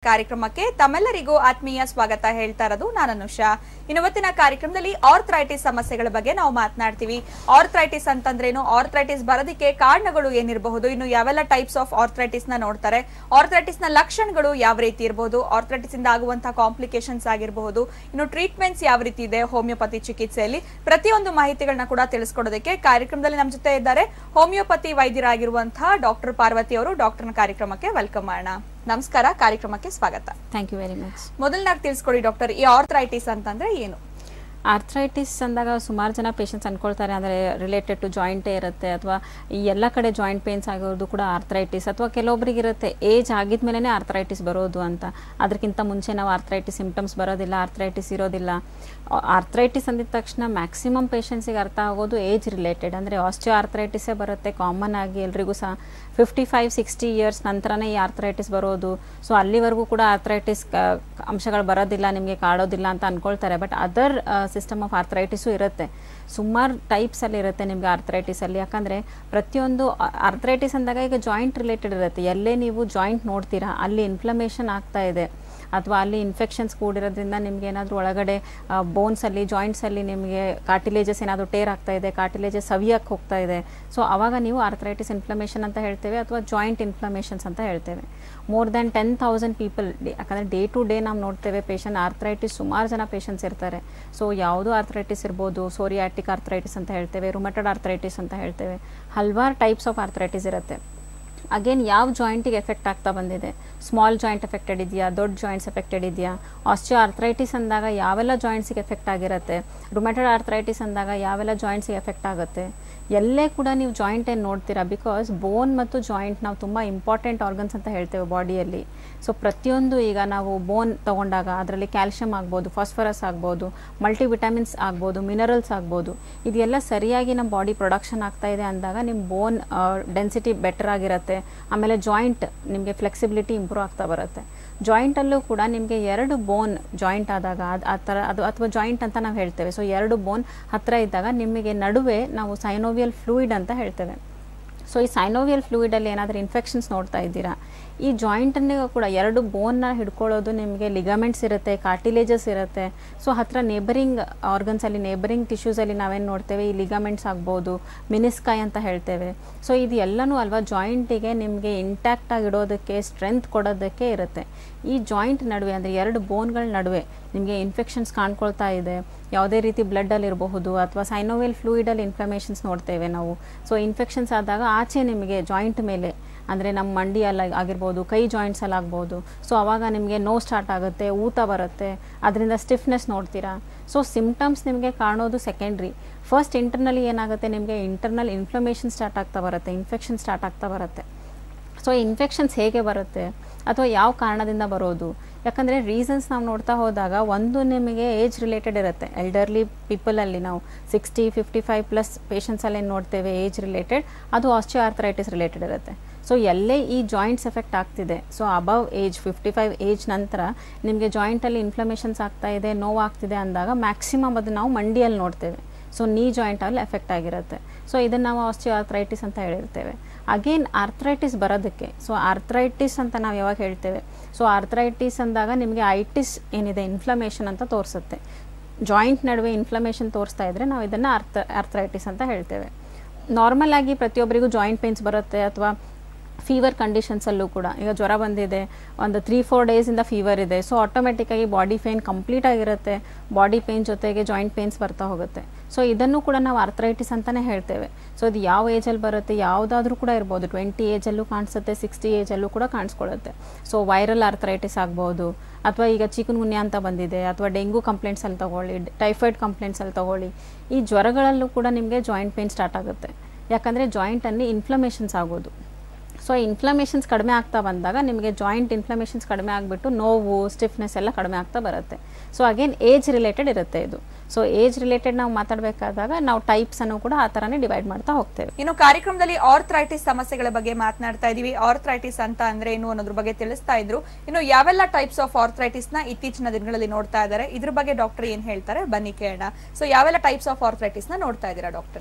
ಕಾರ್ಯಕ್ರಮಕ್ಕೆ ತಮ್ಮೆಲ್ಲರಿಗೂ ಆತ್ಮೀಯ ಸ್ವಾಗತ ಹೇಳ್ತಾ ಇರೋದು ನಾನು ಅನುಷಾ ಇನ್ನವತ್ತಿನ ಕಾರ್ಯಕ್ರಮದಲ್ಲಿ ಆರ್ಥ್ರೈಟಿಸ್ ಸಮಸ್ಯೆಗಳ ಬಗ್ಗೆ ನಾವು ಮಾತನಾಡ್ತೀವಿ ಆರ್ಥ್ರೈಟಿಸ್ ಅಂತಂದ್ರೇನು ಆರ್ಥ್ರೈಟಿಸ್ ಬರೋದಕ್ಕೆ ಕಾರಣಗಳು ಏನಿರಬಹುದು ಇನ್ನು ಯಾವೆಲ್ಲ ಟೈಪ್ಸ್ ಆಫ್ ಆರ್ಥ್ರೈಟಿಸ್ ನ ನೋಡ್ತಾರೆ ಆರ್ಥ್ರೈಟಿಸ್ ನ ಲಕ್ಷಣಗಳು ಯಾವ ರೀತಿ ಇರಬಹುದು ಆರ್ಥ್ರೈಟಿಸ್ ಇಂದ ಆಗುವಂತಹ ಕಾಂಪ್ಲಿಕೇಶನ್ಸ್ ಆಗಿರಬಹುದು ಇನ್ನು ಟ್ರೀಟ್ಮೆಂಟ್ಸ್ ಯಾವ ರೀತಿ ಇದೆ ಹೋಮಿಯೋಪತಿ ಚಿಕಿತ್ಸೆಯಲ್ಲಿ ಪ್ರತಿಯೊಂದು ಮಾಹಿತಿಗಳನ್ನ ಕೂಡ ತಿಳಿಸ್ಕೊಡೋದಕ್ಕೆ ಕಾರ್ಯಕ್ರಮದಲ್ಲಿ ನಮ್ಮ ಜೊತೆ ಇದ್ದಾರೆ ಹೋಮಿಯೋಪತಿ ವೈದ್ಯರಾಗಿರುವಂತಹ ಡಾಕ್ಟರ್ ಪಾರ್ವತಿ ಅವರು ಡಾಕ್ಟರ್ನ ಕಾರ್ಯಕ್ರಮಕ್ಕೆ ವೆಲ್ಕಮ್ ಮಾಡೋಣ ನಮಸ್ಕಾರ ಕಾರ್ಯಕ್ರಮಕ್ಕೆ ಸ್ವಾಗತ ಥ್ಯಾಂಕ್ ಯು ವೆರಿ ಮಚ್ ಮೊದಲನಾಗಿ ತಿಳಿಸ್ಕೊಡಿ ಡಾಕ್ಟರ್ ಈ ಆರ್ಥ್ರೈಟಿಸ್ ಅಂತಂದ್ರೆ ಏನು ಆರ್ಥ್ರೈಟಿಸ್ ಅಂದಾಗ ಸುಮಾರು ಜನ ಪೇಷಂಟ್ಸ್ ಅನ್ಕೊಳ್ತಾರೆ ಅಂದರೆ ರಿಲೇಟೆಡ್ ಟು ಜಾಯಿಂಟೇ ಇರುತ್ತೆ ಅಥವಾ ಈ ಎಲ್ಲ ಕಡೆ ಜಾಯಿಂಟ್ ಪೇನ್ಸ್ ಆಗೋದು ಕೂಡ ಆರ್ಥ್ರೈಟಿಸ್ ಅಥವಾ ಕೆಲವೊಬ್ರಿಗೆ ಇರುತ್ತೆ ಏಜ್ ಆಗಿದ್ಮೇಲೆ ಆರ್ಥ್ರೈಟಿಸ್ ಬರೋದು ಅಂತ ಅದಕ್ಕಿಂತ ಮುಂಚೆ ನಾವು ಆರ್ಥ್ರೈಟಿಸ್ ಸಿಂಪ್ಟಮ್ಸ್ ಬರೋದಿಲ್ಲ ಆರ್ಥ್ರೈಟಿಸ್ ಇರೋದಿಲ್ಲ ಆರ್ಥ್ರೈಟಿಸ್ ಅಂದಿದ ತಕ್ಷಣ ಮ್ಯಾಕ್ಸಿಮಮ್ ಪೇಷಂಟ್ಸಿಗೆ ಅರ್ಥ ಆಗೋದು ಏಜ್ ರಿಲೇಟೆಡ್ ಅಂದರೆ ಆಸ್ಟಿಯೋ ಆರ್ಥ್ರೈಟಿಸೇ ಬರುತ್ತೆ ಕಾಮನ್ ಆಗಿ ಎಲ್ರಿಗೂ ಸಹ ಫಿಫ್ಟಿ ಫೈವ್ ಸಿಕ್ಸ್ಟಿ ಇಯರ್ಸ್ ನಂತರನೇ ಈ ಆರ್ಥ್ರೈಟಿಸ್ ಬರೋದು ಸೊ ಅಲ್ಲಿವರೆಗೂ ಕೂಡ ಆರ್ಥ್ರೈಟಿಸ್ ಅಂಶಗಳು ಬರೋದಿಲ್ಲ ನಿಮಗೆ ಕಾಡೋದಿಲ್ಲ ಅಂತ ಅನ್ಕೊಳ್ತಾರೆ but other system of arthritis ಇರುತ್ತೆ ಸುಮಾರು ಟೈಪ್ಸಲ್ಲಿ ಇರುತ್ತೆ ನಿಮಗೆ ಆರ್ಥ್ರೈಟಿಸಲ್ಲಿ ಯಾಕಂದರೆ ಪ್ರತಿಯೊಂದು ಆರ್ಥ್ರೈಟಿಸ್ ಅಂದಾಗ ಈಗ ಜಾಯಿಂಟ್ ರಿಲೇಟೆಡ್ ಇರುತ್ತೆ ಎಲ್ಲೇ ನೀವು ಜಾಯಿಂಟ್ ನೋಡ್ತೀರಾ ಅಲ್ಲಿ ಇನ್ಫ್ಲಮೇಷನ್ ಆಗ್ತಾ ಇದೆ ಅಥವಾ ಅಲ್ಲಿ ಇನ್ಫೆಕ್ಷನ್ಸ್ ಕೂಡಿರೋದ್ರಿಂದ ನಿಮ್ಗೆ ಏನಾದರೂ ಒಳಗಡೆ ಬೋನ್ಸಲ್ಲಿ ಜಾಯಿಂಟ್ಸಲ್ಲಿ ನಿಮಗೆ ಕಾರ್ಟಿಲೇಜಸ್ ಏನಾದರೂ ಟೇರ್ ಆಗ್ತಾ ಇದೆ ಕಾರ್ಟಿಲೇಜಸ್ ಸವಿಯಕ್ಕೆ ಹೋಗ್ತಾ ಇದೆ ಸೊ ಅವಾಗ ನೀವು ಆರ್ಥ್ರೈಟಿಸ್ ಇನ್ಫ್ಲಮೇಷನ್ ಅಂತ ಹೇಳ್ತೇವೆ ಅಥವಾ ಜಾಯಿಂಟ್ ಇನ್ಫ್ಲಮೇಷನ್ಸ್ ಅಂತ ಹೇಳ್ತೇವೆ more than ten thousand people ಯಾಕಂದರೆ ಡೇ ಟು ಡೇ ನಾವು ನೋಡ್ತೇವೆ ಪೇಷಂಟ್ ಆರ್ಥ್ರೈಟಿಸ್ ಸುಮಾರು ಜನ ಪೇಷಂಟ್ಸ್ ಇರ್ತಾರೆ ಸೊ ಯಾವುದು ಆರ್ಥ್ರೈಟಿಸ್ ಇರ್ಬೋದು ಸೋರಿಯಾಟಿಕ್ ಆರ್ಥ್ರೈಟಿಸ್ ಅಂತ ಹೇಳ್ತೇವೆ ರುಮೆಟೆಡ್ ಆರ್ಥ್ರೈಟಿಸ್ ಅಂತ ಹೇಳ್ತೇವೆ ಹಲವಾರು ಟೈಪ್ಸ್ ಆಫ್ ಆರ್ಥ್ರೈಟಿಸ್ ಇರುತ್ತೆ ಅಗೇನ್ ಯಾವ ಜಾಯಿಂಟಿಗೆ ಎಫೆಕ್ಟ್ ಆಗ್ತಾ ಬಂದಿದೆ ಸ್ಮಾಲ್ ಜಾಯಿಂಟ್ ಎಫೆಕ್ಟೆಡ್ ಇದೆಯಾ ದೊಡ್ಡ ಜಾಯಿಂಟ್ಸ್ ಎಫೆಕ್ಟೆಡ್ ಇದೆಯಾ ಆಸ್ಟಿಯೋ ಆರ್ಥ್ರೈಟಿಸ್ ಅಂದಾಗ ಯಾವೆಲ್ಲ ಜಾಯಿಂಟ್ಸಿಗೆ ಎಫೆಕ್ಟ್ ಆಗಿರುತ್ತೆ ರುಮೆಟೆಡ್ ಆರ್ಥ್ರೈಟಿಸ್ ಅಂದಾಗ ಯಾವೆಲ್ಲ ಜಾಯಿಂಟ್ಸಿಗೆ ಎಫೆಕ್ಟ್ ಆಗುತ್ತೆ ಎಲ್ಲೇ ಕೂಡ ನೀವು ಜಾಯಿಂಟ್ ಏನು ನೋಡ್ತೀರಾ ಬಿಕಾಸ್ ಬೋನ್ ಮತ್ತು ಜಾಯಿಂಟ್ ನಾವು ತುಂಬ ಇಂಪಾರ್ಟೆಂಟ್ ಆರ್ಗನ್ಸ್ ಅಂತ ಹೇಳ್ತೇವೆ ಬಾಡಿಯಲ್ಲಿ ಸೊ ಪ್ರತಿಯೊಂದು ಈಗ ನಾವು ಬೋನ್ ತೊಗೊಂಡಾಗ ಅದರಲ್ಲಿ ಕ್ಯಾಲ್ಶಿಯಂ ಆಗ್ಬೋದು ಫಾಸ್ಫರಸ್ ಆಗ್ಬೋದು ಮಲ್ಟಿ ವಿಟಮಿನ್ಸ್ ಆಗ್ಬೋದು ಮಿನರಲ್ಸ್ ಆಗ್ಬೋದು ಇದೆಲ್ಲ ಸರಿಯಾಗಿ ನಮ್ಮ ಬಾಡಿ ಪ್ರೊಡಕ್ಷನ್ ಆಗ್ತಾ ಇದೆ ಅಂದಾಗ ನಿಮ್ಮ ಬೋನ್ ಡೆನ್ಸಿಟಿ ಬೆಟರ್ ಆಗಿರುತ್ತೆ ಆಮೇಲೆ ಜಾಯಿಂಟ್ ನಿಮಗೆ ಫ್ಲೆಕ್ಸಿಬಿಲಿಟಿ ಇಂಪ್ರೂವ್ ಆಗ್ತಾ ಬರುತ್ತೆ ಜಾಯಿಂಟಲ್ಲೂ ಕೂಡ ನಿಮಗೆ ಎರಡು ಬೋನ್ ಜಾಯಿಂಟ್ ಆದಾಗ ಅದು ಆ ಥರ ಅದು ಅಥವಾ ಜಾಯಿಂಟ್ ಅಂತ ನಾವು ಹೇಳ್ತೇವೆ ಸೊ ಎರಡು ಬೋನ್ ಹತ್ತಿರ ಇದ್ದಾಗ ನಿಮಗೆ ನಡುವೆ ನಾವು ಸೈನೋವಿಯಲ್ ಫ್ಲೂಯಿಡ್ ಅಂತ ಹೇಳ್ತೇವೆ ಸೊ ಈ ಸೈನೋವಿಯಲ್ ಫ್ಲೂಯಿಡಲ್ಲಿ ಏನಾದರೂ ಇನ್ಫೆಕ್ಷನ್ಸ್ ನೋಡ್ತಾ ಇದ್ದೀರಾ ಈ ಜಾಯಿಂಟನ್ನಿಗೂ ಕೂಡ ಎರಡು ಬೋನ್ನ ಹಿಡ್ಕೊಳ್ಳೋದು ನಿಮಗೆ ಲಿಗಮೆಂಟ್ಸ್ ಇರುತ್ತೆ ಕಾರ್ಟಿಲೇಜಸ್ ಇರುತ್ತೆ ಸೊ ಹತ್ತಿರ ನೇಬರಿಂಗ್ ಆರ್ಗನ್ಸಲ್ಲಿ ನೇಬರಿಂಗ್ ಟಿಶ್ಯೂಸಲ್ಲಿ ನಾವೇನು ನೋಡ್ತೇವೆ ಈ ಲಿಗಮೆಂಟ್ಸ್ ಆಗ್ಬೋದು ಮಿನಿಸ್ಕಾಯ್ ಅಂತ ಹೇಳ್ತೇವೆ ಸೊ ಇದು ಎಲ್ಲನೂ ಅಲ್ವಾ ಜಾಯಿಂಟಿಗೆ ನಿಮಗೆ ಇಂಟ್ಯಾಕ್ಟಾಗಿ ಇಡೋದಕ್ಕೆ ಸ್ಟ್ರೆಂತ್ ಕೊಡೋದಕ್ಕೆ ಇರುತ್ತೆ ಈ ಜಾಯಿಂಟ್ ನಡುವೆ ಅಂದರೆ ಎರಡು ಬೋನ್ಗಳ ನಡುವೆ ನಿಮಗೆ ಇನ್ಫೆಕ್ಷನ್ಸ್ ಕಾಣ್ಕೊಳ್ತಾ ಇದೆ ಯಾವುದೇ ರೀತಿ ಬ್ಲಡ್ಡಲ್ಲಿ ಇರಬಹುದು ಅಥವಾ ಸೈನೋವೆಲ್ ಫ್ಲೂಯಿಡಲ್ಲಿ ಇನ್ಫ್ಲಮೇಷನ್ಸ್ ನೋಡ್ತೇವೆ ನಾವು ಸೊ ಇನ್ಫೆಕ್ಷನ್ಸ್ ಆದಾಗ ಆಚೆ ನಿಮಗೆ ಜಾಯಿಂಟ್ ಮೇಲೆ ಅಂದರೆ ನಮ್ಮ ಮಂಡಿಯಲ್ಲಿ ಆಗಿರ್ಬೋದು ಕೈ ಜಾಯಿಂಟ್ಸಲ್ಲಿ ಆಗ್ಬೋದು ಸೊ ಅವಾಗ ನಿಮಗೆ ನೋವು ಸ್ಟಾರ್ಟ್ ಆಗುತ್ತೆ ಊತ ಬರುತ್ತೆ ಅದರಿಂದ ಸ್ಟಿಫ್ನೆಸ್ ನೋಡ್ತೀರಾ ಸೊ ಸಿಮ್ಟಮ್ಸ್ ನಿಮಗೆ ಕಾಣೋದು ಸೆಕೆಂಡ್ರಿ ಫಸ್ಟ್ ಇಂಟರ್ನಲಿ ಏನಾಗುತ್ತೆ ನಿಮಗೆ ಇಂಟರ್ನಲ್ ಇನ್ಫ್ಲಮೇಷನ್ ಸ್ಟಾರ್ಟ್ ಆಗ್ತಾ ಬರುತ್ತೆ ಇನ್ಫೆಕ್ಷನ್ ಸ್ಟಾರ್ಟ್ ಆಗ್ತಾ ಬರುತ್ತೆ ಸೊ ಇನ್ಫೆಕ್ಷನ್ಸ್ ಹೇಗೆ ಬರುತ್ತೆ ಅಥವಾ ಯಾವ ಕಾರಣದಿಂದ ಬರೋದು ಯಾಕಂದರೆ ರೀಸನ್ಸ್ ನಾವು ನೋಡ್ತಾ ಹೋದಾಗ ಒಂದು ನಿಮಗೆ ಏಜ್ ರಿಲೇಟೆಡ್ ಇರುತ್ತೆ ಎಲ್ಡರ್ಲಿ ಪೀಪಲಲ್ಲಿ ನಾವು ಸಿಕ್ಸ್ಟಿ ಫಿಫ್ಟಿ ಫೈವ್ ಪ್ಲಸ್ ಪೇಷಂಟ್ಸಲ್ಲಿ ಏನು ನೋಡ್ತೇವೆ ಏಜ್ ರಿಲೇಟೆಡ್ ಅದು ಆಸ್ಟಿಯೋ ಆರ್ಥರೈಟಿಸ್ ರಿಲೇಟೆಡ್ ಇರುತ್ತೆ ಸೊ ಎಲ್ಲೇ ಈ ಜಾಯಿಂಟ್ಸ್ ಎಫೆಕ್ಟ್ ಆಗ್ತಿದೆ so above age fifty five age ನಂತರ ನಿಮಗೆ ಜಾಯಿಂಟಲ್ಲಿ ಇನ್ಫ್ಲಮೇಷನ್ಸ್ ಆಗ್ತಾ ಇದೆ ನೋವು ಆಗ್ತಿದೆ ಅಂದಾಗ ಮ್ಯಾಕ್ಸಿಮಮ್ ಅದು ನಾವು ಮಂಡಿಯಲ್ಲಿ ನೋಡ್ತೇವೆ ಸೊ ನೀ ಜಾಯಿಂಟಲ್ಲಿ ಎಫೆಕ್ಟ್ ಆಗಿರುತ್ತೆ ಸೊ ಇದನ್ನು ನಾವು ಆಸ್ಟಿಯೋ ಆರ್ಥರೈಟಿಸ್ ಅಂತ ಹೇಳಿರ್ತೇವೆ ಅಗೇನ್ ಆರ್ಥರೈಟಿಸ್ ಬರೋದಕ್ಕೆ ಸೊ ಆರ್ಥರೈಟಿಸ್ ಅಂತ ನಾವು ಯಾವಾಗ ಹೇಳ್ತೇವೆ ಸೊ ಆರ್ಥರೈಟಿಸ್ ಅಂದಾಗ ನಿಮಗೆ ಐಟಿಸ್ ಏನಿದೆ ಇನ್ಫ್ಲಮೇಷನ್ ಅಂತ ತೋರಿಸುತ್ತೆ ಜಾಯಿಂಟ್ ನಡುವೆ ಇನ್ಫ್ಲಮೇಷನ್ ತೋರಿಸ್ತಾ ಇದ್ದರೆ ನಾವು ಇದನ್ನು ಆರ್ಥ ಆರ್ಥರೈಟಿಸ್ ಅಂತ ಹೇಳ್ತೇವೆ ನಾರ್ಮಲ್ ಆಗಿ ಪ್ರತಿಯೊಬ್ಬರಿಗೂ ಜಾಯಿಂಟ್ ಪೇನ್ಸ್ ಬರುತ್ತೆ ಅಥವಾ ಫೀವರ್ ಕಂಡೀಷನ್ಸಲ್ಲೂ ಕೂಡ ಈಗ ಜ್ವರ ಬಂದಿದೆ ಒಂದು ತ್ರೀ ಫೋರ್ ಡೇಸಿಂದ ಫೀವರ್ ಇದೆ ಸೊ ಆಟೋಮೆಟಿಕ್ಕಾಗಿ ಬಾಡಿ ಪೇನ್ ಕಂಪ್ಲೀಟ್ ಆಗಿರುತ್ತೆ ಬಾಡಿ ಪೇನ್ ಜೊತೆಗೆ ಜಾಯಿಂಟ್ ಪೇನ್ಸ್ ಬರ್ತಾ ಹೋಗುತ್ತೆ ಸೊ ಇದನ್ನು ಕೂಡ ನಾವು ಆರ್ಥರೈಟಿಸ್ ಅಂತಲೇ ಹೇಳ್ತೇವೆ ಸೊ ಇದು ಯಾವ ಏಜಲ್ಲಿ ಬರುತ್ತೆ ಯಾವುದಾದ್ರೂ ಕೂಡ ಇರ್ಬೋದು ಟ್ವೆಂಟಿ ಏಜಲ್ಲೂ ಕಾಣಿಸುತ್ತೆ ಸಿಕ್ಸ್ಟಿ ಏಜಲ್ಲೂ ಕೂಡ ಕಾಣಿಸ್ಕೊಳ್ಳುತ್ತೆ ಸೊ ವೈರಲ್ ಆರ್ಥರೈಟಿಸ್ ಆಗ್ಬೋದು ಅಥವಾ ಈಗ ಚಿಕನ್ ಗುನ್ಯಾ ಅಂತ ಬಂದಿದೆ ಅಥವಾ ಡೆಂಗು ಕಂಪ್ಲೇಂಟ್ಸಲ್ಲಿ ತಗೊಳ್ಳಿ ಟೈಫಾಯ್ಡ್ ಕಂಪ್ಲೇಂಟ್ಸಲ್ಲಿ ತಗೊಳ್ಳಿ ಈ ಜ್ವರಗಳಲ್ಲೂ ಕೂಡ ನಿಮಗೆ ಜಾಯಿಂಟ್ ಪೇನ್ ಸ್ಟಾರ್ಟ್ ಆಗುತ್ತೆ ಯಾಕಂದರೆ ಜಾಯಿಂಟಲ್ಲಿ ಇನ್ಫ್ಲಮೇಷನ್ಸ್ ಆಗೋದು ಸೊ ಇನ್ಫ್ಲಮೇಷನ್ಸ್ ಕಡಿಮೆ ಆಗ್ತಾ ಬಂದಾಗ ನಿಮಗೆ ಜಾಯಿಂಟ್ ಇನ್ಫ್ಲಮೇಷನ್ಸ್ ಕಡಿಮೆ ಆಗಿಬಿಟ್ಟು ನೋವು ಸ್ಟಿಫ್ನೆಸ್ ಎಲ್ಲ ಕಡಿಮೆ ಆಗ್ತಾ ಬರುತ್ತೆ ಸೊ ಅಗೇನ್ ಏಜ್ ರಿಲೇಟೆಡ್ ಇರುತ್ತೆ ಇದು ಸೊ ಏಜ್ ರಿಲೇಟೆಡ್ ನಾವು ಮಾತಾಡಬೇಕಾದಾಗ ನಾವು ಟೈಪ್ಸ್ ಅನ್ನು ಕೂಡ ಆ ಥರನೇ ಡಿವೈಡ್ ಮಾಡ್ತಾ ಹೋಗ್ತೇವೆ ಇನ್ನು ಕಾರ್ಯಕ್ರಮದಲ್ಲಿ ಆರ್ಥ್ರೈಟಿಸ್ ಸಮಸ್ಯೆಗಳ ಬಗ್ಗೆ ಮಾತನಾಡ್ತಾ ಇದೀವಿ ಆರ್ಥ್ರೈಟಿಸ್ ಅಂತ ಅಂದ್ರೆ ಏನು ಅನ್ನೋದ್ರ ಬಗ್ಗೆ ತಿಳಿಸ್ತಾ ಇದ್ರು ಇನ್ನು ಯಾವೆಲ್ಲ ಟೈಪ್ಸ್ ಆಫ್ ಆರ್ಥ್ರೈಟಿಸ್ ನ ಇತ್ತೀಚಿನ ದಿನಗಳಲ್ಲಿ ನೋಡ್ತಾ ಇದ್ದಾರೆ ಇದ್ರ ಬಗ್ಗೆ ಡಾಕ್ಟರ್ ಏನ್ ಹೇಳ್ತಾರೆ ಬನ್ನಿ ಕೇಳೋಣ ಸೊ ಯಾವೆಲ್ಲ ಟೈಪ್ಸ್ ಆಫ್ ಆರ್ಥ್ರೈಟಿಸ್ ನ ನೋಡ್ತಾ ಇದ್ದೀರಾ ಡಾಕ್ಟರ್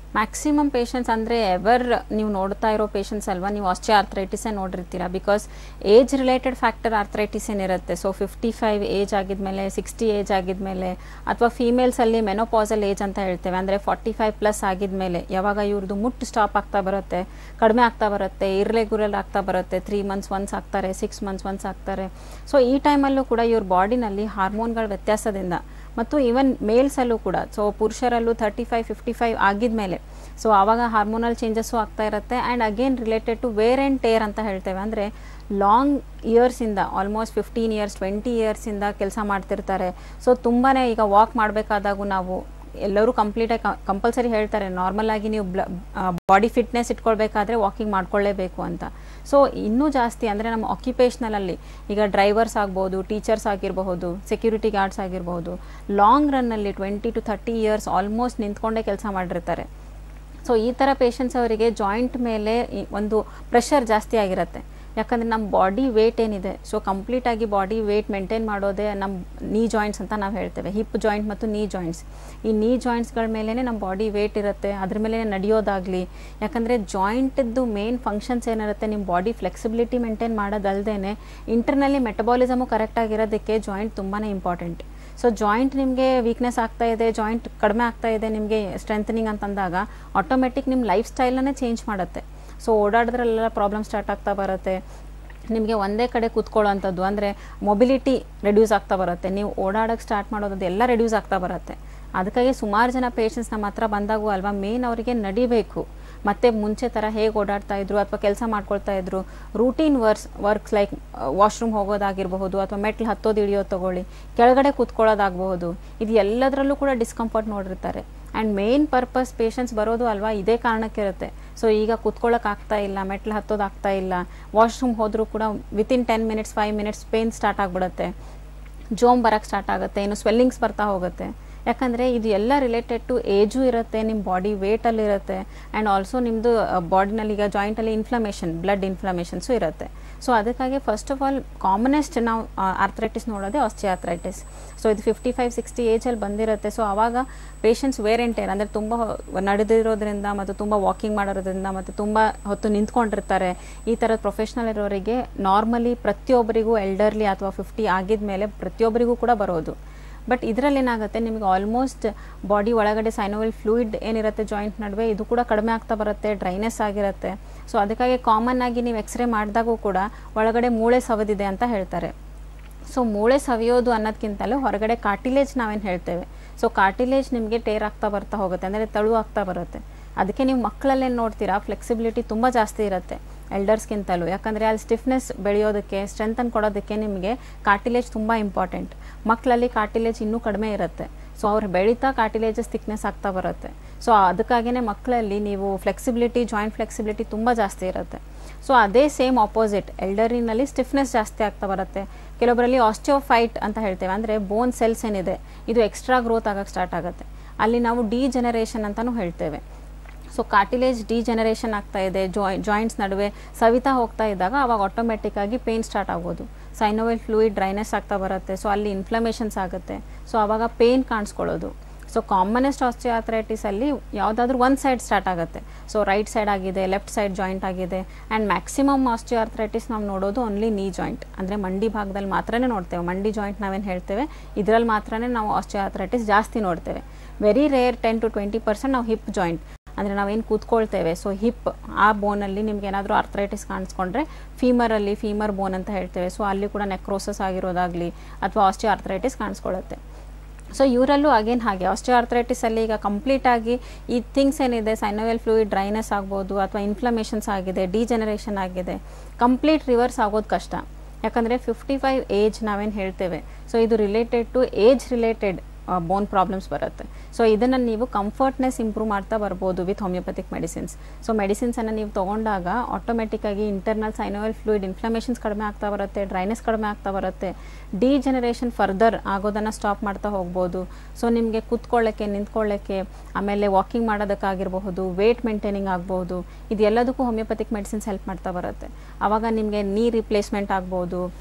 ಮ್ಯಾಕ್ಸಿಮಮ್ ಪೇಷಂಟ್ಸ್ ಅಂದರೆ ಎವರ್ ನೀವು ನೋಡ್ತಾ ಇರೋ ಪೇಷಂಟ್ಸ್ ಅಲ್ವಾ ನೀವು ಆಸ್ಟಿಯೋ ಆರ್ಥ್ರೈಟಿಸೇ ನೋಡಿರ್ತೀರ because age related factor arthritis ಏನಿರುತ್ತೆ ಸೊ ಫಿಫ್ಟಿ ಫೈವ್ ಏಜ್ ಆಗಿದ್ಮೇಲೆ ಸಿಕ್ಸ್ಟಿ ಏಜ್ ಆಗಿದ್ಮೇಲೆ ಅಥವಾ ಫೀಮೇಲ್ಸಲ್ಲಿ ಮೆನೋಪಾಸಲ್ ಏಜ್ ಅಂತ ಹೇಳ್ತೇವೆ ಅಂದರೆ ಫಾರ್ಟಿ ಫೈವ್ ಪ್ಲಸ್ ಆಗಿದ್ಮೇಲೆ ಯಾವಾಗ ಇವ್ರದ್ದು ಮುಟ್ಟು ಸ್ಟಾಪ್ ಆಗ್ತಾ ಬರುತ್ತೆ ಕಡಿಮೆ ಆಗ್ತಾ ಬರುತ್ತೆ ಇರ್ರೆಗ್ಯುಲರ್ ಆಗ್ತಾ ಬರುತ್ತೆ ತ್ರೀ ಮಂತ್ಸ್ ಒನ್ಸ್ ಆಗ್ತಾರೆ ಸಿಕ್ಸ್ ಮಂತ್ಸ್ ಒನ್ಸ್ ಆಗ್ತಾರೆ ಸೊ ಈ ಟೈಮಲ್ಲೂ ಕೂಡ ಇವ್ರ ಬಾಡಿನಲ್ಲಿ ಹಾರ್ಮೋನ್ಗಳ ವ್ಯತ್ಯಾಸದಿಂದ ಮತ್ತು ಈವನ್ ಮೇಲ್ಸಲ್ಲೂ ಕೂಡ ಸೊ ಪುರುಷರಲ್ಲೂ ಥರ್ಟಿ ಫೈವ್ ಫಿಫ್ಟಿ ಫೈವ್ ಆಗಿದ್ಮೇಲೆ ಸೊ ಆವಾಗ ಹಾರ್ಮೋನಲ್ ಚೇಂಜಸ್ಸು ಆಗ್ತಾ ಇರುತ್ತೆ and again related to wear and tear ಅಂತ ಹೇಳ್ತೇವೆ ಅಂದರೆ ಲಾಂಗ್ ಇಯರ್ಸಿಂದ ಆಲ್ಮೋಸ್ಟ್ ಫಿಫ್ಟೀನ್ ಇಯರ್ಸ್ ಟ್ವೆಂಟಿ ಇಯರ್ಸಿಂದ ಕೆಲಸ ಮಾಡ್ತಿರ್ತಾರೆ ಸೊ ತುಂಬಾ ಈಗ ವಾಕ್ ಮಾಡಬೇಕಾದಾಗೂ ನಾವು ಎಲ್ಲರೂ ಕಂಪ್ಲೀಟಾಗಿ ಕಂಪಲ್ಸರಿ ಹೇಳ್ತಾರೆ ನಾರ್ಮಲ್ ಆಗಿ ನೀವು ಬ್ಲ ಬಾಡಿ ಫಿಟ್ನೆಸ್ ಇಟ್ಕೊಳ್ಬೇಕಾದ್ರೆ ವಾಕಿಂಗ್ ಮಾಡ್ಕೊಳ್ಳೇಬೇಕು ಅಂತ ಸೊ ಇನ್ನೂ ಜಾಸ್ತಿ ಅಂದರೆ ನಮ್ಮ ಆಕ್ಯುಪೇಷ್ನಲಲ್ಲಿ ಈಗ ಡ್ರೈವರ್ಸ್ ಆಗ್ಬೋದು ಟೀಚರ್ಸ್ ಆಗಿರಬಹುದು ಸೆಕ್ಯೂರಿಟಿ ಗಾರ್ಡ್ಸ್ ಆಗಿರಬಹುದು ಲಾಂಗ್ ರನ್ನಲ್ಲಿ twenty to thirty years almost ನಿಂತ್ಕೊಂಡೇ ಕೆಲಸ ಮಾಡಿರ್ತಾರೆ ಸೊ ಈ ಥರ ಪೇಷಂಟ್ಸ್ ಅವರಿಗೆ ಜಾಯಿಂಟ್ ಮೇಲೆ ಈ ಒಂದು ಪ್ರೆಷರ್ ಜಾಸ್ತಿ ಆಗಿರುತ್ತೆ ಯಾಕಂದರೆ ನಮ್ಮ ಬಾಡಿ ವೇಟ್ ಏನಿದೆ ಸೊ ಕಂಪ್ಲೀಟಾಗಿ ಬಾಡಿ ವೇಟ್ ಮೇಂಟೈನ್ ಮಾಡೋದೇ ನಮ್ಮ ನೀ ಜಾಯಿಂಟ್ಸ್ ಅಂತ ನಾವು ಹೇಳ್ತೇವೆ ಹಿಪ್ ಜಾಯಿಂಟ್ ಮತ್ತು ನೀ ಜಾಯಿಂಟ್ಸ್ ಈ ನೀ ಜಾಯಿಂಟ್ಸ್ಗಳ ಮೇಲೇ ನಮ್ಮ ಬಾಡಿ ವೇಟ್ ಇರುತ್ತೆ ಅದ್ರ ಮೇಲೆ ನಡೆಯೋದಾಗಲಿ ಯಾಕಂದರೆ ಜಾಯಿಂಟದ್ದು ಮೇನ್ ಫಂಕ್ಷನ್ಸ್ ಏನಿರುತ್ತೆ ನಿಮ್ಮ ಬಾಡಿ ಫ್ಲೆಕ್ಸಿಬಿಲಿಟಿ ಮೇಂಟೈನ್ ಮಾಡೋದಲ್ಲದೇ ಇಂಟರ್ನಲ್ಲಿ ಮೆಟಬಾಲಿಸಮು ಕರೆಕ್ಟಾಗಿರೋದಕ್ಕೆ ಜಾಯಿಂಟ್ ತುಂಬಾ ಇಂಪಾರ್ಟೆಂಟ್ ಸೊ ಜಾಯಿಂಟ್ ನಿಮಗೆ ವೀಕ್ನೆಸ್ ಆಗ್ತಾ ಇದೆ ಜಾಯಿಂಟ್ ಕಡಿಮೆ ಆಗ್ತಾ ಇದೆ ನಿಮಗೆ ಸ್ಟ್ರೆಂಥನಿಂಗ್ ಅಂತಂದಾಗ ಆಟೋಮೆಟಿಕ್ ನಿಮ್ಮ ಲೈಫ್ ಸ್ಟೈಲನ್ನೇ ಚೇಂಜ್ ಮಾಡುತ್ತೆ ಸೊ ಓಡಾಡಿದ್ರಲ್ಲೆಲ್ಲ ಪ್ರಾಬ್ಲಮ್ ಸ್ಟಾರ್ಟ್ ಆಗ್ತಾ ಬರುತ್ತೆ ನಿಮಗೆ ಒಂದೇ ಕಡೆ ಕೂತ್ಕೊಳ್ಳೋವಂಥದ್ದು ಅಂದರೆ ಮೊಬಿಲಿಟಿ ರೆಡ್ಯೂಸ್ ಆಗ್ತಾ ಬರುತ್ತೆ ನೀವು ಓಡಾಡೋಕ್ಕೆ ಸ್ಟಾರ್ಟ್ ಮಾಡೋದು ಎಲ್ಲ ರೆಡ್ಯೂಸ್ ಆಗ್ತಾ ಬರುತ್ತೆ ಅದಕ್ಕಾಗಿ ಸುಮಾರು ಜನ ಪೇಷಂಟ್ಸ್ ನಮ್ಮ ಹತ್ರ ಬಂದಾಗೂ ಅಲ್ವಾ ಮೇನ್ ಅವರಿಗೆ ನಡಿಬೇಕು ಮತ್ತೆ ಮುಂಚೆ ಥರ ಹೇಗೆ ಓಡಾಡ್ತಾ ಇದ್ರು ಅಥವಾ ಕೆಲಸ ಮಾಡ್ಕೊಳ್ತಾ ಇದ್ರು routine works works like washroom ಹೋಗೋದಾಗಿರಬಹುದು ಅಥವಾ ಮೆಟ್ಲು ಹತ್ತೋದು ಇಳಿಯೋದು ತಗೊಳ್ಳಿ ಕೆಳಗಡೆ ಕೂತ್ಕೊಳ್ಳೋದಾಗಬಹುದು ಇದು ಎಲ್ಲದರಲ್ಲೂ ಕೂಡ ಡಿಸ್ಕಂಫರ್ಟ್ ನೋಡಿರ್ತಾರೆ ಆ್ಯಂಡ್ ಮೇನ್ ಪರ್ಪಸ್ ಪೇಷಂಟ್ಸ್ ಬರೋದು ಅಲ್ವಾ ಇದೇ ಕಾರಣಕ್ಕಿರುತ್ತೆ ಸೊ ಈಗ ಕೂತ್ಕೊಳ್ಳೋಕೆ ಆಗ್ತಾ ಇಲ್ಲ ಮೆಟ್ಲು ಹತ್ತೋದು ಆಗ್ತಾ ಇಲ್ಲ ವಾಶ್ರೂಮ್ ಹೋದರೂ ಕೂಡ within ten minutes five minutes pain start ಆಗಿಬಿಡುತ್ತೆ ಜೋಮ್ ಬರೋಕ್ಕೆ ಸ್ಟಾರ್ಟ್ ಆಗುತ್ತೆ ಇನ್ನು ಸ್ವೆಲ್ಲಿಂಗ್ಸ್ ಬರ್ತಾ ಹೋಗುತ್ತೆ ಯಾಕಂದರೆ ಇದು ಎಲ್ಲ ರಿಲೇಟೆಡ್ ಟು ಏಜು ಇರುತ್ತೆ ನಿಮ್ಮ ಬಾಡಿ ವೇಟಲ್ಲಿ ಇರುತ್ತೆ ಆ್ಯಂಡ್ ಆಲ್ಸೋ ನಿಮ್ಮದು ಬಾಡಿನಲ್ಲಿ ಈಗ ಜಾಯಿಂಟಲ್ಲಿ ಇನ್ಫ್ಲಮೇಷನ್ ಬ್ಲಡ್ ಇನ್ಫ್ಲಮೇಷನ್ಸು ಇರುತ್ತೆ ಸೊ ಅದಕ್ಕಾಗಿ ಫಸ್ಟ್ ಆಫ್ ಆಲ್ ಕಾಮನೆಸ್ಟ್ ನಾವು ಆರ್ಥ್ರೈಟಿಸ್ ನೋಡೋದೇ ಆಸ್ಟಿಯಾಥ್ರೈಟಿಸ್ ಸೊ ಇದು ಫಿಫ್ಟಿ ಫೈವ್ ಸಿಕ್ಸ್ಟಿ ಏಜಲ್ಲಿ ಬಂದಿರುತ್ತೆ ಸೊ ಆವಾಗ ಪೇಷಂಟ್ಸ್ ವೇರ್ ಆ್ಯಂಡ್ ಟೇರ್ ಅಂದರೆ ತುಂಬ ನಡೆದಿರೋದ್ರಿಂದ ಮತ್ತು ತುಂಬ ವಾಕಿಂಗ್ ಮಾಡೋದ್ರಿಂದ ಮತ್ತು ತುಂಬ ಹೊತ್ತು ನಿಂತ್ಕೊಂಡಿರ್ತಾರೆ ಈ ಥರದ ಪ್ರೊಫೆಷ್ನಲ್ ಇರೋರಿಗೆ ನಾರ್ಮಲಿ ಪ್ರತಿಯೊಬ್ಬರಿಗೂ ಎಲ್ಡರ್ಲಿ ಅಥವಾ ಫಿಫ್ಟಿ ಆಗಿದ ಮೇಲೆ ಪ್ರತಿಯೊಬ್ಬರಿಗೂ ಕೂಡ ಬರೋದು ಬಟ್ ಇದರಲ್ಲಿ ಏನಾಗುತ್ತೆ ನಿಮಗೆ ಆಲ್ಮೋಸ್ಟ್ ಬಾಡಿ ಒಳಗಡೆ ಸೈನೋವೆಲ್ ಫ್ಲೂಯಿಡ್ ಏನಿರುತ್ತೆ ಜಾಯಿಂಟ್ ನಡುವೆ ಇದು ಕೂಡ ಕಡಿಮೆ ಆಗ್ತಾ ಬರುತ್ತೆ ಡ್ರೈನೆಸ್ ಆಗಿರುತ್ತೆ ಸೊ ಅದಕ್ಕಾಗಿ ಕಾಮನ್ ಆಗಿ ನೀವು ಎಕ್ಸ್ರೇ ಮಾಡಿದಾಗೂ ಕೂಡ ಒಳಗಡೆ ಮೂಳೆ ಸವದಿದೆ ಅಂತ ಹೇಳ್ತಾರೆ ಸೊ ಮೂಳೆ ಸವಿಯೋದು ಅನ್ನೋದಕ್ಕಿಂತಲೂ ಹೊರಗಡೆ ಕಾರ್ಟಿಲೇಜ್ ನಾವೇನು ಹೇಳ್ತೇವೆ ಸೊ ಕಾರ್ಟಿಲೇಜ್ ನಿಮಗೆ ಟೇರ್ ಆಗ್ತಾ ಬರ್ತಾ ಹೋಗುತ್ತೆ ಅಂದರೆ ತಳು ಆಗ್ತಾ ಬರುತ್ತೆ ಅದಕ್ಕೆ ನೀವು ಮಕ್ಕಳಲ್ಲೇನು ನೋಡ್ತೀರಾ ಫ್ಲೆಕ್ಸಿಬಿಲಿಟಿ ತುಂಬ ಜಾಸ್ತಿ ಇರುತ್ತೆ ಎಲ್ಡರ್ಸ್ಗಿಂತಲೂ ಯಾಕಂದರೆ ಅಲ್ಲಿ ಸ್ಟಿಫ್ನೆಸ್ ಬೆಳೆಯೋದಕ್ಕೆ ಸ್ಟ್ರೆಂತನ್ ಕೊಡೋದಕ್ಕೆ ನಿಮಗೆ ಕಾರ್ಟಿಲೇಜ್ ತುಂಬ ಇಂಪಾರ್ಟೆಂಟ್ ಮಕ್ಕಳಲ್ಲಿ ಕಾರ್ಟಿಲೇಜ್ ಇನ್ನೂ ಕಡಿಮೆ ಇರುತ್ತೆ ಸೊ ಅವ್ರು ಬೆಳೀತಾ ಕಾರ್ಟಿಲೇಜಸ್ ಥಿಕ್ನೆಸ್ ಆಗ್ತಾ ಬರುತ್ತೆ ಸೊ ಅದಕ್ಕಾಗಿಯೇ ಮಕ್ಕಳಲ್ಲಿ ನೀವು ಫ್ಲೆಕ್ಸಿಬಿಲಿಟಿ ಜಾಯಿಂಟ್ ಫ್ಲೆಕ್ಸಿಬಿಲಿಟಿ ತುಂಬ ಜಾಸ್ತಿ ಇರುತ್ತೆ ಸೊ ಅದೇ ಸೇಮ್ ಆಪೋಸಿಟ್ ಎಲ್ಡರಿನಲ್ಲಿ ಸ್ಟಿಫ್ನೆಸ್ ಜಾಸ್ತಿ ಆಗ್ತಾ ಬರುತ್ತೆ ಕೆಲವೊಬ್ಬರಲ್ಲಿ ಆಸ್ಟಿಯೋಫೈಟ್ ಅಂತ ಹೇಳ್ತೇವೆ ಅಂದರೆ ಬೋನ್ ಸೆಲ್ಸ್ ಏನಿದೆ ಇದು ಎಕ್ಸ್ಟ್ರಾ ಗ್ರೋತ್ ಆಗೋಕ್ಕೆ ಸ್ಟಾರ್ಟ್ ಆಗುತ್ತೆ ಅಲ್ಲಿ ನಾವು ಡಿ ಜನರೇಷನ್ ಅಂತಲೂ ಹೇಳ್ತೇವೆ ಸೊ ಕಾರ್ಟಿಲೇಜ್ ಡಿ ಜನರೇಷನ್ ಆಗ್ತಾ ಇದೆ ಜಾಯ್ ಜಾಯಿಂಟ್ಸ್ ನಡುವೆ ಸವಿತಾ ಹೋಗ್ತಾ ಇದ್ದಾಗ ಅವಾಗ ಆಟೋಮೆಟಿಕ್ ಆಗಿ ಪೇನ್ ಸ್ಟಾರ್ಟ್ ಆಗ್ಬೋದು ಸೈನೋವೆಲ್ ಫ್ಲೂಯಿಡ್ ಡ್ರೈನೆಸ್ ಆಗ್ತಾ ಬರುತ್ತೆ ಸೊ ಅಲ್ಲಿ ಇನ್ಫ್ಲಮೇಷನ್ಸ್ ಆಗುತ್ತೆ ಸೊ ಆವಾಗ ಪೇನ್ ಕಾಣಿಸ್ಕೊಳ್ಳೋದು ಸೊ ಕಾಮನೆಸ್ಟ್ ಆಸ್ಟಿಯಾಥ್ರೈಟಿಸಲ್ಲಿ ಯಾವುದಾದ್ರೂ ಒಂದು ಸೈಡ್ ಸ್ಟಾರ್ಟ್ ಆಗುತ್ತೆ ಸೊ ರೈಟ್ ಸೈಡ್ ಆಗಿದೆ ಲೆಫ್ಟ್ ಸೈಡ್ ಜಾಯಿಂಟ್ ಆಗಿದೆ ಆ್ಯಂಡ್ ಮ್ಯಾಕ್ಸಿಮಮ್ ಆಸ್ಟಿಯಾಥ್ರೈಟಿಸ್ ನಾವು ನೋಡೋದು ಓನ್ಲಿ ನೀ ಜಾಯಿಂಟ್ ಅಂದರೆ ಮಂಡಿ ಭಾಗದಲ್ಲಿ ಮಾತ್ರನೇ ನೋಡ್ತೇವೆ ಮಂಡಿ ಜಾಯಿಂಟ್ ನಾವೇನು ಹೇಳ್ತೇವೆ ಇದರಲ್ಲಿ ಮಾತ್ರನೇ ನಾವು ಆಸ್ಟಿಯಾಥ್ರೈಟಿಸ್ ಜಾಸ್ತಿ ನೋಡ್ತೇವೆ very rare ten to twenty percent ನಾವು ಹಿಪ್ ಜಾಯಿಂಟ್ ಅಂದರೆ ನಾವೇನು ಕೂತ್ಕೊಳ್ತೇವೆ ಸೊ ಹಿಪ್ ಆ ಬೋನಲ್ಲಿ ನಿಮ್ಗೆ ಏನಾದರೂ ಆರ್ಥ್ರೈಟಿಸ್ ಕಾಣಿಸ್ಕೊಂಡ್ರೆ ಫೀಮರಲ್ಲಿ ಫೀಮರ್ ಬೋನ್ ಅಂತ ಹೇಳ್ತೇವೆ ಸೊ ಅಲ್ಲಿ ಕೂಡ ನೆಕ್ರೋಸಸ್ ಆಗಿರೋದಾಗಲಿ ಅಥವಾ ಆಸ್ಟಿಯೋ ಆರ್ಥ್ರೈಟಿಸ್ ಕಾಣಿಸ್ಕೊಳ್ಳುತ್ತೆ ಸೊ ಇವರಲ್ಲೂ ಅಗೇನ್ ಹಾಗೆ ಆಸ್ಟಿಯೋ ಆರ್ಥ್ರೈಟಿಸಲ್ಲಿ ಈಗ ಕಂಪ್ಲೀಟಾಗಿ ಈ ಥಿಂಗ್ಸ್ ಏನಿದೆ ಸೈನೋವೆಲ್ ಫ್ಲೂಯಿಡ್ ಡ್ರೈನೆಸ್ ಆಗ್ಬೋದು ಅಥವಾ ಇನ್ಫ್ಲಮೇಷನ್ಸ್ ಆಗಿದೆ ಡಿಜೆನರೇಷನ್ ಆಗಿದೆ ಕಂಪ್ಲೀಟ್ ರಿವರ್ಸ್ ಆಗೋದು ಕಷ್ಟ ಯಾಕಂದರೆ ಫಿಫ್ಟಿ ಫೈವ್ ಏಜ್ ನಾವೇನು ಹೇಳ್ತೇವೆ ಸೊ ಇದು related to age related bone problems ಬರುತ್ತೆ ಸೊ ಇದನ್ನು ನೀವು ಕಂಫರ್ಟ್ನೆಸ್ ಇಂಪ್ರೂವ್ ಮಾಡ್ತಾ ಬರ್ಬೋದು ವಿತ್ ಹೋಮಿಯೋಪತಿಕ್ ಮೆಡಿಸಿನ್ಸ್ ಸೊ ಮೆಡಿಸಿನ್ಸನ್ನು ನೀವು ತೊಗೊಂಡಾಗ ಆಟೋಮೆಟಿಕ್ಕಾಗಿ ಇಂಟರ್ನಲ್ ಸೈನೋವೆಲ್ ಫ್ಲೂಯಿಡ್ ಇನ್ಫ್ಲಮೇಷನ್ಸ್ ಕಡಿಮೆ ಆಗ್ತಾ ಬರುತ್ತೆ ಡ್ರೈನೆಸ್ ಕಡಿಮೆ ಆಗ್ತಾ ಬರುತ್ತೆ ಡಿ ಜನರೇಷನ್ ಫರ್ದರ್ ಆಗೋದನ್ನು ಸ್ಟಾಪ್ ಮಾಡ್ತಾ ಹೋಗ್ಬೋದು ಸೊ ನಿಮಗೆ ಕೂತ್ಕೊಳ್ಳೋಕ್ಕೆ ನಿಂತ್ಕೊಳ್ಳೋಕ್ಕೆ ಆಮೇಲೆ ವಾಕಿಂಗ್ ಮಾಡೋದಕ್ಕಾಗಿರಬಹುದು ವೇಟ್ ಮೇಂಟೈನಿಂಗ್ ಆಗ್ಬೋದು ಇದೆಲ್ಲದಕ್ಕೂ ಹೋಮಿಯೋಪತಿಕ್ ಮೆಡಿಸಿನ್ಸ್ ಹೆಲ್ಪ್ ಮಾಡ್ತಾ ಬರುತ್ತೆ ಆವಾಗ ನಿಮಗೆ ನೀ ರಿಪ್ಲೇಸ್ಮೆಂಟ್ ಆಗ್ಬೋದು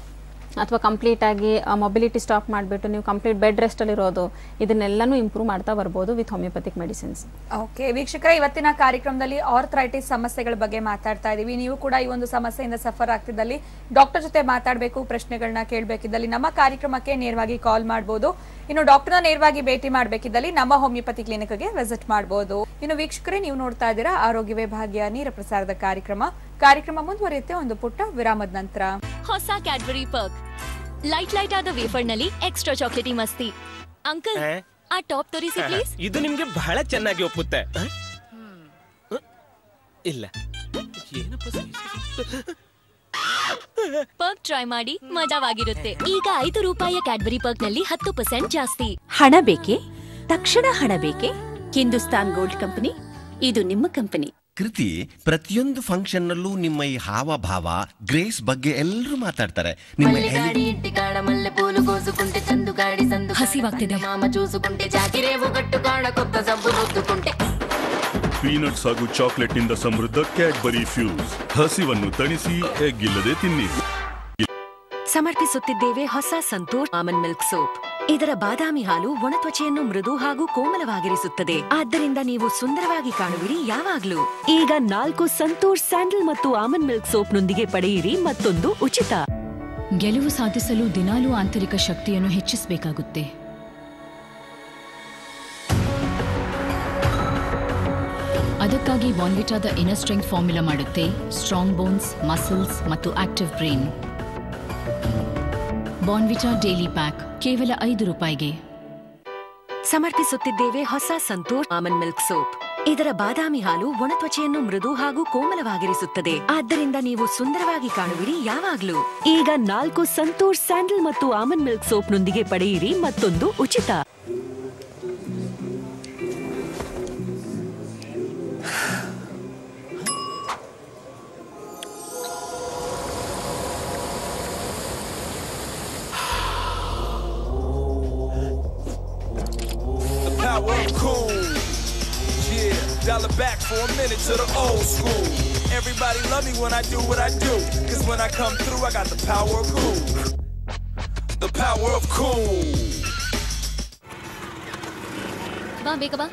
ಅಥವಾ ಕಂಪ್ಲೀಟ್ ಆಗಿ ಮೊಬಿಲಿಟಿ ಸ್ಟಾಪ್ ಮಾಡಿಬಿಟ್ಟು ನೀವು ಕಂಪ್ಲೀಟ್ ಬೆಡ್ ರೆಸ್ಟಲ್ಲಿ ಇರೋದು ಇದನ್ನೆಲ್ಲನೂ ಇಂಪ್ರೂವ್ ಮಾಡ್ತಾ ಬರ್ಬೋದು ವಿತ್ ಹೋಮಿಯೋಪತಿಕ್ ಮೆಡಿಸಿನ್ಸ್ ಓಕೆ ವೀಕ್ಷಕರೇ ಇವತ್ತಿನ ಕಾರ್ಯಕ್ರಮದಲ್ಲಿ ಆರ್ಥ್ರೈಟಿಸ್ ಸಮಸ್ಯೆಗಳ ಬಗ್ಗೆ ಮಾತಾಡ್ತಾ ಇದೀವಿ ನೀವು ಕೂಡ ಈ ಒಂದು ಸಮಸ್ಯೆಯಿಂದ ಸಫರ್ ಆಗ್ತಿದ್ದಲ್ಲಿ ಡಾಕ್ಟರ್ ಜೊತೆ ಮಾತಾಡಬೇಕು ಪ್ರಶ್ನೆಗಳನ್ನ ಕೇಳಬೇಕಿದ್ದಲ್ಲಿ ನಮ್ಮ ಕಾರ್ಯಕ್ರಮಕ್ಕೆ ನೇರವಾಗಿ ಕಾಲ್ ಮಾಡಬಹುದು ಇನ್ನು ಡಾಕ್ಟರ್ನ ನೇರವಾಗಿ ಭೇಟಿ ಮಾಡಬೇಕಿದ್ದಲ್ಲಿ ನಮ್ಮ ಹೋಮಿಯೋಪತಿ ಕ್ಲಿನಿಕ್ಗೆ ವಿಸಿಟ್ ಮಾಡಬಹುದು ಇನ್ನು ವೀಕ್ಷಕರೇ ನೀವು ನೋಡ್ತಾ ಇದ್ದೀರಾ ಆರೋಗ್ಯವೇ ಭಾಗ್ಯ ನೇರ ಪ್ರಸಾರದ ಕಾರ್ಯಕ್ರಮ ಕಾರ್ಯಕ್ರಮ ಮುಂದುವರಿಯುತ್ತೆ ಒಂದು ಪುಟ್ಟ ವಿರಾಮದ ನಂತರ ಹೊಸ ಕ್ಯಾಡ್ಬರಿ ಪರ್ಕ್ ಲೈಟ್ ಲೈಟ್ ಆದ ವೇಫರ್ ನಲ್ಲಿ ಎಕ್ಸ್ಟ್ರಾ ಚಾಕ್ಲೇಟಿ ಮಸ್ತಿ ಅಂಕಲ್ ಆ? ಆ ಟಾಪ್ ತೋರಿಸಿ ಪ್ಲೀಸ್ ಇದು ನಿಮ್ಗೆ ಬಹಳ ಚೆನ್ನಾಗಿ ಒಪ್ಪುತ್ತೆ ಆ? ಆ? ಇಲ್ಲ ಏನಪ್ಪ ಸರಿ? ಪರ್ಕ್ ಟ್ರೈ ಮಾಡಿ ಮಜಾವಾಗಿರುತ್ತೆ ಈಗ ಐದು ರೂಪಾಯಿಯ ಕ್ಯಾಡ್ಬರಿ ಪರ್ಕ್ ನಲ್ಲಿ ಹತ್ತು ಪರ್ಸೆಂಟ್ ಜಾಸ್ತಿ ಹಣ ಬೇಕೆ ತಕ್ಷಣ ಹಣ ಬೇಕೆ ಹಿಂದೂಸ್ತಾನ್ ಗೋಲ್ಡ್ ಕಂಪನಿ ಇದು ನಿಮ್ಮ ಕಂಪನಿ ಕೃತಿ ಪ್ರತಿಯೊಂದು ಫಂಕ್ಷನ್ ನಲ್ಲೂ ನಿಮ್ಮ ಈ ಹಾವಭಾವ ಗ್ರೇಸ್ ಬಗ್ಗೆ ಎಲ್ಲರೂ ಮಾತಾಡ್ತಾರೆ ನಿಮ್ಮ ಎಲಿ- ఇంటికాడ మల్లె పూలు కోసుకుంటే చందుగాడి సందు ಹಸಿವಾಗ್ತಿದೆ. మామ చూసుకుంటే జాకిరేవు కట్టుకాడ కొత్త సబ్బు రుద్దుకుంటే ಪೀನಟ್ಸ್ ಹಾಗೂ ಚಾಕ್ಲೇಟ್ನಿಂದ ಸಮೃದ್ಧ ಕ್ಯಾಡ್ಬರಿ ಫ್ಯೂಸ್ ಹಸಿವನ್ನು ತಣಿಸಿ ಎಗ್ಗಿಲ್ಲದೆ ತಿನ್ನಿ ಸಮರ್ಪಿಸುತ್ತಿದ್ದೇವೆ ಹೊಸ ಸಂತೂರ್ ಆಮನ್ ಮಿಲ್ಕ್ ಸೋಪ್ ಇದರ ಬಾದಾಮಿ ಹಾಲು ಒಣ ತ್ವಚೆಯನ್ನು ಮೃದು ಹಾಗೂ ಕೋಮಲವಾಗಿರಿಸುತ್ತದೆ ಆದ್ದರಿಂದ ನೀವು ಸುಂದರವಾಗಿ ಕಾಣುವಿರಿ ಯಾವಾಗ್ಲೂ ಈಗ ನಾಲ್ಕು ಸಂತೂರ್ ಸ್ಯಾಂಡಲ್ ಮತ್ತು ಆಮನ್ ಮಿಲ್ಕ್ ಸೋಪ್ನೊಂದಿಗೆ ಪಡೆಯಿರಿ ಮತ್ತೊಂದು ಉಚಿತ ಗೆಲುವು ಸಾಧಿಸಲು ದಿನಾಲೂ ಆಂತರಿಕ ಶಕ್ತಿಯನ್ನು ಹೆಚ್ಚಿಸಬೇಕಾಗುತ್ತೆ ಅದಕ್ಕಾಗಿ ಬಾನ್ವಿಟಾದ ಇನರ್ ಸ್ಟ್ರೆಂಗ್ ಫಾರ್ಮುಲಾ ಮಾಡುತ್ತೆ ಸ್ಟ್ರಾಂಗ್ ಬೋನ್ಸ್ ಮಸಲ್ಸ್ ಮತ್ತು active brain Bournvita daily pack ಕೇವಲ ಐದು ರೂಪಾಯಿಗೆ ಸಮರ್ಪಿಸುತ್ತಿದ್ದೇವೆ ಹೊಸ ಸಂತೂರ್ ಆಮನ್ ಮಿಲ್ಕ್ ಸೋಪ್ ಇದರ ಬಾದಾಮಿ ಹಾಲು ಒಣ ತ್ವಚೆಯನ್ನು ಮೃದು ಹಾಗೂ ಕೋಮಲವಾಗಿರಿಸುತ್ತದೆ ಆದ್ದರಿಂದ ನೀವು ಸುಂದರವಾಗಿ ಕಾಣುವಿರಿ ಯಾವಾಗ್ಲೂ ಈಗ ನಾಲ್ಕು ಸಂತೂರ್ ಸ್ಯಾಂಡಲ್ ಮತ್ತು ಆಮನ್ ಮಿಲ್ಕ್ ಸೋಪ್ನೊಂದಿಗೆ ಪಡೆಯಿರಿ ಮತ್ತೊಂದು ಉಚಿತ The power of cool. Yeah, dial it back for a minute to the old school. Everybody love me when I do what I do. Cause when I come through, I got the power of cool. The power of cool. ಬಾ ಬೇಗ ಬಾ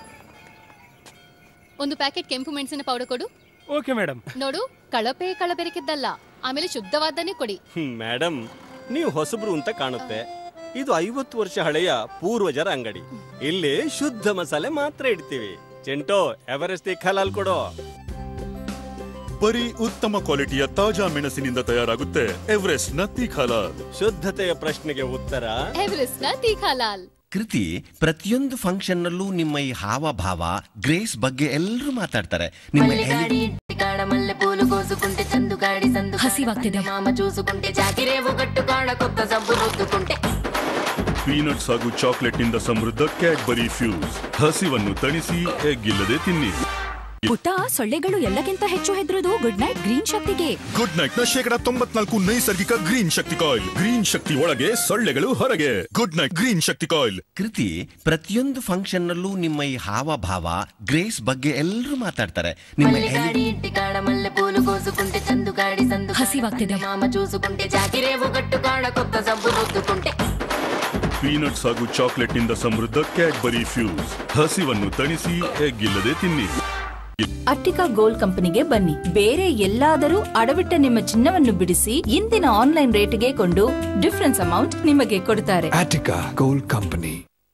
ಒಂದು packet ಕೆಂಪು ಮೆಣಸಿನ powder ಕೊಡು okay madam ನೋಡು ಕಳಪೆ ಕಳಬೆರಕಿದ್ದಲ್ಲ ಆಮೇಲೆ ಶುದ್ಧವಾದನೇ ಕೊಡಿ ಮೇಡಮ್ ನೀವು ಹೊಸಬ್ರು ಅಂತ ಕಾಣುತ್ತೆ ಇದು ಐವತ್ತು ವರ್ಷ ಹಳೆಯ ಪೂರ್ವಜರ ಅಂಗಡಿ ಇಲ್ಲಿ ಶುದ್ಧ ಮಸಾಲೆ ಮಾತ್ರ ಇಡ್ತೀವಿ ಚೆಂಟೋ ಎವರೆಸ್ಟ್ ಹಲಾಲ್ ಕೊಡೋ ಬರೀ ಉತ್ತಮ ಕ್ವಾಲಿಟಿಯ ತಾಜಾ ಮೆಣಸಿನಿಂದ ತಯಾರಾಗುತ್ತೆ ಎವರೆಸ್ಟ್ ನ ತೀಖಾಲಾಲ್ ಶುದ್ಧತೆಯ ಪ್ರಶ್ನೆಗೆ ಉತ್ತರ ಎವರೆಸ್ಟ್ ನ ತೀಖಾಲಾಲ್ ಕೃತಿ ಪ್ರತಿಯೊಂದು ಫಂಕ್ಷನ್ ನಲ್ಲೂ ನಿಮ್ಮ ಈ ಹಾವಭಾವ ಗ್ರೇಸ್ ಬಗ್ಗೆ ಎಲ್ಲರೂ ಮಾತಾಡ್ತಾರೆ ನಿಮ್ಮ ಎಲಿ- ఇంటికాడ మల్లె పూలు కోసుకుంటే చందుగాడి సందు ಹಸಿವಾಗ್ತಿದೆ. మామ చూసుకుంటే జాకిరేవు కట్టుకాడ కొత్త సబ్బు రుద్దుకుంటే ಪೀನಟ್ಸ್ ಹಾಗೂ ಚಾಕ್ಲೇಟ್ನಿಂದ ಸಮೃದ್ಧ ಕ್ಯಾಡ್ಬರಿ ಫ್ಯೂಸ್ ಹಸಿವನ್ನು ತಣಿಸಿ ಎಗ್ಗಿಲ್ಲದೆ ತಿನ್ನಿ ಪುಟ್ಟ ಸೊಳ್ಳೆಗಳು ಎಲ್ಲಕ್ಕಿಂತ ಹೆಚ್ಚು ಹೆದರೋದು ಗುಡ್ ನೈಟ್ ಗ್ರೀನ್ ಶಕ್ತಿಗೆ ಗುಡ್ ನೈಟ್ ನ ಶೇಕಡ ತೊಂಬತ್ನಾಲ್ಕು ನೈಸರ್ಗಿಕ ಗ್ರೀನ್ ಶಕ್ತಿ ಕಾಯಿಲ್ ಗ್ರೀನ್ ಶಕ್ತಿ ಒಳಗೆ ಸೊಳ್ಳೆಗಳು ಹೊರಗೆ ಗುಡ್ ನೈಟ್ ಗ್ರೀನ್ ಶಕ್ತಿ ಕಾಯಿಲ್ ಕೃತಿ ಪ್ರತಿಯೊಂದು ಫಂಕ್ಷನ್ ನಲ್ಲೂ ನಿಮ್ಮ ಈ ಹಾವಭಾವ ಗ್ರೇಸ್ ಬಗ್ಗೆ ಎಲ್ಲರೂ ಮಾತಾಡ್ತಾರೆ ನಿಮ್ಮ ಎಲಿ- ఇంటికాడ మల్లె పూలు కోసుకుంటే చందుగాడి సందు ಹಸಿವಾಗ್ತಿದೆ. మామ చూసుకుంటే జాకిరేవు కట్టుకాడ కొత్త సబ్బు రుద్దుకుంటే ಪೀನಟ್ಸ್ ಹಾಗೂ ಚಾಕ್ಲೇಟ್ನಿಂದ ಸಮೃದ್ಧ ಕ್ಯಾಡ್ಬರಿ ಫ್ಯೂಸ್ ಹಸಿವನ್ನು ತಣಿಸಿ ಎಗ್ಗಿಲ್ಲದೆ ತಿನ್ನಿ ಅಟ್ಟಿಕಾ ಗೋಲ್ಡ್ ಕಂಪನಿಗೆ ಬನ್ನಿ ಬೇರೆ ಎಲ್ಲಾದರೂ ಅಡವಿಟ್ಟ ನಿಮ್ಮ ಚಿನ್ನವನ್ನು ಬಿಡಿಸಿ ಇಂದಿನ ಆನ್ಲೈನ್ ರೇಟ್ಗೆ ಕೊಂಡು ಡಿಫರೆನ್ಸ್ ಅಮೌಂಟ್ ನಿಮಗೆ ಕೊಡುತ್ತಾರೆ Attica Gold Company.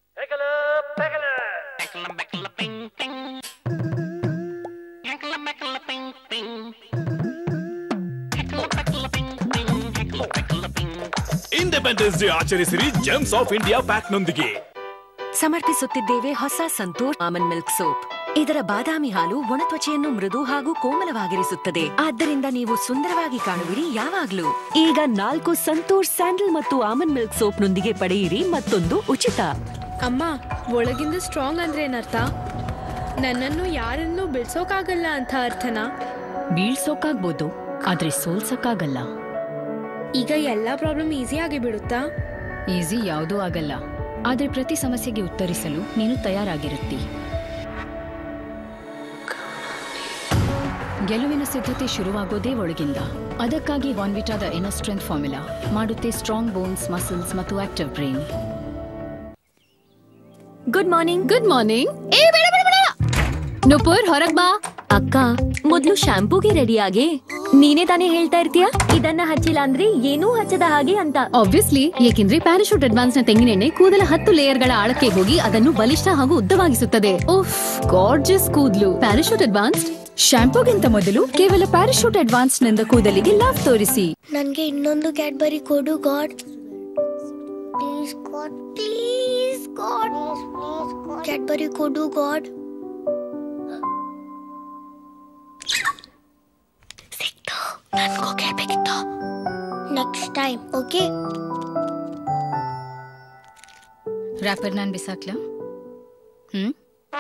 Independence day ಆಚರಿಸಿರಿ ಜೆಮ್ಸ್ ಆಫ್ ಇಂಡಿಯಾ ಪ್ಯಾಕ್ ನೊಂದಿಗೆ ಸಮರ್ಪಿಸುತ್ತಿದ್ದೇವೆ ಹೊಸ ಸಂತೂರ್ ಆಮನ್ ಮಿಲ್ಕ್ ಸೋಪ್ ಇದರ ಬಾದಾಮಿ ಹಾಲು ಒಣ ತ್ವಚೆಯನ್ನು ಮೃದು ಹಾಗೂ ಕೋಮಲವಾಗಿರಿಸುತ್ತದೆ ಆದ್ದರಿಂದ ನೀವು ಸುಂದರವಾಗಿ ಕಾಣುವಿರಿ ಯಾವಾಗ್ಲೂ ಈಗ ನಾಲ್ಕು ಸಂತೂರ್ ಸ್ಯಾಂಡಲ್ ಮತ್ತು ಆಮನ್ ಮಿಲ್ಕ್ ಸೋಪ್ನೊಂದಿಗೆ ಪಡೆಯಿರಿ ಮತ್ತೊಂದು ಉಚಿತ ಅಮ್ಮ ಒಳಗಿಂದ ಸ್ಟ್ರಾಂಗ್ ಅಂದ್ರೆ ಏನರ್ಥ ನನ್ನನ್ನು ಯಾರನ್ನೂ ಬಿಡ್ಸೋಕಾಗಲ್ಲ ಅಂತ ಅರ್ಥನಾ ಬೀಳ್ಸೋಕಾಗ್ಬೋದು ಆದ್ರೆ ಸೋಲ್ಸಕ್ಕಾಗಲ್ಲ ಈಗ ಎಲ್ಲ ಪ್ರಾಬ್ಲಮ್ ಈಸಿಯಾಗಿ ಬಿಡುತ್ತಾ ಈಸಿ ಯಾವುದೂ ಆಗಲ್ಲ ಆದ್ರೆ ಪ್ರತಿ ಸಮಸ್ಯೆಗೆ ಉತ್ತರಿಸಲು ನೀನು ತಯಾರಾಗಿರುತ್ತಿ ಗೆಲುವಿನ ಸಿದ್ಧತೆ ಶುರುವಾಗೋದೇ ಒಳಗಿಂದ ಅದಕ್ಕಾಗಿ ವಾನ್ವಿಟಾದ ಇನರ್ ಸ್ಟ್ರೆಂತ್ ಫಾರ್ಮುಲಾ ಮಾಡುತ್ತೆ ಸ್ಟ್ರಾಂಗ್ ಬೋನ್ಸ್ ಮಸಲ್ಸ್ ಮತ್ತು active brain good morning good morning ಏ ಬೇಡ ಬೇಡ ಬೇಡ ನುಪುರ್ ಹೊರಗ್ ಬಾ ಅಕ್ಕ ಮೊದ್ಲು ಶಾಂಪೂಗೆ ರೆಡಿ ಆಗಿ ನೀನೇ ತಾನೇ ಹೇಳ್ತಾ ಇರ್ತೀಯ ಇದನ್ನ ಹಚ್ಚಿಲ್ಲ ಅಂದ್ರೆ ಏನೂ ಹಚ್ಚದ ಹಾಗೆ ಅಂತ ಆಬ್ವಿಯಸ್ಲಿ ಏಕೆಂದ್ರೆ ಪ್ಯಾರಾಶೂಟ್ ಅಡ್ವಾನ್ಸ್ ನ ತೆಂಗಿನೆಣ್ಣೆ ಕೂದಲ ಹತ್ತು ಲೇಯರ್ಗಳ ಆಳಕ್ಕೆ ಹೋಗಿ ಅದನ್ನು ಬಲಿಷ್ಠ ಹಾಗೂ ಉದ್ದವಾಗಿಸುತ್ತದೆ ಉಫ್ ಗಾರ್ಜಸ್ ಕೂದಲು ಪ್ಯಾರಾಶೂಟ್ ಅಡ್ವಾನ್ಸ್ ಶಾಂಪೂಗಿಂತ ಮೊದಲು ಕೇವಲ ಪ್ಯಾರಾಶೂಟ್ ಅಡ್ವಾನ್ಸ್ ನಿಂದ ಕೂದಲಿಗೆ ಲಾಭ ತೋರಿಸಿ ನನ್ಗೆ ಇನ್ನೊಂದು ಕ್ಯಾಡ್ಬರಿ ಕೊಡು god please god please god Cadbury ಕೊಡು ಗಾಡ್ ಸಿಕ್ತು ನನ್ಗೂ ಕೇಳ್ಬೇಕಿತ್ತು ನೆಕ್ಸ್ಟ್ ಟೈಮ್ ಓಕೆ ರ್ಯಾಪರ್ ನಾನ್ ಬಿಸಾಕ್ಲಾ ಹ್ಮ್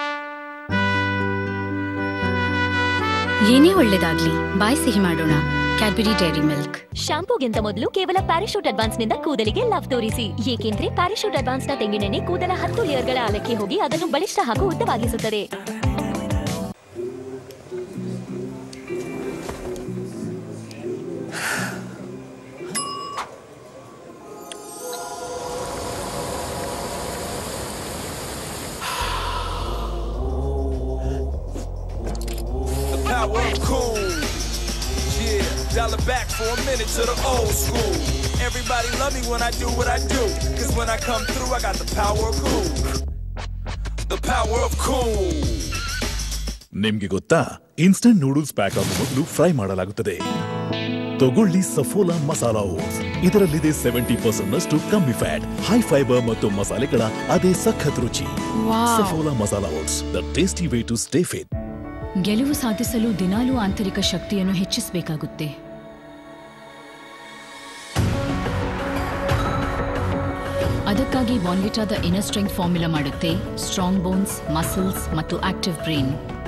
ಏನೇ ಒಳ್ಳೇದಾಗ್ಲಿ ಬಾಯ್ ಸಿಹಿ ಮಾಡೋಣ ಕ್ಯಾಡ್ಬರಿ ಡೈರಿ ಮಿಲ್ಕ್ ಶಾಂಪೂಗಿಂತ ಮೊದಲು ಕೇವಲ ಪ್ಯಾರಾಶೂಟ್ ಅಡ್ವಾನ್ಸ್ ನಿಂದ ಕೂದಲಿಗೆ ಲವ್ ತೋರಿಸಿ ಏಕೆಂದ್ರೆ ಪ್ಯಾರಾಶೂಟ್ ಅಡ್ವಾನ್ಸ್ ನ ತೆಂಗಿನೆಣ್ಣೆ ಕೂದಲ ಹತ್ತು ಲೇಯರ್ಗಳ ಆಳಕ್ಕೆ ಹೋಗಿ ಅದನ್ನು ಬಲಿಷ್ಠ ಹಾಗೂ ಉದ್ದವಾಗಿಸುತ್ತದೆ The power of cool. Yeah, dial it back for a minute to the old school. Everybody love me when I do what I do. Cause when I come through, I got the power of cool. The power of cool. ನಿಮ್ಗೆ ಗೊತ್ತಾ instant noodles pack ಆಗುವ ಮೊದಲು fry ಮಾಡಲಾಗುತ್ತದೆ ತಗೊಳ್ಳಿ Saffola masala oats ಇದರಲ್ಲಿದೆ seventy percent ನಷ್ಟು ಕಮ್ಮಿ fat high fibre ಮತ್ತು ಮಸಾಲೆಗಳ ಅದೇ ಸಖತ್ ರುಚಿ Wow. Saffola masala oats the tasty way to stay fit ಗೆಲುವು ಸಾಧಿಸಲು ದಿನಾಲೂ ಆಂತರಿಕ ಶಕ್ತಿಯನ್ನು ಹೆಚ್ಚಿಸಬೇಕಾಗುತ್ತೆ ಅದಕ್ಕಾಗಿ ಬಾನ್ವಿಟಾದ ಇನರ್ ಸ್ಟ್ರೆಂತ್ ಫಾರ್ಮುಲಾ ಮಾಡುತ್ತೆ ಸ್ಟ್ರಾಂಗ್ ಬೋನ್ಸ್ ಮಸಲ್ಸ್ ಮತ್ತು active brain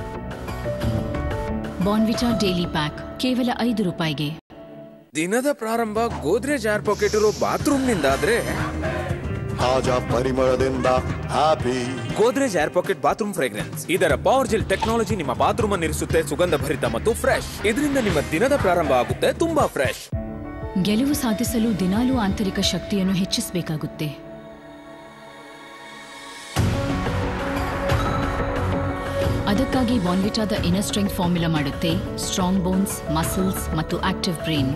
Bournvita daily pack ಕೇವಲ ಐದು ರೂಪಾಯಿಗೆ ದಿನದ ಪ್ರಾರಂಭ ಗೋದ್ರೇಜ್ ಏರ್ ಪಾಕೆಟ್ ಇರೋ ಬಾತ್ರೂಮ್ ನಿಂದ ಆದ್ರೆ ತಾಜಾ ಪರಿಮಳದಿಂದ happy Godrej air pocket bathroom fragrance ಇದರ ಪವರ್ ಜೆಲ್ ಟೆಕ್ನಾಲಜಿ ನಿಮ್ಮ ಬಾತ್ರೂಮ್ ಅನ್ನು ಇರಿಸುತ್ತೆ ಸುಗಂಧ ಭರಿತ ಮತ್ತು ಫ್ರೆಶ್ ಇದರಿಂದ ನಿಮ್ಮ ದಿನದ ಪ್ರಾರಂಭ ಆಗುತ್ತೆ ತುಂಬಾ ಫ್ರೆಶ್ ಗೆಲುವು ಸಾಧಿಸಲು ದಿನಾಲೂ ಆಂತರಿಕ ಶಕ್ತಿಯನ್ನು ಹೆಚ್ಚಿಸಬೇಕಾಗುತ್ತೆ ಅದಕ್ಕಾಗಿ ಬಾನ್ವಿಟಾದ ಇನರ್ ಸ್ಟ್ರೆಂತ್ ಫಾರ್ಮುಲಾ ಮಾಡುತ್ತೆ ಸ್ಟ್ರಾಂಗ್ ಬೋನ್ಸ್ ಮಸಲ್ಸ್ ಮತ್ತು active brain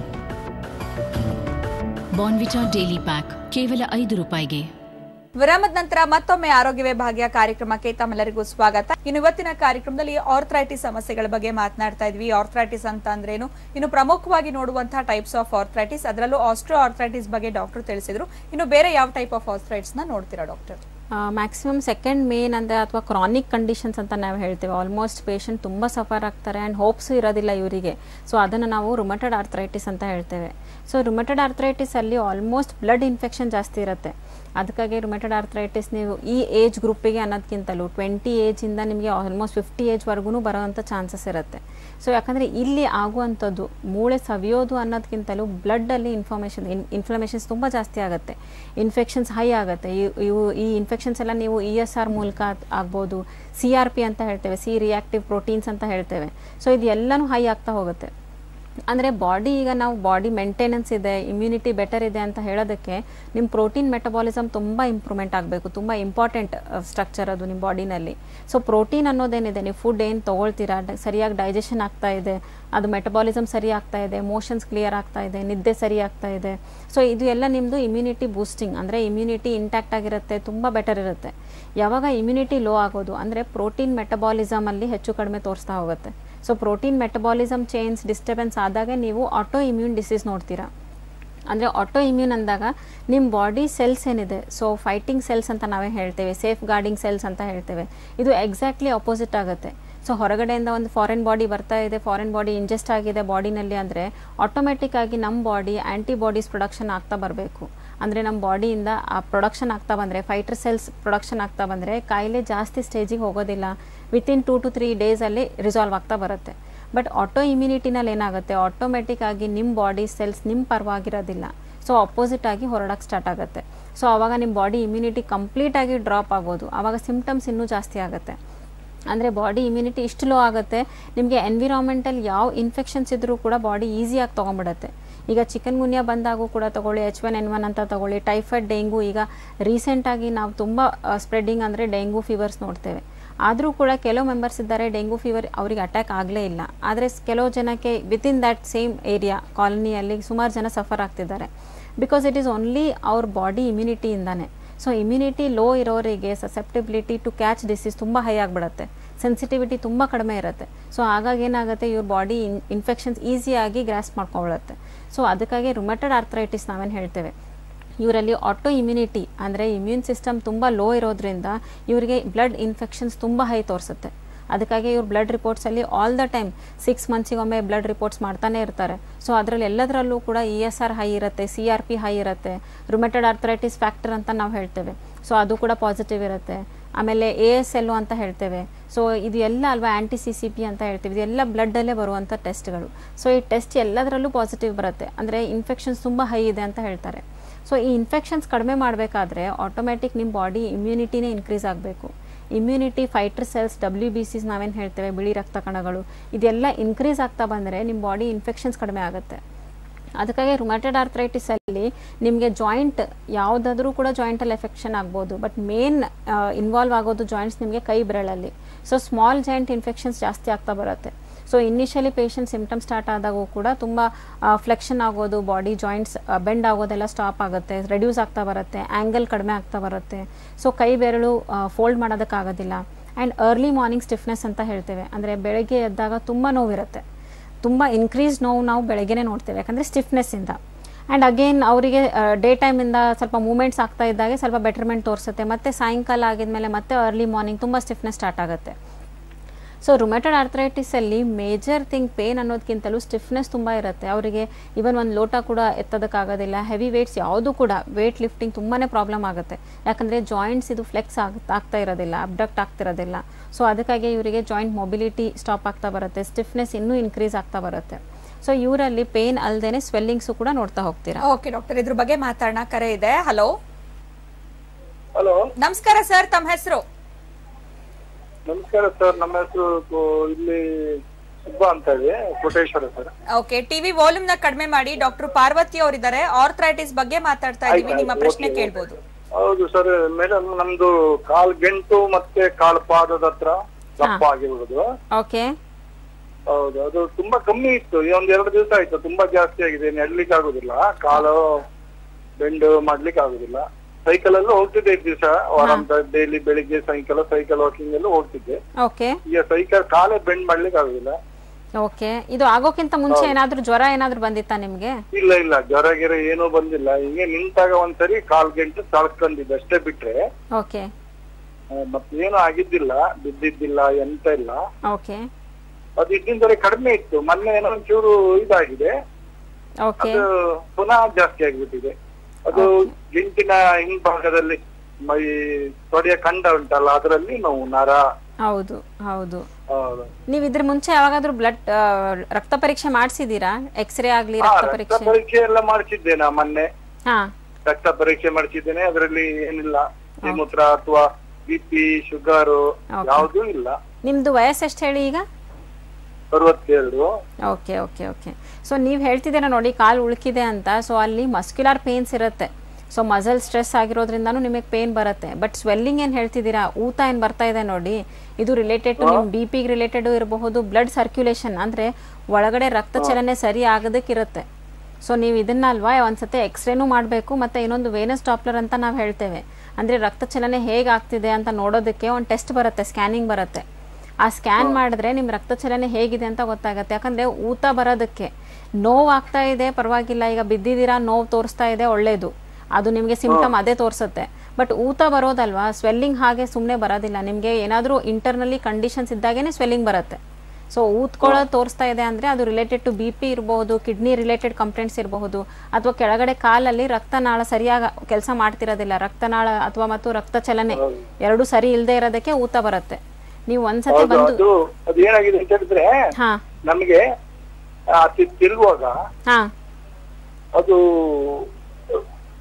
Bournvita daily pack ಕೇವಲ ಐದು ರೂಪಾಯಿಗೆ ವಿರಾಮದ ನಂತರ ಮತ್ತೊಮ್ಮೆ ಆರೋಗ್ಯವೇ ಭಾಗ್ಯ ಕಾರ್ಯಕ್ರಮಕ್ಕೆ ತಮ್ಮೆಲ್ಲರಿಗೂ ಸ್ವಾಗತ ಇನ್ನು ಇವತ್ತಿನ ಕಾರ್ಯಕ್ರಮದಲ್ಲಿ ಆರ್ಥ್ರೈಟಿಸ್ ಸಮಸ್ಯೆಗಳ ಬಗ್ಗೆ ಮಾತನಾಡ್ತಾ ಇದ್ವಿ ಆರ್ಥ್ರೈಟಿಸ್ ಅಂತ ಅಂದ್ರೇನು ಇನ್ನು ಪ್ರಮುಖವಾಗಿ ನೋಡುವಂತಹ ಟೈಪ್ಸ್ ಆಫ್ ಆರ್ಥ್ರೈಟಿಸ್ ಅದರಲ್ಲೂ ಆಸ್ಟ್ರೋ ಆರ್ಥ್ರೈಟಿಸ್ ಬಗ್ಗೆ ಡಾಕ್ಟರ್ ತಿಳಿಸಿದ್ರು ಇನ್ನು ಬೇರೆ ಯಾವ ಟೈಪ್ ಆಫ್ ಆರ್ಥ್ರೈಟಿಸ್ ನ ನೋಡ್ತೀರಾ ಡಾಕ್ಟರ್ ಮ್ಯಾಕ್ಸಿಮಮ್ ಸೆಕೆಂಡ್ ಮೇನ್ ಅಂದರೆ ಅಥವಾ ಕ್ರಾನಿಕ್ ಕಂಡೀಷನ್ಸ್ ಅಂತ ನಾವು ಹೇಳ್ತೇವೆ ಆಲ್ಮೋಸ್ಟ್ ಪೇಷಂಟ್ ತುಂಬ ಸಫರ್ ಆಗ್ತಾರೆ ಆ್ಯಂಡ್ ಹೋಪ್ಸು ಇರೋದಿಲ್ಲ ಇವರಿಗೆ ಸೊ ಅದನ್ನು ನಾವು ರುಮಟೆಡ್ ಆರ್ಥ್ರೈಟಿಸ್ ಅಂತ ಹೇಳ್ತೇವೆ ಸೊ ರುಮಟೆಡ್ ಆರ್ಥ್ರೈಟಿಸಲ್ಲಿ ಆಲ್ಮೋಸ್ಟ್ ಬ್ಲಡ್ ಇನ್ಫೆಕ್ಷನ್ ಜಾಸ್ತಿ ಇರುತ್ತೆ ಅದಕ್ಕಾಗಿ ರುಮೆಟೆಡ್ ಆರ್ಥ್ರೈಟಿಸ್ ನೀವು ಈ ಏಜ್ ಗ್ರೂಪಿಗೆ ಅನ್ನೋದಕ್ಕಿಂತಲೂ ಟ್ವೆಂಟಿ ಏಜಿಂದ ನಿಮಗೆ ಆಲ್ಮೋಸ್ಟ್ ಫಿಫ್ಟಿ ಏಜ್ವರೆಗೂ ಬರೋವಂಥ ಚಾನ್ಸಸ್ ಇರುತ್ತೆ ಸೊ ಯಾಕಂದರೆ ಇಲ್ಲಿ ಆಗುವಂಥದ್ದು ಮೂಳೆ ಸವಿಯೋದು ಅನ್ನೋದಕ್ಕಿಂತಲೂ ಬ್ಲಡ್ಡಲ್ಲಿ ಇನ್ಫಾರ್ಮೇಷನ್ ಇನ್ ಇನ್ಫ್ಲಮೇಷನ್ಸ್ ತುಂಬ ಜಾಸ್ತಿ ಆಗುತ್ತೆ ಇನ್ಫೆಕ್ಷನ್ಸ್ ಹೈ ಆಗುತ್ತೆ ಇವ್- ಇವು ಈ ಇನ್ಫೆಕ್ಷನ್ಸ್ ಎಲ್ಲ ನೀವು ಇ ಎಸ್ ಆರ್ ಮೂಲಕ ಆಗ್ಬೋದು ಸಿ ಆರ್ ಪಿ ಅಂತ ಹೇಳ್ತೇವೆ ಸಿ ರಿಯಾಕ್ಟಿವ್ ಪ್ರೋಟೀನ್ಸ್ ಅಂತ ಹೇಳ್ತೇವೆ ಸೊ ಇದು ಎಲ್ಲನೂ ಹೈ ಆಗ್ತಾ ಹೋಗುತ್ತೆ ಅಂದರೆ ಬಾಡಿ ಈಗ ನಾವು ಬಾಡಿ ಮೇಂಟೆನೆನ್ಸ್ ಇದೆ ಇಮ್ಯುನಿಟಿ ಬೆಟರ್ ಇದೆ ಅಂತ ಹೇಳೋದಕ್ಕೆ ನಿಮ್ಮ ಪ್ರೋಟೀನ್ ಮೆಟಬಾಲಿಸಮ್ ತುಂಬ ಇಂಪ್ರೂವ್ಮೆಂಟ್ ಆಗಬೇಕು ತುಂಬ ಇಂಪಾರ್ಟೆಂಟ್ ಸ್ಟ್ರಕ್ಚರ್ ಅದು ನಿಮ್ಮ ಬಾಡಿನಲ್ಲಿ ಸೊ ಪ್ರೋಟೀನ್ ಅನ್ನೋದೇನಿದೆ ನೀವು ಫುಡ್ ಏನು ತೊಗೊಳ್ತೀರಾ ಡ- ಸರಿಯಾಗಿ ಡೈಜೆಷನ್ ಆಗ್ತಾ ಇದೆ ಅದು ಮೆಟಬಾಲಿಸಮ್ ಸರಿ ಆಗ್ತಾ ಇದೆ ಮೋಷನ್ಸ್ ಕ್ಲಿಯರ್ ಆಗ್ತಾ ಇದೆ ನಿದ್ದೆ ಸರಿ ಆಗ್ತಾ ಇದೆ ಸೊ ಇದು ಎಲ್ಲ ನಿಮ್ಮದು ಇಮ್ಯುನಿಟಿ ಬೂಸ್ಟಿಂಗ್ ಅಂದರೆ ಇಮ್ಯುನಿಟಿ ಇಂಟ್ಯಾಕ್ಟ್ ಆಗಿರುತ್ತೆ ತುಂಬ ಬೆಟರ್ ಇರುತ್ತೆ ಯಾವಾಗ ಇಮ್ಯುನಿಟಿ ಲೋ ಆಗೋದು ಅಂದರೆ ಪ್ರೋಟೀನ್ ಮೆಟಬಾಲಿಸಮಲ್ಲಿ ಹೆಚ್ಚು ಕಡಿಮೆ ತೋರಿಸ್ತಾ ಹೋಗುತ್ತೆ so protein metabolism change disturbance ಆದಾಗ ನೀವು ಆಟೋ ಇಮ್ಯೂನ್ ಡಿಸೀಸ್ ನೋಡ್ತೀರಾ ಅಂದರೆ ಆಟೋ ಇಮ್ಯೂನ್ ಅಂದಾಗ ನಿಮ್ಮ ಬಾಡಿ ಸೆಲ್ಸ್ ಏನಿದೆ ಸೊ ಫೈಟಿಂಗ್ ಸೆಲ್ಸ್ ಅಂತ ನಾವೇ ಹೇಳ್ತೇವೆ ಸೇಫ್ ಗಾರ್ಡಿಂಗ್ ಸೆಲ್ಸ್ ಅಂತ ಹೇಳ್ತೇವೆ ಇದು ಎಕ್ಸಾಕ್ಟ್ಲಿ ಅಪೋಸಿಟ್ ಆಗುತ್ತೆ ಸೊ ಹೊರಗಡೆಯಿಂದ ಒಂದು ಫಾರಿನ್ ಬಾಡಿ ಬರ್ತಾ ಇದೆ ಫಾರಿನ್ ಬಾಡಿ ಇಂಜೆಸ್ಟ್ ಆಗಿದೆ ಬಾಡಿನಲ್ಲಿ ಅಂದರೆ ಆಟೋಮೆಟಿಕ್ ಆಗಿ ನಮ್ಮ ಬಾಡಿ ಆ್ಯಂಟಿಬಾಡೀಸ್ ಪ್ರೊಡಕ್ಷನ್ ಆಗ್ತಾ ಬರಬೇಕು ಅಂದರೆ ನಮ್ಮ ಬಾಡಿಯಿಂದ ಆ ಪ್ರೊಡಕ್ಷನ್ ಆಗ್ತಾ ಬಂದರೆ ಫೈಟರ್ ಸೆಲ್ಸ್ ಪ್ರೊಡಕ್ಷನ್ ಆಗ್ತಾ ಬಂದರೆ ಕಾಯಿಲೆ ಜಾಸ್ತಿ ಸ್ಟೇಜಿಗೆ ಹೋಗೋದಿಲ್ಲ ವಿತಿನ್ ಟೂ ಟು ತ್ರೀ ಡೇಸಲ್ಲಿ ರಿಸಾಲ್ವ್ ಆಗ್ತಾ ಬರುತ್ತೆ ಬಟ್ ಆಟೋ ಇಮ್ಯುನಿಟಿನಲ್ಲಿ ಏನಾಗುತ್ತೆ ಆಟೋಮೆಟಿಕ್ ಆಗಿ ನಿಮ್ಮ ಬಾಡಿ ಸೆಲ್ಸ್ ನಿಮ್ಮ ಪರವಾಗಿರೋದಿಲ್ಲ ಸೊ ಅಪೋಸಿಟ್ ಆಗಿ ಹೊರಡಕ್ಕೆ ಸ್ಟಾರ್ಟ್ ಆಗುತ್ತೆ ಸೊ ಆವಾಗ ನಿಮ್ಮ ಬಾಡಿ ಇಮ್ಯುನಿಟಿ ಕಂಪ್ಲೀಟಾಗಿ ಡ್ರಾಪ್ ಆಗೋದು ಆವಾಗ ಸಿಮ್ಟಮ್ಸ್ ಇನ್ನೂ ಜಾಸ್ತಿ ಆಗುತ್ತೆ ಅಂದರೆ ಬಾಡಿ ಇಮ್ಯುನಿಟಿ ಇಷ್ಟು ಲೋ ಆಗುತ್ತೆ ನಿಮಗೆ ಎನ್ವಿರಾನ್ಮೆಂಟಲ್ಲಿ ಯಾವ ಇನ್ಫೆಕ್ಷನ್ಸ್ ಇದ್ದರೂ ಕೂಡ ಬಾಡಿ ಈಸಿಯಾಗಿ ತೊಗೊಂಬಿಡುತ್ತೆ ಈಗ ಚಿಕನ್ ಗುನ್ಯಾ ಬಂದಾಗೂ ಕೂಡ ತಗೊಳ್ಳಿ ಎಚ್ ಒನ್ ಎನ್ ಒನ್ ಅಂತ ತಗೊಳ್ಳಿ ಟೈಫಾಯ್ಡ್ ಡೆಂಗು ಈಗ ರೀಸೆಂಟಾಗಿ ನಾವು ತುಂಬ ಸ್ಪ್ರೆಡ್ಡಿಂಗ್ ಅಂದರೆ ಡೆಂಗು ಫೀವರ್ಸ್ ನೋಡ್ತೇವೆ ಆದರೂ ಕೂಡ ಕೆಲವು ಮೆಂಬರ್ಸ್ ಇದ್ದಾರೆ ಡೆಂಗು ಫೀವರ್ ಅವರಿಗೆ ಅಟ್ಯಾಕ್ ಆಗಲೇ ಇಲ್ಲ ಆದರೆ ಕೆಲವು ಜನಕ್ಕೆ ವಿತಿನ್ ದ್ಯಾಟ್ ಸೇಮ್ ಏರಿಯಾ ಕಾಲನಿಯಲ್ಲಿ ಸುಮಾರು ಜನ ಸಫರ್ ಆಗ್ತಿದ್ದಾರೆ ಬಿಕಾಸ್ ಇಟ್ ಈಸ್ ಓನ್ಲಿ ಅವ್ರ ಬಾಡಿ ಇಮ್ಯುನಿಟಿಯಿಂದಾನೆ ಸೊ ಇಮ್ಯುನಿಟಿ ಲೋ ಇರೋರಿಗೆ ಸಸೆಪ್ಟಿಬಿಲಿಟಿ ಟು ಕ್ಯಾಚ್ ಡಿಸೀಸ್ ತುಂಬ ಹೈ ಆಗಿಬಿಡುತ್ತೆ ಸೆನ್ಸಿಟಿವಿಟಿ ತುಂಬ ಕಡಿಮೆ ಇರುತ್ತೆ ಸೊ ಹಾಗಾಗಿ ಏನಾಗುತ್ತೆ ಇವ್ರ ಬಾಡಿ ಇನ್ಫೆಕ್ಷನ್ಸ್ ಈಸಿಯಾಗಿ ಗ್ರಾಸ್ ಮಾಡ್ಕೊಳ್ಳುತ್ತೆ ಸೊ ಅದಕ್ಕಾಗಿ ರುಮೆಟೆಡ್ ಆರ್ಥರೈಟಿಸ್ ನಾವೇನು ಹೇಳ್ತೇವೆ ಇವರಲ್ಲಿ ಆಟೋ ಇಮ್ಯುನಿಟಿ ಅಂದರೆ ಇಮ್ಯೂನ್ ಸಿಸ್ಟಮ್ ತುಂಬ ಲೋ ಇರೋದ್ರಿಂದ ಇವರಿಗೆ ಬ್ಲಡ್ ಇನ್ಫೆಕ್ಷನ್ಸ್ ತುಂಬ ಹೈ ತೋರಿಸುತ್ತೆ ಅದಕ್ಕಾಗಿ ಇವ್ರ ಬ್ಲಡ್ ರಿಪೋರ್ಟ್ಸಲ್ಲಿ ಆಲ್ ದ ಟೈಮ್ ಸಿಕ್ಸ್ ಮಂತ್ಸಿಗೊಮ್ಮೆ ಬ್ಲಡ್ ರಿಪೋರ್ಟ್ಸ್ ಮಾಡ್ತಾನೆ ಇರ್ತಾರೆ ಸೊ ಅದರಲ್ಲಿ ಎಲ್ಲದರಲ್ಲೂ ಕೂಡ ಇ ಎಸ್ ಆರ್ ಹೈ ಇರುತ್ತೆ ಸಿ ಆರ್ ಪಿ ಹೈ ಇರುತ್ತೆ ರುಮೆಟೆಡ್ ಆರ್ಥರೈಟಿಸ್ ಫ್ಯಾಕ್ಟರ್ ಅಂತ ನಾವು ಹೇಳ್ತೇವೆ ಸೊ ಅದು ಕೂಡ ಪಾಸಿಟಿವ್ ಇರುತ್ತೆ ಆಮೇಲೆ ಎ ಎಸ್ ಎಲ್ಲು ಅಂತ ಹೇಳ್ತೇವೆ ಸೊ ಇದು ಎಲ್ಲ ಅಲ್ವಾ ಆ್ಯಂಟಿ ಸಿ ಸಿ ಪಿ ಅಂತ ಹೇಳ್ತೀವಿ ಇದೆಲ್ಲ ಬ್ಲಡ್ಡಲ್ಲೇ ಬರುವಂಥ ಟೆಸ್ಟ್ಗಳು ಸೊ ಈ ಟೆಸ್ಟ್ ಎಲ್ಲದರಲ್ಲೂ ಪಾಸಿಟಿವ್ ಬರುತ್ತೆ ಅಂದರೆ ಇನ್ಫೆಕ್ಷನ್ಸ್ ತುಂಬ ಹೈ ಇದೆ ಅಂತ ಹೇಳ್ತಾರೆ ಸೊ ಈ ಇನ್ಫೆಕ್ಷನ್ಸ್ ಕಡಿಮೆ ಮಾಡಬೇಕಾದ್ರೆ ಆಟೋಮೆಟಿಕ್ ನಿಮ್ಮ ಬಾಡಿ ಇಮ್ಯುನಿಟಿನೇ ಇನ್ಕ್ರೀಸ್ ಆಗಬೇಕು immunity fighter cells W B Cs ನಾವೇನು ಹೇಳ್ತೇವೆ ಬಿಳಿ ರಕ್ತ ಕಣಗಳು ಇದೆಲ್ಲ ಇನ್ಕ್ರೀಸ್ ಆಗ್ತಾ ಬಂದರೆ ನಿಮ್ಮ ಬಾಡಿ ಇನ್ಫೆಕ್ಷನ್ಸ್ ಕಡಿಮೆ ಆಗುತ್ತೆ ಅದಕ್ಕಾಗಿ ರುಮ್ಯಾಟೆಡ್ ಆರ್ಥರೈಟಿಸಲ್ಲಿ ನಿಮಗೆ ಜಾಯಿಂಟ್ ಯಾವುದಾದ್ರೂ ಕೂಡ ಜಾಯಿಂಟಲ್ಲಿ ಎಫೆಕ್ಷನ್ ಆಗ್ಬೋದು ಬಟ್ ಮೇನ್ ಇನ್ವಾಲ್ವ್ ಆಗೋದು ಜಾಯಿಂಟ್ಸ್ ನಿಮಗೆ ಕೈ ಬೆರಳಲ್ಲಿ ಸೊ ಸ್ಮಾಲ್ ಜಾಯಿಂಟ್ ಇನ್ಫೆಕ್ಷನ್ಸ್ ಜಾಸ್ತಿ ಆಗ್ತಾ ಬರುತ್ತೆ so initially patient symptom start ಆದಾಗೂ ಕೂಡ ತುಂಬ ಫ್ಲೆಕ್ಷನ್ ಆಗೋದು ಬಾಡಿ ಜಾಯಿಂಟ್ಸ್ ಬೆಂಡ್ ಆಗೋದೆಲ್ಲ ಸ್ಟಾಪ್ ಆಗುತ್ತೆ ರೆಡ್ಯೂಸ್ ಆಗ್ತಾ ಬರುತ್ತೆ ಆ್ಯಂಗಲ್ ಕಡಿಮೆ ಆಗ್ತಾ ಬರುತ್ತೆ ಸೊ ಕೈ ಬೆರಳು ಫೋಲ್ಡ್ ಮಾಡೋದಕ್ಕಾಗೋದಿಲ್ಲ ಆ್ಯಂಡ್ ಅರ್ಲಿ ಮಾರ್ನಿಂಗ್ ಸ್ಟಿಫ್ನೆಸ್ ಅಂತ ಹೇಳ್ತೇವೆ ಅಂದರೆ ಬೆಳಗ್ಗೆ ಎದ್ದಾಗ ತುಂಬ ನೋವಿರುತ್ತೆ ತುಂಬ ಇನ್ಕ್ರೀಸ್ ನೋವು ನಾವು ಬೆಳಗ್ಗೆನೇ ನೋಡ್ತೇವೆ ಯಾಕಂದರೆ ಸ್ಟಿಫ್ನೆಸ್ಸಿಂದ ಆ್ಯಂಡ್ ಅಗೇನ್ ಅವರಿಗೆ ಡೇ ಟೈಮಿಂದ ಸ್ವಲ್ಪ ಮೂಮೆಂಟ್ಸ್ ಆಗ್ತಾ ಇದ್ದಾಗೆ ಸ್ವಲ್ಪ ಬೆಟರ್ಮೆಂಟ್ ತೋರಿಸುತ್ತೆ ಮತ್ತು ಸಾಯಂಕಾಲ ಆಗಿದ್ಮೇಲೆ ಮತ್ತೆ ಅರ್ಲಿ ಮಾರ್ನಿಂಗ್ ತುಂಬ ಸ್ಟಿಫ್ನೆಸ್ ಸ್ಟಾರ್ಟ್ ಆಗುತ್ತೆ ಸೊ ರುಮೆಟೆಡ್ ಆರ್ಥರೈಟಿಸಲ್ಲಿ ಮೇಜರ್ ಥಿಂಗ್ ಪೇನ್ ಅನ್ನೋದಕ್ಕಿಂತಲೂ ಸ್ಟಿಫ್ನೆಸ್ ತುಂಬ ಇರುತ್ತೆ ಅವರಿಗೆ ಇವನ್ ಒಂದು ಲೋಟ ಕೂಡ ಎತ್ತೋದಕ್ಕಾಗೋದಿಲ್ಲ ಹೆವಿ ವೇಟ್ಸ್ ಯಾವುದು ಕೂಡ ವೇಟ್ ಲಿಫ್ಟಿಂಗ್ ತುಂಬಾ ಪ್ರಾಬ್ಲಮ್ ಆಗುತ್ತೆ ಯಾಕಂದರೆ ಜಾಯಿಂಟ್ಸ್ ಇದು ಫ್ಲೆಕ್ಸ್ ಆಗ್ ಆಗ್ತಾ ಇರೋದಿಲ್ಲ ಅಬ್ಡಕ್ಟ್ ಆಗ್ತಿರೋದಿಲ್ಲ ಸೊ ಅದಕ್ಕಾಗಿ ಇವರಿಗೆ ಜಾಯಿಂಟ್ ಮೊಬಿಲಿಟಿ ಸ್ಟಾಪ್ ಆಗ್ತಾ ಬರುತ್ತೆ ಸ್ಟಿಫ್ನೆಸ್ ಇನ್ನೂ ಇನ್ಕ್ರೀಸ್ ಆಗ್ತಾ ಬರುತ್ತೆ ಸೊ ಇವರಲ್ಲಿ ಪೇನ್ ಅಲ್ಲದೆ ಸ್ವೆಲ್ಲಿಂಗ್ಸು ಕೂಡ ನೋಡ್ತಾ ಹೋಗ್ತೀರಾ ಓಕೆ ಡಾಕ್ಟರ್ ಇದ್ರ ಬಗ್ಗೆ ಮಾತಾಡೋಣ ಕರೆ ಇದೆ ಹಲೋ ಹಲೋ ನಮಸ್ಕಾರ ಸರ್ ತಮ್ಮ ಹೆಸರು ನಮಸ್ಕಾರ ಸರ್ ನಮ್ಮ ಹೆಸರು ಇಲ್ಲಿ ಸುಬ್ಬ ಅಂತ ಇದೆ Koteshwara sir okay TV volume ನ ಕಡಿಮೆ ಮಾಡಿ ಡಾಕ್ಟರ್ ಪಾರ್ವತಿ ಅವರಿದ್ದಾರೆ ಆರ್ಥರೈಟಿಸ್ ಬಗ್ಗೆ ಮಾತಾಡ್ತಾ ಇದೀವಿ ನಿಮ್ಮ ಪ್ರಶ್ನೆ ಕೇಳ್ಬೋದು ಹೌದು ಸರ್ ಮೇಡಮ್ ನಮ್ದು ಕಾಲ್ ಗಂಟು ಮತ್ತೆ ಕಾಲ್ ಪಾದದ ಹತ್ರ ದಪ್ಪ ಆಗಿರುವುದು ಓಕೆ ಹೌದು ಅದು ತುಂಬಾ ಕಮ್ಮಿ ಇತ್ತು ಈ ಒಂದ್ ಎರಡು ದಿವಸ ಆಯ್ತು ತುಂಬಾ ಜಾಸ್ತಿ ಆಗಿದೆ ನಡ್ಲಿಕ್ಕೆ ಆಗುದಿಲ್ಲ ಕಾಲು ಬೆಂಡು ಮಾಡ್ಲಿಕ್ಕೆ ಆಗುದಿಲ್ಲ ಸೈಕಲ್ ಅಲ್ಲೂ ಹೋಗ್ತಿದ್ದೆ ಈ ದಿವಸ ವಾರಾಂತ ಡೈಲಿ ಬೆಳಿಗ್ಗೆ ಸಾಯಂಕಾಲ ಸೈಕಲ್ ವಾಕಿಂಗ್ ಎಲ್ಲೂ ಹೋಗ್ತಿದ್ದೆ ಓಕೆ ಈಗ ಸೈಕಲ್ ಕಾಲೇ ಬೆಂಡ್ ಮಾಡ್ಲಿಕ್ಕೆ ಆಗುದಿಲ್ಲ ಓಕೆ ಇದು ಆಗೋಕ್ಕಿಂತ ಮುಂಚೆ ಏನಾದರೂ ಜ್ವರ ಏನಾದರೂ ಬಂದಿತ್ತಾ ನಿಮಗೆ ಇಲ್ಲ ಇಲ್ಲ ಜ್ವರ ಗಿರ ಏನೂ ಬಂದಿಲ್ಲ ಹಿಂಗೆ ನಿಂತಾಗ ಒಂದ್ಸರಿ ಕಾಲ್ ಗಂಟೆ ತಳ್ಕೊಂಡಿದ್ದೆ ಅಷ್ಟೇ ಬಿಟ್ರೆ ಓಕೆ ಆ, ಮತ್ತೇನು ಆಗಿದ್ದಿಲ್ಲ ಬಿದ್ದಿದ್ದಿಲ್ಲ ಎಂತ ಇಲ್ಲ ಓಕೆ ಅದು ಇದ್ದಿಂದಲೇ ಕಡಿಮೆ ಇತ್ತು ಮೊನ್ನೆ ಏನೋ ಒಂಚೂರು ಇದಾಗಿದೆ ಓಕೆ ಅದು ಪುನಃ ಜಾಸ್ತಿ ಆಗಿಬಿಟ್ಟಿದೆ ಅದು ಗಿಂಟಿನ ಹಿಂಭಾಗದಲ್ಲಿ ಮೈ ತೊಡೆಯ ಕಂಡ ಉಂಟಲ್ಲ ಅದರಲ್ಲಿ ನೋವು ನರ ಹೌದು ಹೌದು ಹೌದು. ನೀವು ಇದ್ರ ಮುಂಚೆ ಯಾವಾಗಾದ್ರೂ ಬ್ಲಡ್ ರಕ್ತ ಪರೀಕ್ಷೆ ಮಾಡಿಸಿದೀರಾ ಎಕ್ಸ್ರೇ ಆಗ್ಲಿ ಹಾ, ರಕ್ತ ರಕ್ತ ಪರೀಕ್ಷೆ ಪರೀಕ್ಷೆ ಎಲ್ಲ ಮಾಡಿಸಿದ್ದೇನೆ ಮೊನ್ನೆ ಹಾ ರಕ್ತ ಪರೀಕ್ಷೆ ಮಾಡಿಸಿದ್ದೇನೆ ಅದರಲ್ಲಿ ಏನಿಲ್ಲ ಮೂತ್ರ ಅಥವಾ ಬಿ ಪಿ ಶುಗರು ಯಾವುದೂ ಇಲ್ಲ ನಿಮ್ದು ವಯಸ್ಸು ಎಷ್ಟು ಹೇಳಿ ಈಗ ಅರವತ್ತೆರಡು ಓಕೆ ಓಕೆ ಓಕೆ ಸೊ ನೀವು ಹೇಳ್ತಿದ್ದೀರಾ ನೋಡಿ ಕಾಲು ಉಳುಕಿದೆ ಅಂತ ಸೊ ಅಲ್ಲಿ ಮಸ್ಕ್ಯುಲರ್ ಪೇನ್ಸ್ ಇರುತ್ತೆ ಸೊ ಮಸಲ್ ಸ್ಟ್ರೆಸ್ ಆಗಿರೋದ್ರಿಂದನೂ ನಿಮಗೆ ಪೇನ್ ಬರುತ್ತೆ ಬಟ್ ಸ್ವೆಲ್ಲಿಂಗ್ ಏನು ಹೇಳ್ತಿದ್ದೀರಾ ಊತ ಏನು ಬರ್ತಾ ಇದೆ ನೋಡಿ ಇದು ರಿಲೇಟೆಡ್ ಟು ನಿಮ್ಮ ಬಿ ಪಿಗೆ ರಿಲೇಟೆಡ್ ಇರಬಹುದು ಬ್ಲಡ್ ಸರ್ಕ್ಯುಲೇಷನ್ ಅಂದರೆ ಒಳಗಡೆ ರಕ್ತ ಚಲನೆ ಸರಿ ಆಗೋದಕ್ಕಿರುತ್ತೆ ಸೊ ನೀವು ಇದನ್ನ ಅಲ್ವಾ ಒಂದ್ಸತಿ ಎಕ್ಸ್ರೇನೂ ಮಾಡಬೇಕು ಮತ್ತು ಇನ್ನೊಂದು ವೇನಸ್ ಟಾಪ್ಲರ್ ಅಂತ ನಾವು ಹೇಳ್ತೇವೆ ಅಂದರೆ ರಕ್ತ ಚಲನೆ ಹೇಗೆ ಆಗ್ತಿದೆ ಅಂತ ನೋಡೋದಕ್ಕೆ ಒಂದು ಟೆಸ್ಟ್ ಬರುತ್ತೆ ಸ್ಕ್ಯಾನಿಂಗ್ ಬರುತ್ತೆ ಆ ಸ್ಕ್ಯಾನ್ ಮಾಡಿದ್ರೆ ನಿಮ್ಮ ರಕ್ತ ಚಲನೆ ಹೇಗಿದೆ ಅಂತ ಗೊತ್ತಾಗುತ್ತೆ ಯಾಕಂದರೆ ಊತ ಬರೋದಕ್ಕೆ ನೋವು ಆಗ್ತಾ ಇದೆ ಪರವಾಗಿಲ್ಲ ಈಗ ಬಿದ್ದಿದ್ದೀರಾ ನೋವು ತೋರಿಸ್ತಾ ಇದೆ ಒಳ್ಳೇದು ಅದು ನಿಮಗೆ ಸಿಂಪ್ಟಮ್ ಅದೇ ತೋರಿಸುತ್ತೆ ಬಟ್ ಊತ ಬರೋದಲ್ವಾ ಸ್ವೆಲ್ಲಿಂಗ್ ಹಾಗೆ ಸುಮ್ಮನೆ ಬರೋದಿಲ್ಲ ನಿಮಗೆ ಏನಾದರೂ ಇಂಟರ್ನಲ್ಲಿ ಕಂಡೀಷನ್ಸ್ ಇದ್ದಾಗೇ ಸ್ವೆಲ್ಲಿಂಗ್ ಬರುತ್ತೆ ಸೊ ಊದ್ಕೊಳ್ಳೋದು ತೋರಿಸ್ತಾ ಇದೆ ಅಂದರೆ ಅದು ರಿಲೇಟೆಡ್ ಟು ಬಿ ಪಿ ಇರಬಹುದು ಕಿಡ್ನಿ ರಿಲೇಟೆಡ್ ಕಂಪ್ಲೇಂಟ್ಸ್ ಇರಬಹುದು ಅಥವಾ ಕೆಳಗಡೆ ಕಾಲಲ್ಲಿ ರಕ್ತನಾಳ ಸರಿಯಾಗಿ ಕೆಲಸ ಮಾಡ್ತಿರೋದಿಲ್ಲ ರಕ್ತನಾಳ ಅಥವಾ ಮತ್ತು ರಕ್ತ ಚಲನೆ ಎರಡು ಸರಿ ಇಲ್ಲದೆ ಇರೋದಕ್ಕೆ ಊತ ಬರುತ್ತೆ ನೀವು ಒಂದ್ಸತಿ ಹೌದು ಬಂದು ಅದು ಅದು ಏನಾಗಿದೆ ಅಂತ ಹೇಳಿದ್ರೆ ಹಾ ನಮಗೆ ಆ ತಿ- ತಿರುಗುವಾಗ ಹಾ ಅದು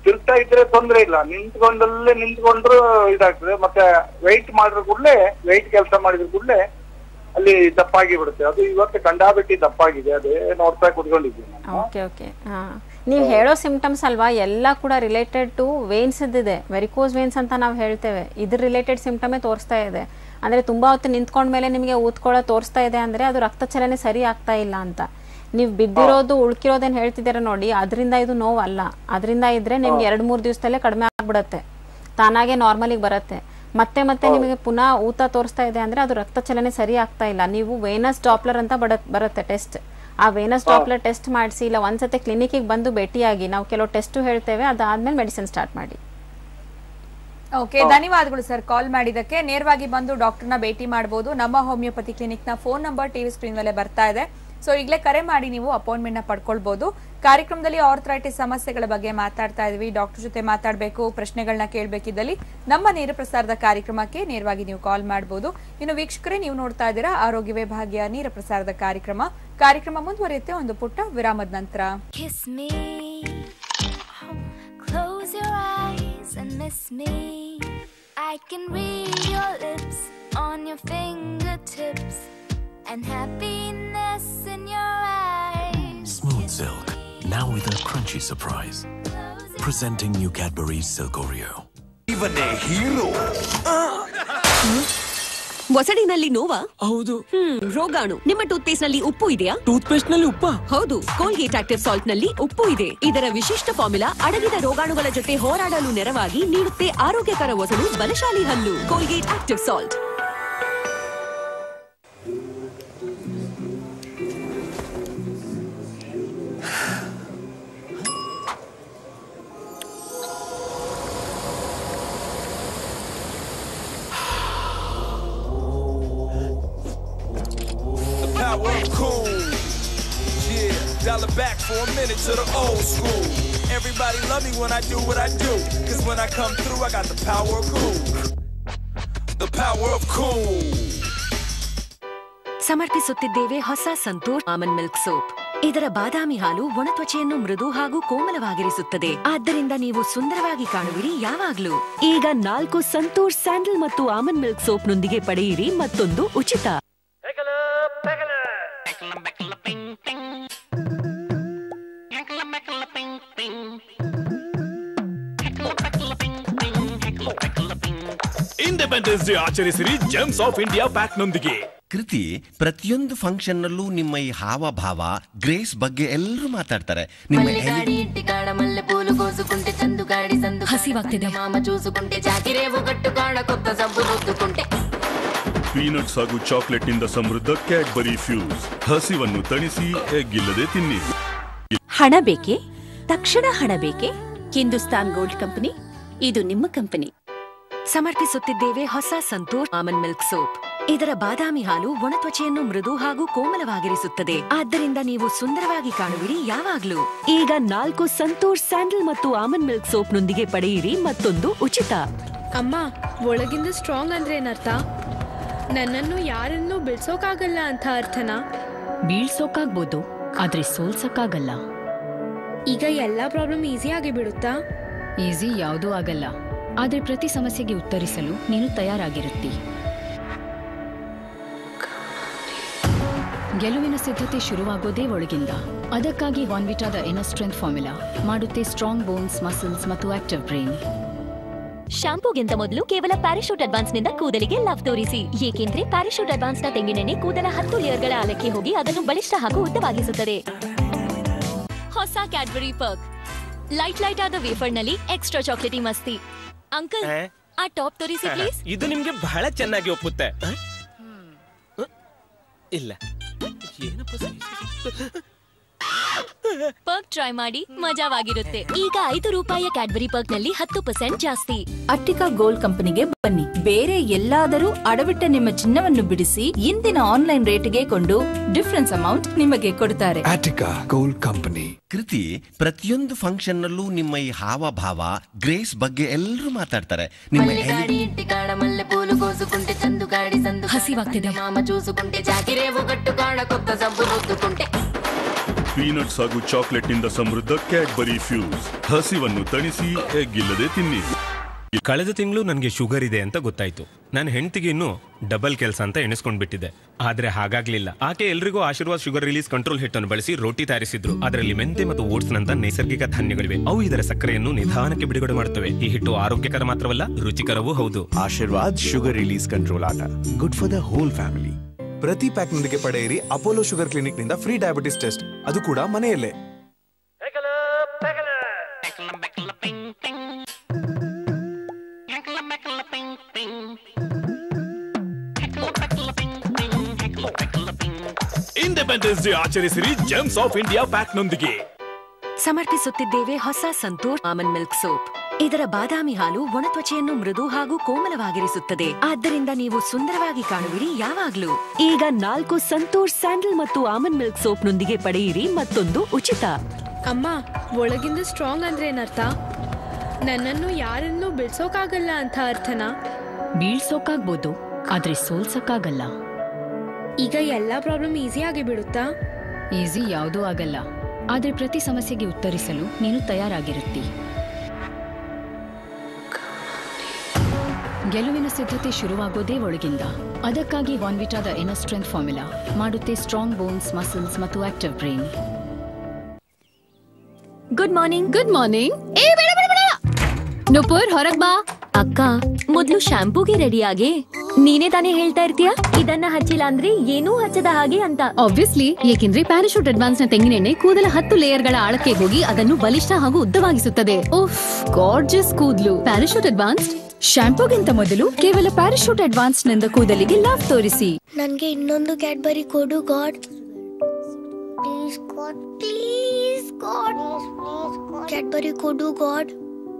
ತಿರ್ತಾ ಇದ್ರೆ ತೊಂದ್ರೆ ಇಲ್ಲ ನಿಂತ್ಕೊಂಡಲ್ಲೇ ನಿಂತ್ಕೊಂಡ್ರು ಇದಾಗ್ತದೆ ಮತ್ತೆ ವೆಯ್ಟ್ ಮಾಡಿದ್ರು ಕೂಡಲೇ ವೆಯ್ಟ್ ಕೆಲಸ ಮಾಡಿದ್ರು ಕೂಡಲೇ ಅಲ್ಲಿ ದಪ್ಪಾಗಿ ಬಿಡುತ್ತೆ ಅದು ಇವತ್ತು ಕಂಡಾಬಿಟ್ಟಿ ದಪ್ಪಾಗಿದೆ ಅದೇ ನೋಡ್ತಾ ಕುತ್ಕೊಂಡಿದ್ದೀನಿ ನಾನು. ಓಕೆ ಓಕೆ ಹಾಂ ನೀವು ಹೇಳೋ ಸಿಂಪ್ಟಮ್ಸ್ ಅಲ್ವಾ ಎಲ್ಲ ಕೂಡ ರಿಲೇಟೆಡ್ ಟು ವೇನ್ಸ್ ಇದೆ ವೆರಿಕೋಸ್ ವೇನ್ಸ್ ಅಂತ ನಾವು ಹೇಳ್ತೇವೆ ಇದ್ರ ರಿಲೇಟೆಡ್ ಸಿಂಪ್ಟಮೇ ತೋರಿಸ್ತಾ ಇದೆ ಅಂದರೆ ತುಂಬ ಹೊತ್ತು ನಿಂತ್ಕೊಂಡ್ಮೇಲೆ ನಿಮಗೆ ಊದ್ಕೊಳ್ಳೋ ತೋರಿಸ್ತಾ ಇದೆ ಅಂದರೆ ಅದು ರಕ್ತ ಚಲನೆ ಸರಿ ಆಗ್ತಾ ಇಲ್ಲ ಅಂತ ನೀವು ಬಿದ್ದಿರೋದು ಉಳ್ಕಿರೋದೇನು ಹೇಳ್ತಿದ್ದೀರ ನೋಡಿ ಅದರಿಂದ ಇದು ನೋವು ಅಲ್ಲ ಅದರಿಂದ ಇದ್ರೆ ನಿಮ್ಗೆ ಎರಡು ಮೂರು ದಿವಸದಲ್ಲೇ ಕಡಿಮೆ ಆಗ್ಬಿಡತ್ತೆ ತಾನಾಗೆ ನಾರ್ಮಲಿಗೆ ಬರುತ್ತೆ ಮತ್ತೆ ಮತ್ತೆ ನಿಮಗೆ ಪುನಃ ಊತ ತೋರಿಸ್ತಾ ಇದೆ ಅಂದ್ರೆ ಅದು ರಕ್ತ ಚಲನೆ ಸರಿ ಆಗ್ತಾ ಇಲ್ಲ ನೀವು ವೇನಸ್ ಡಾಪ್ಲರ್ ಅಂತ ಬಡ ಬರುತ್ತೆ ಟೆಸ್ಟ್ ಆ ವೇನಸ್ ಡಾಪ್ಲರ್ ಟೆಸ್ಟ್ ಮಾಡಿಸಿ ಇಲ್ಲ ಒಂದ್ಸತಿ ಕ್ಲಿನಿಕ್ಗೆ ಬಂದು ಭೇಟಿಯಾಗಿ ನಾವು ಕೆಲವು ಟೆಸ್ಟು ಹೇಳ್ತೇವೆ ಅದಾದ್ಮೇಲೆ ಮೆಡಿಸಿನ್ ಸ್ಟಾರ್ಟ್ ಮಾಡಿ ಓಕೆ ಧನ್ಯವಾದಗಳು ಸರ್ ಕಾಲ್ ಮಾಡಿದಕ್ಕೆ ನೇರವಾಗಿ ಬಂದು ಡಾಕ್ಟರ್ನ ಭೇಟಿ ಮಾಡಬಹುದು ನಮ್ಮ ಹೋಮಿಯೋಪತಿ ಕ್ಲಿನಿಕ್ ನ ಫೋನ್ ನಂಬರ್ ಟಿವಿ ಸ್ಕ್ರೀನ್ ಮೇಲೆ ಬರ್ತಾ ಇದೆ ಸೊ ಈಗಲೇ ಕರೆ ಮಾಡಿ ನೀವು ಅಪಾಯಿಂಟ್ಮೆಂಟ್ ನ ಪಡ್ಕೊಳ್ಬಹುದು ಕಾರ್ಯಕ್ರಮದಲ್ಲಿ ಆರ್ಥರೈಟಿಸ್ ಸಮಸ್ಯೆಗಳ ಬಗ್ಗೆ ಮಾತಾಡ್ತಾ ಇದೀವಿ ಡಾಕ್ಟರ್ ಜೊತೆ ಮಾತಾಡಬೇಕು ಪ್ರಶ್ನೆಗಳನ್ನ ಕೇಳಬೇಕಿದ್ದಲ್ಲಿ ನಮ್ಮ ನೇರ ಪ್ರಸಾರದ ಕಾರ್ಯಕ್ರಮಕ್ಕೆ ನೇರವಾಗಿ ನೀವು ಕಾಲ್ ಮಾಡಬಹುದು ಇನ್ನು ವೀಕ್ಷಕರೇ ನೀವು ನೋಡ್ತಾ ಇದ್ದೀರಾ ಆರೋಗ್ಯವೇ ಭಾಗ್ಯ ನೇರ ಪ್ರಸಾರದ ಕಾರ್ಯಕ್ರಮ ಕಾರ್ಯಕ್ರಮ ಮುಂದುವರಿಯುತ್ತೆ ಒಂದು ಪುಟ್ಟ ವಿರಾಮದ ನಂತರ Kiss me. Close your eyes and miss me. I can read your lips on your fingertips and happiness in your eyes. Smooth Silk, now with a crunchy surprise. Presenting new Cadbury's Silk Oreo. ಇವನೇ hero ಒಸಡಿನಲ್ಲಿ ನೋವಾ ಹೌದು ಹ್ಮ್ ರೋಗಾಣು ನಿಮ್ಮ tooth paste ನಲ್ಲಿ ಉಪ್ಪು ಇದೆಯಾ tooth paste ನಲ್ಲಿ ಉಪ್ಪ ಹೌದು ಕೋಲ್ಗೇಟ್ ಆಕ್ಟಿವ್ ಸಾಲ್ಟ್ ನಲ್ಲಿ ಉಪ್ಪು ಇದೆ ಇದರ ವಿಶಿಷ್ಟ ಫಾರ್ಮುಲಾ ಅಡಗಿದ ರೋಗಾಣುಗಳ ಜೊತೆ ಹೋರಾಡಲು ನೆರವಾಗಿ ನೀಡುತ್ತೆ ಆರೋಗ್ಯಕರ ಒಸಡು ಬಲಶಾಲಿ ಹಲ್ಲು Colgate active salt The power of cool. Yeah, dial it back for a minute to the old school. Everybody love me when I do what I do. Cause when I come through, I got the power of cool. The power of cool. ಸಮರ್ಪಿಸುತ್ತಿದ್ದೇವೆ ಹೊಸ Santoor ಆಮನ್ milk soap ಇದರ ಬಾದಾಮಿ ಹಾಲು ಒಣ ತ್ವಚೆಯನ್ನು ಮೃದು ಹಾಗೂ ಕೋಮಲವಾಗಿರಿಸುತ್ತದೆ ಆದ್ದರಿಂದ ನೀವು ಸುಂದರವಾಗಿ ಕಾಣುವಿರಿ ಯಾವಾಗ್ಲೂ ಈಗ ನಾಲ್ಕು ಸಂತೂರ್ ಸ್ಯಾಂಡಲ್ ಮತ್ತು ಆಮನ್ ಮಿಲ್ಕ್ ಸೋಪ್ನೊಂದಿಗೆ ಪಡೆಯಿರಿ ಮತ್ತೊಂದು ಉಚಿತ ಇಂಡಿಪೆಂಡೆನ್ಸ್ ಡೇ ಆಚರಿಸಿರಿ ಜೆಮ್ಸ್ ಆಫ್ ಇಂಡಿಯಾ ಪ್ಯಾಕ್ ನೊಂದಿಗೆ ಕೃತಿ ಪ್ರತಿಯೊಂದು ಫಂಕ್ಷನ್ ನಲ್ಲೂ ನಿಮ್ಮ ಈ ಹಾವಭಾವ ಗ್ರೇಸ್ ಬಗ್ಗೆ ಎಲ್ಲರೂ ಮಾತಾಡ್ತಾರೆ ನಿಮ್ಮ మల్లిగాడి ఇంటికాడ మల్లె పూలు కోసుకుంటే చందుగాడి సందు హసివాగ్తిದೆ మామ చూసుకుంటే జాకిరేవు కట్టుకాడ కొత్త సబ్బు రుద్దుకుంటే ಪೀನಟ್ಸ್ ಹಾಗೂ ಚಾಕ್ಲೇಟ್ ನಿಂದ ಸಮೃದ್ಧ ಕ್ಯಾಡ್ಬರಿ ಫ್ಯೂಸ್ ಹಸಿವನ್ನು ತಣಿಸಿ ಎಗ್ಗಿಲ್ಲದೆ ತಿನ್ನಿ ಹಣ ಬೇಕೆ ತಕ್ಷಣ ಹಣ ಬೇಕೆ ಹಿಂದೂಸ್ತಾನ್ ಗೋಲ್ಡ್ ಕಂಪನಿ ಇದು ನಿಮ್ಮ ಕಂಪನಿ ಸಮರ್ಪಿಸುತ್ತಿದ್ದೇವೆ ಹೊಸ ಸಂತೂರ್ ಆಮನ್ ಮಿಲ್ಕ್ ಸೋಪ್ ಇದರ ಬಾದಾಮಿ ಹಾಲು ಒಣ ತ್ವಚೆಯನ್ನು ಮೃದು ಹಾಗೂ ಕೋಮಲವಾಗಿರಿಸುತ್ತದೆ ಆದ್ದರಿಂದ ನೀವು ಸುಂದರವಾಗಿ ಕಾಣುವಿರಿ ಯಾವಾಗ್ಲೂ ಈಗ ನಾಲ್ಕು ಸಂತೂರ್ ಸ್ಯಾಂಡಲ್ ಮತ್ತು ಆಮನ್ ಮಿಲ್ಕ್ ಸೋಪ್ನೊಂದಿಗೆ ಪಡೆಯಿರಿ ಮತ್ತೊಂದು ಉಚಿತ ಅಮ್ಮ ಒಳಗಿಂದ ಸ್ಟ್ರಾಂಗ್ ಅಂದ್ರೆ ಏನರ್ಥ ನನ್ನನ್ನು ಯಾರನ್ನೂ ಬಿಡ್ಸೋಕಾಗಲ್ಲ ಅಂತ ಅರ್ಥನಾ ಬೀಳ್ಸೋಕಾಗ್ಬೋದು ಆದ್ರೆ ಸೋಲ್ಸಕ್ಕಾಗಲ್ಲ ಈಗ ಎಲ್ಲಾ ಪ್ರಾಬ್ಲಮ್ ಈಸಿ ಆಗಿ ಬಿಡುತ್ತಾ ಈಸಿ ಯಾವುದೂ ಆಗಲ್ಲ ಆದ್ರೆ ಪ್ರತಿ ಸಮಸ್ಯೆಗೆ ಉತ್ತರಿಸಲು ನೀನು ತಯಾರಾಗಿರುತ್ತಿ ಗೆಲುವಿನ ಸಿದ್ಧತೆ ಶುರುವಾಗೋದೇ ಒಳಗಿಂದ ಅದಕ್ಕಾಗಿ ವಾನ್ವಿಟಾದ ಎನರ್ ಸ್ಟ್ರೆಂತ್ ಫಾರ್ಮುಲಾ ಮಾಡುತ್ತೆ ಸ್ಟ್ರಾಂಗ್ ಬೋನ್ಸ್ ಮಸಲ್ಸ್ ಮತ್ತು ಆಕ್ಟಿವ್ ಬ್ರೈನ್ ಶಾಂಪೂಗಿಂತ ಮೊದಲು ಕೇವಲ ಪ್ಯಾರಾಶೂಟ್ ಅಡ್ವಾನ್ಸ್ ನಿಂದ ಕೂದಲಿಗೆ ಲವ್ ತೋರಿಸಿ ಏಕೆಂದ್ರೆ ಪ್ಯಾರಾಶೂಟ್ ಅಡ್ವಾನ್ಸ್ ನ ತೆಂಗಿನೆಣ್ಣೆ ಕೂದಲ ಹತ್ತು ಲೇಯರ್ಗಳ ಆಳಕ್ಕೆ ಹೋಗಿ ಅದನ್ನು ಬಲಿಷ್ಠ ಹಾಗೂ ಉದ್ದವಾಗಿಸುತ್ತದೆ ಹೊಸ ಕ್ಯಾಡ್ಬರಿ ಪರ್ಕ್ ಲೈಟ್ ಲೈಟ್ ಆದ ವೇಫರ್ ನಲ್ಲಿ ಎಕ್ಸ್ಟ್ರಾ ಚಾಕ್ಲೇಟಿ ಮಸ್ತಿ ಅಂಕಲ್ ಆ? ಆ ಟಾಪ್ ತೋರಿಸಿ ಪ್ಲೀಸ್ ಇದು ನಿಮ್ಗೆ ಬಹಳ ಚೆನ್ನಾಗಿ ಒಪ್ಪುತ್ತೆ ಆ? ಆ? ಇಲ್ಲ ಏನಪ್ಪ ಸರಿ- ಪರ್ಕ್ ಟ್ರೈ ಮಾಡಿ ಮಜಾವಾಗಿರುತ್ತೆ ಈಗ ಐದು ರೂಪಾಯಿಯ ಕ್ಯಾಡ್ಬರಿ ಪರ್ಕ್ ನಲ್ಲಿ ಹತ್ತು ಪರ್ಸೆಂಟ್ ಜಾಸ್ತಿ ಅಟ್ಟಿಕಾ ಗೋಲ್ಡ್ ಕಂಪನಿಗೆ ಬನ್ನಿ ಬೇರೆ ಎಲ್ಲಾದರೂ ಅಡವಿಟ್ಟ ನಿಮ್ಮ ಚಿನ್ನವನ್ನು ಬಿಡಿಸಿ ಇಂದಿನ ಆನ್ಲೈನ್ ರೇಟ್ಗೆ ಕೊಂಡು ಡಿಫರೆನ್ಸ್ ಅಮೌಂಟ್ ನಿಮಗೆ ಕೊಡ್ತಾರೆ ಆಟಿಕಾ ಗೋಲ್ಡ್ ಕಂಪನಿ ಕೃತಿ ಪ್ರತಿಯೊಂದು ಫಂಕ್ಷನ್ ನಲ್ಲೂ ನಿಮ್ಮ ಈ ಹಾವಭಾವ ಗ್ರೇಸ್ ಬಗ್ಗೆ ಎಲ್ಲರೂ ಮಾತಾಡ್ತಾರೆ ನಿಮ್ಮ మల్లిగాడి ఇంటికాడ మల్లె పూలు కోసుకుంటే చందుగాడి సందు హసివాగ్తిದೆ మామ చూసుకుంటే జాకిరేవు కట్టుకాడ కొత్త సబ్బు రుద్దుకుంటే ಪೀನಟ್ಸ್ ಹಾಗೂ ಚಾಕ್ಲೇಟ್ನಿಂದ ಸಮೃದ್ಧ ಕ್ಯಾಡ್ಬರಿ ಫ್ಯೂಸ್ ಹಸಿವನ್ನು ತಣಿಸಿ ಎಗ್ ಇಲ್ಲದೆ ತಿನ್ನಿ ಕಳೆದ ತಿಂಗಳು ನನಗೆ ಶುಗರ್ ಇದೆ ಅಂತ ಗೊತ್ತಾಯ್ತು ನನ್ನ ಹೆಂಡತಿಗೆ ಇನ್ನು ಡಬಲ್ ಕೆಲಸ ಅಂತ ಎಣಿಸ್ಕೊಂಡ್ ಬಿಟ್ಟಿದೆ ಆದ್ರೆ ಹಾಗಾಗ್ಲಿಲ್ಲ ಆಕೆ ಎಲ್ರಿಗೂ ಆಶೀರ್ವಾದ್ ಶುಗರ್ ರಿಲೀಸ್ ಕಂಟ್ರೋಲ್ ಹಿಟ್ಟನ್ನು ಬಳಸಿ ರೋಟಿ ತಯಾರಿಸಿದ್ರು ಅದರಲ್ಲಿ ಮೆಂತೆ ಮತ್ತು ಓಟ್ಸ್ ನಂತ ನೈಸರ್ಗಿಕ ಧಾನ್ಯಗಳಿವೆ ಅವು ಇದರ ಸಕ್ಕರೆಯನ್ನು ನಿಧಾನಕ್ಕೆ ಬಿಡುಗಡೆ ಮಾಡುತ್ತವೆ ಈ ಹಿಟ್ಟು ಆರೋಗ್ಯಕರ ಮಾತ್ರವಲ್ಲ ರುಚಿಕರವೂ ಹೌದು Aashirvaad sugar release control atta good for the whole family ಪ್ರತಿ ಪ್ಯಾಕ್ನೊಂದಿಗೆ ಪಡೆಯಿರಿ ಅಪೋಲೋ ಶುಗರ್ ಕ್ಲಿನಿಕ್ ನಿಂದ ಫ್ರೀ ಡಯಾಬಿಟಿಸ್ ಟೆಸ್ಟ್ ಅದು ಕೂಡ ಮನೆಯಲ್ಲೇ ಇಂಡಿಪೆಂಡೆನ್ಸ್ ಡೇ ಆಚರಿಸಿರಿ ಜೆಮ್ಸ್ ಆಫ್ ಇಂಡಿಯಾ ಪ್ಯಾಕ್ನೊಂದಿಗೆ ಸಮರ್ಪಿಸುತ್ತಿದ್ದೇವೆ ಹೊಸ ಸಂತೂರ್ ಆಮಂಡ್ ಮಿಲ್ಕ್ ಸೋಪ್ ಇದರ ಬಾದಾಮಿ ಹಾಲು ಒಣ ತ್ವಚೆಯನ್ನು ಮೃದು ಹಾಗೂ ಕೋಮಲವಾಗಿರಿಸುತ್ತದೆ ಆದ್ದರಿಂದ ನೀವು ಸುಂದರವಾಗಿ ಕಾಣುವಿರಿ ಯಾವಾಗ್ಲೂ ಈಗ ನಾಲ್ಕು ಸಂತೂರ್ ಸ್ಯಾಂಡಲ್ ಮತ್ತು ಆಮಂಡ್ ಮಿಲ್ಕ್ ಸೋಪ್ನೊಂದಿಗೆ ಪಡೆಯಿರಿ ಮತ್ತೊಂದು ಉಚಿತ ಅಮ್ಮ ಒಳಗಿಂದ ಸ್ಟ್ರಾಂಗ್ ಅಂದ್ರೆ ಏನರ್ಥ ನನ್ನನ್ನು ಯಾರನ್ನೂ ಬಿಡ್ಸೋಕಾಗಲ್ಲ ಅಂತ ಅರ್ಥನಾ ಬೀಳ್ಸೋಕಾಗ್ಬೋದು ಆದ್ರೆ ಸೋಲ್ಸಕ್ಕಾಗಲ್ಲ ಈಗ ಎಲ್ಲಾ ಪ್ರಾಬ್ಲಮ್ ಈಸಿ ಆಗಿ ಬಿಡುತ್ತಾ ಈಸಿ ಯಾವುದೂ ಆಗಲ್ಲ ಆದ್ರೆ ಪ್ರತಿ ಸಮಸ್ಯೆಗೆ ಉತ್ತರಿಸಲು ನೀನು ತಯಾರಾಗಿರುತ್ತಿ ಗೆಲುವಿನ ಸಿದ್ಧತೆ ಶುರುವಾಗೋದೇ ಒಳಗಿಂದ ಅದಕ್ಕಾಗಿ ವಾನ್ವಿಟಾದ ಎನರ್ ಸ್ಟ್ರೆಂತ್ ಫಾರ್ಮುಲಾ ಮಾಡುತ್ತೆ ಸ್ಟ್ರಾಂಗ್ ಬೋನ್ಸ್ ಮಸಲ್ಸ್ ಮತ್ತು active brain good morning good morning ಏ ಬೇಡ ಬೇಡ ಬೇಡ ನುಪುರ್ ಹೊರಗ್ ಬಾ ಅಕ್ಕ ಮೊದ್ಲು ಶಾಂಪೂಗೆ ರೆಡಿ ಆಗಿ ನೀನೇ ತಾನೇ ಹೇಳ್ತಾ ಇರ್ತೀಯ ಇದನ್ನ ಹಚ್ಚಿಲ್ಲ ಅಂದ್ರೆ ಏನೂ ಹಚ್ಚದ ಹಾಗೆ ಅಂತ ಆಬ್ವಿಯಸ್ಲಿ ಏಕೆಂದ್ರೆ ಪ್ಯಾರಾಶೂಟ್ ಅಡ್ವಾನ್ಸ್ ನ ತೆಂಗಿನೆಣ್ಣೆ ಕೂದಲ ಹತ್ತು ಲೇಯರ್ಗಳ ಆಳಕ್ಕೆ ಹೋಗಿ ಅದನ್ನು ಬಲಿಷ್ಠ ಹಾಗೂ ಉದ್ದವಾಗಿಸುತ್ತದೆ ಉಫ್ ಗಾರ್ಜಸ್ ಕೂದಲು ಪ್ಯಾರಾಶೂಟ್ ಅಡ್ವಾನ್ಸ್ ಶಾಂಪೂಗಿಂತ ಮೊದಲು ಕೇವಲ ಪ್ಯಾರಾಶೂಟ್ ಅಡ್ವಾನ್ಸ್ ನಿಂದ ಕೂದಲಿಗೆ ಲಾವ್ ತೋರಿಸಿ ನನ್ಗೆ ಇನ್ನೊಂದು ಕ್ಯಾಡ್ಬರಿ ಕೊಡು god please god please god Cadbury ಕೊಡು ಗಾಡ್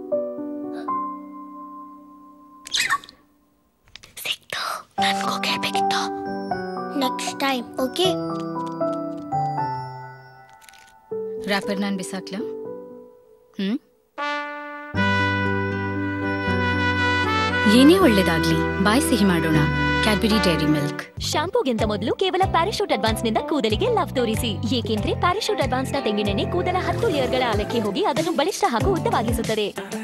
ಸಿಕ್ತು ನನ್ಗೂ ಕೇಳ್ಬೇಕಿತ್ತು ನೆಕ್ಸ್ಟ್ ಟೈಮ್ ಓಕೆ ರ್ಯಾಪರ್ ನಾನ್ ಬಿಸಾಕ್ಲಾ ಹ್ಮ್ ಏನೇ ಒಳ್ಳೇದಾಗ್ಲಿ ಬಾಯ್ ಸಿಹಿ ಮಾಡೋಣ ಕ್ಯಾಡ್ಬರಿ ಡೈರಿ ಮಿಲ್ಕ್ ಶಾಂಪೂಗಿಂತ ಮೊದಲು ಕೇವಲ ಪ್ಯಾರಾಶೂಟ್ ಅಡ್ವಾನ್ಸ್ ನಿಂದ ಕೂದಲಿಗೆ ಲವ್ ತೋರಿಸಿ ಏಕೆಂದ್ರೆ ಪ್ಯಾರಾಶೂಟ್ ಅಡ್ವಾನ್ಸ್ ನ ತೆಂಗಿನೆಣ್ಣೆ ಕೂದಲ ಹತ್ತು ಲೇಯರ್ಗಳ ಆಳಕ್ಕೆ ಹೋಗಿ ಅದನ್ನು ಬಲಿಷ್ಠ ಹಾಗೂ ಉದ್ದವಾಗಿಸುತ್ತದೆ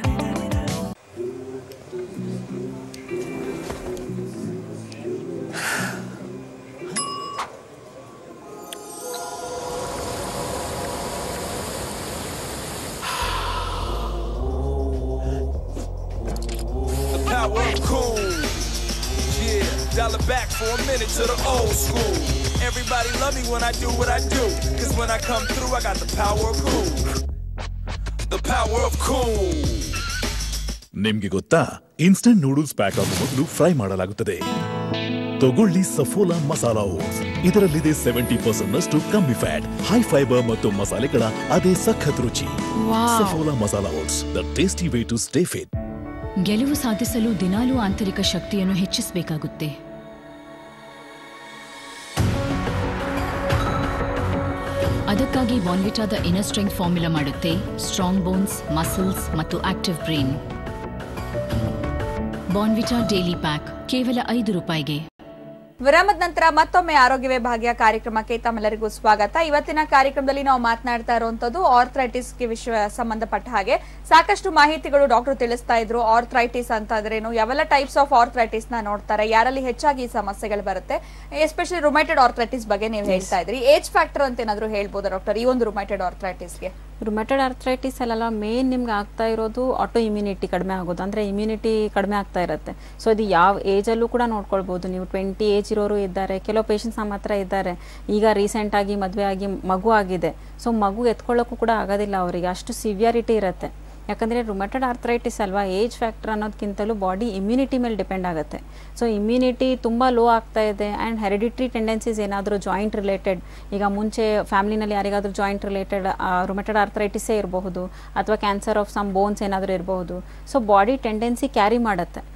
The power of cool. Yeah, dial it back for a minute to the old school. Everybody love me when I do what I do. Cause when I come through, I got the power of cool. The power of cool. ನಿಮ್ಗೆ ಗೊತ್ತಾ instant noodles pack ಆಗುವ ಮೊದಲು fry ಮಾಡಲಾಗುತ್ತದೆ ತಗೊಳ್ಳಿ Saffola masala oats ಇದರಲ್ಲಿದೆ seventy percent ನಷ್ಟು ಕಮ್ಮಿ fat high fibre ಮತ್ತು ಮಸಾಲೆಗಳ ಅದೇ ಸಖತ್ ರುಚಿ wow. Saffola masala oats the tasty way to stay fit ಗೆಲುವು ಸಾಧಿಸಲು ದಿನಾಲೂ ಆಂತರಿಕ ಶಕ್ತಿಯನ್ನು ಹೆಚ್ಚಿಸಬೇಕಾಗುತ್ತೆ ಅದಕ್ಕಾಗಿ ಬಾನ್ವಿಟಾದ ಇನರ್ ಸ್ಟ್ರೆಂಗ್ ಫಾರ್ಮುಲಾ ಮಾಡುತ್ತೆ ಸ್ಟ್ರಾಂಗ್ ಬೋನ್ಸ್ ಮಸಲ್ಸ್ ಮತ್ತು active brain Bournvita daily pack ಕೇವಲ ಐದು ರೂಪಾಯಿಗೆ ವಿರಾಮದ ನಂತರ ಮತ್ತೊಮ್ಮೆ ಆರೋಗ್ಯವೇ ಭಾಗ್ಯ ಕಾರ್ಯಕ್ರಮಕ್ಕೆ ತಮ್ಮೆಲ್ಲರಿಗೂ ಸ್ವಾಗತ ಇವತ್ತಿನ ಕಾರ್ಯಕ್ರಮದಲ್ಲಿ ನಾವು ಮಾತನಾಡ್ತಾ ಇರುವಂತದ್ದು ಆರ್ಥ್ರೈಟಿಸ್ಗೆ ವಿಷಯ ಸಂಬಂಧಪಟ್ಟ ಹಾಗೆ ಸಾಕಷ್ಟು ಮಾಹಿತಿಗಳು ಡಾಕ್ಟರ್ ತಿಳಿಸ್ತಾ ಇದ್ರು ಆರ್ಥ್ರೈಟಿಸ್ ಅಂತಂದ್ರೇನು ಯಾವೆಲ್ಲ ಟೈಪ್ಸ್ ಆಫ್ ಆರ್ಥ್ರೈಟಿಸ್ ನ ನೋಡ್ತಾರೆ ಯಾರಲ್ಲಿ ಹೆಚ್ಚಾಗಿ ಈ ಸಮಸ್ಯೆಗಳು ಬರುತ್ತೆ ಎಸ್ಪೆಷಲಿ ರುಮೈಟೆಡ್ ಆರ್ಥ್ರೈಟಿಸ್ ಬಗ್ಗೆ ನೀವು ಹೇಳ್ತಾ ಇದ್ರಿ ಏಜ್ ಫ್ಯಾಕ್ಟರ್ ಅಂತ ಏನಾದ್ರು ಹೇಳ್ಬೋದಾ ಡಾಕ್ಟರ್ ಈ ಒಂದು ರುಮೈಟೆಡ್ ಆರ್ಥ್ರೈಟಿಸ್ಗೆ ರುಮೆಟೆಡ್ ಆರ್ಥ್ರೈಟಿಸ್ ಅಲ್ಲೆಲ್ಲ ಮೇನ್ ನಿಮ್ಗೆ ಆಗ್ತಾ ಇರೋದು ಆಟೋ ಇಮ್ಯುನಿಟಿ ಕಡಿಮೆ ಆಗೋದು ಅಂದರೆ ಇಮ್ಯುನಿಟಿ ಕಡಿಮೆ ಆಗ್ತಾ ಇರುತ್ತೆ ಸೊ ಇದು ಯಾವ ಏಜಲ್ಲೂ ಕೂಡ ನೋಡ್ಕೊಳ್ಬೋದು ನೀವು ಟ್ವೆಂಟಿ ಏಜ್ ಇರೋರು ಇದ್ದಾರೆ ಕೆಲವು ಪೇಷಂಟ್ಸ್ ನಮ್ಮ ಹತ್ರ ಇದ್ದಾರೆ ಈಗ ರೀಸೆಂಟಾಗಿ ಮದುವೆ ಆಗಿ ಮಗು ಆಗಿದೆ ಸೊ ಮಗು ಎತ್ಕೊಳ್ಳೋಕ್ಕೂ ಕೂಡ ಆಗೋದಿಲ್ಲ ಅವರಿಗೆ ಅಷ್ಟು ಸಿವಿಯಾರಿಟಿ ಇರುತ್ತೆ ಯಾಕಂದರೆ ರುಮೆಟೆಡ್ ಆರ್ಥ್ರೈಟಿಸ್ ಅಲ್ವಾ ಏಜ್ ಫ್ಯಾಕ್ಟರ್ ಅನ್ನೋದಕ್ಕಿಂತಲೂ ಬಾಡಿ ಇಮ್ಯುನಿಟಿ ಮೇಲೆ ಡಿಪೆಂಡ್ ಆಗುತ್ತೆ ಸೊ ಇಮ್ಯುನಿಟಿ ತುಂಬ ಲೋ ಆಗ್ತಾ ಇದೆ ಆ್ಯಂಡ್ ಹೆರಿಡಿಟ್ರಿ ಟೆಂಡೆನ್ಸೀಸ್ ಏನಾದರೂ ಜಾಯಿಂಟ್ ರಿಲೇಟೆಡ್ ಈಗ ಮುಂಚೆ ಫ್ಯಾಮಿಲಿನಲ್ಲಿ ಯಾರಿಗಾದ್ರೂ ಜಾಯಿಂಟ್ ರಿಲೇಟೆಡ್ ರುಮೆಟೆಡ್ ಆರ್ಥ್ರೈಟಿಸೇ ಇರಬಹುದು ಅಥವಾ ಕ್ಯಾನ್ಸರ್ ಆಫ್ ಸಮ್ ಬೋನ್ಸ್ ಏನಾದರೂ ಇರಬಹುದು ಸೊ ಬಾಡಿ ಟೆಂಡೆನ್ಸಿ ಕ್ಯಾರಿ ಮಾಡುತ್ತೆ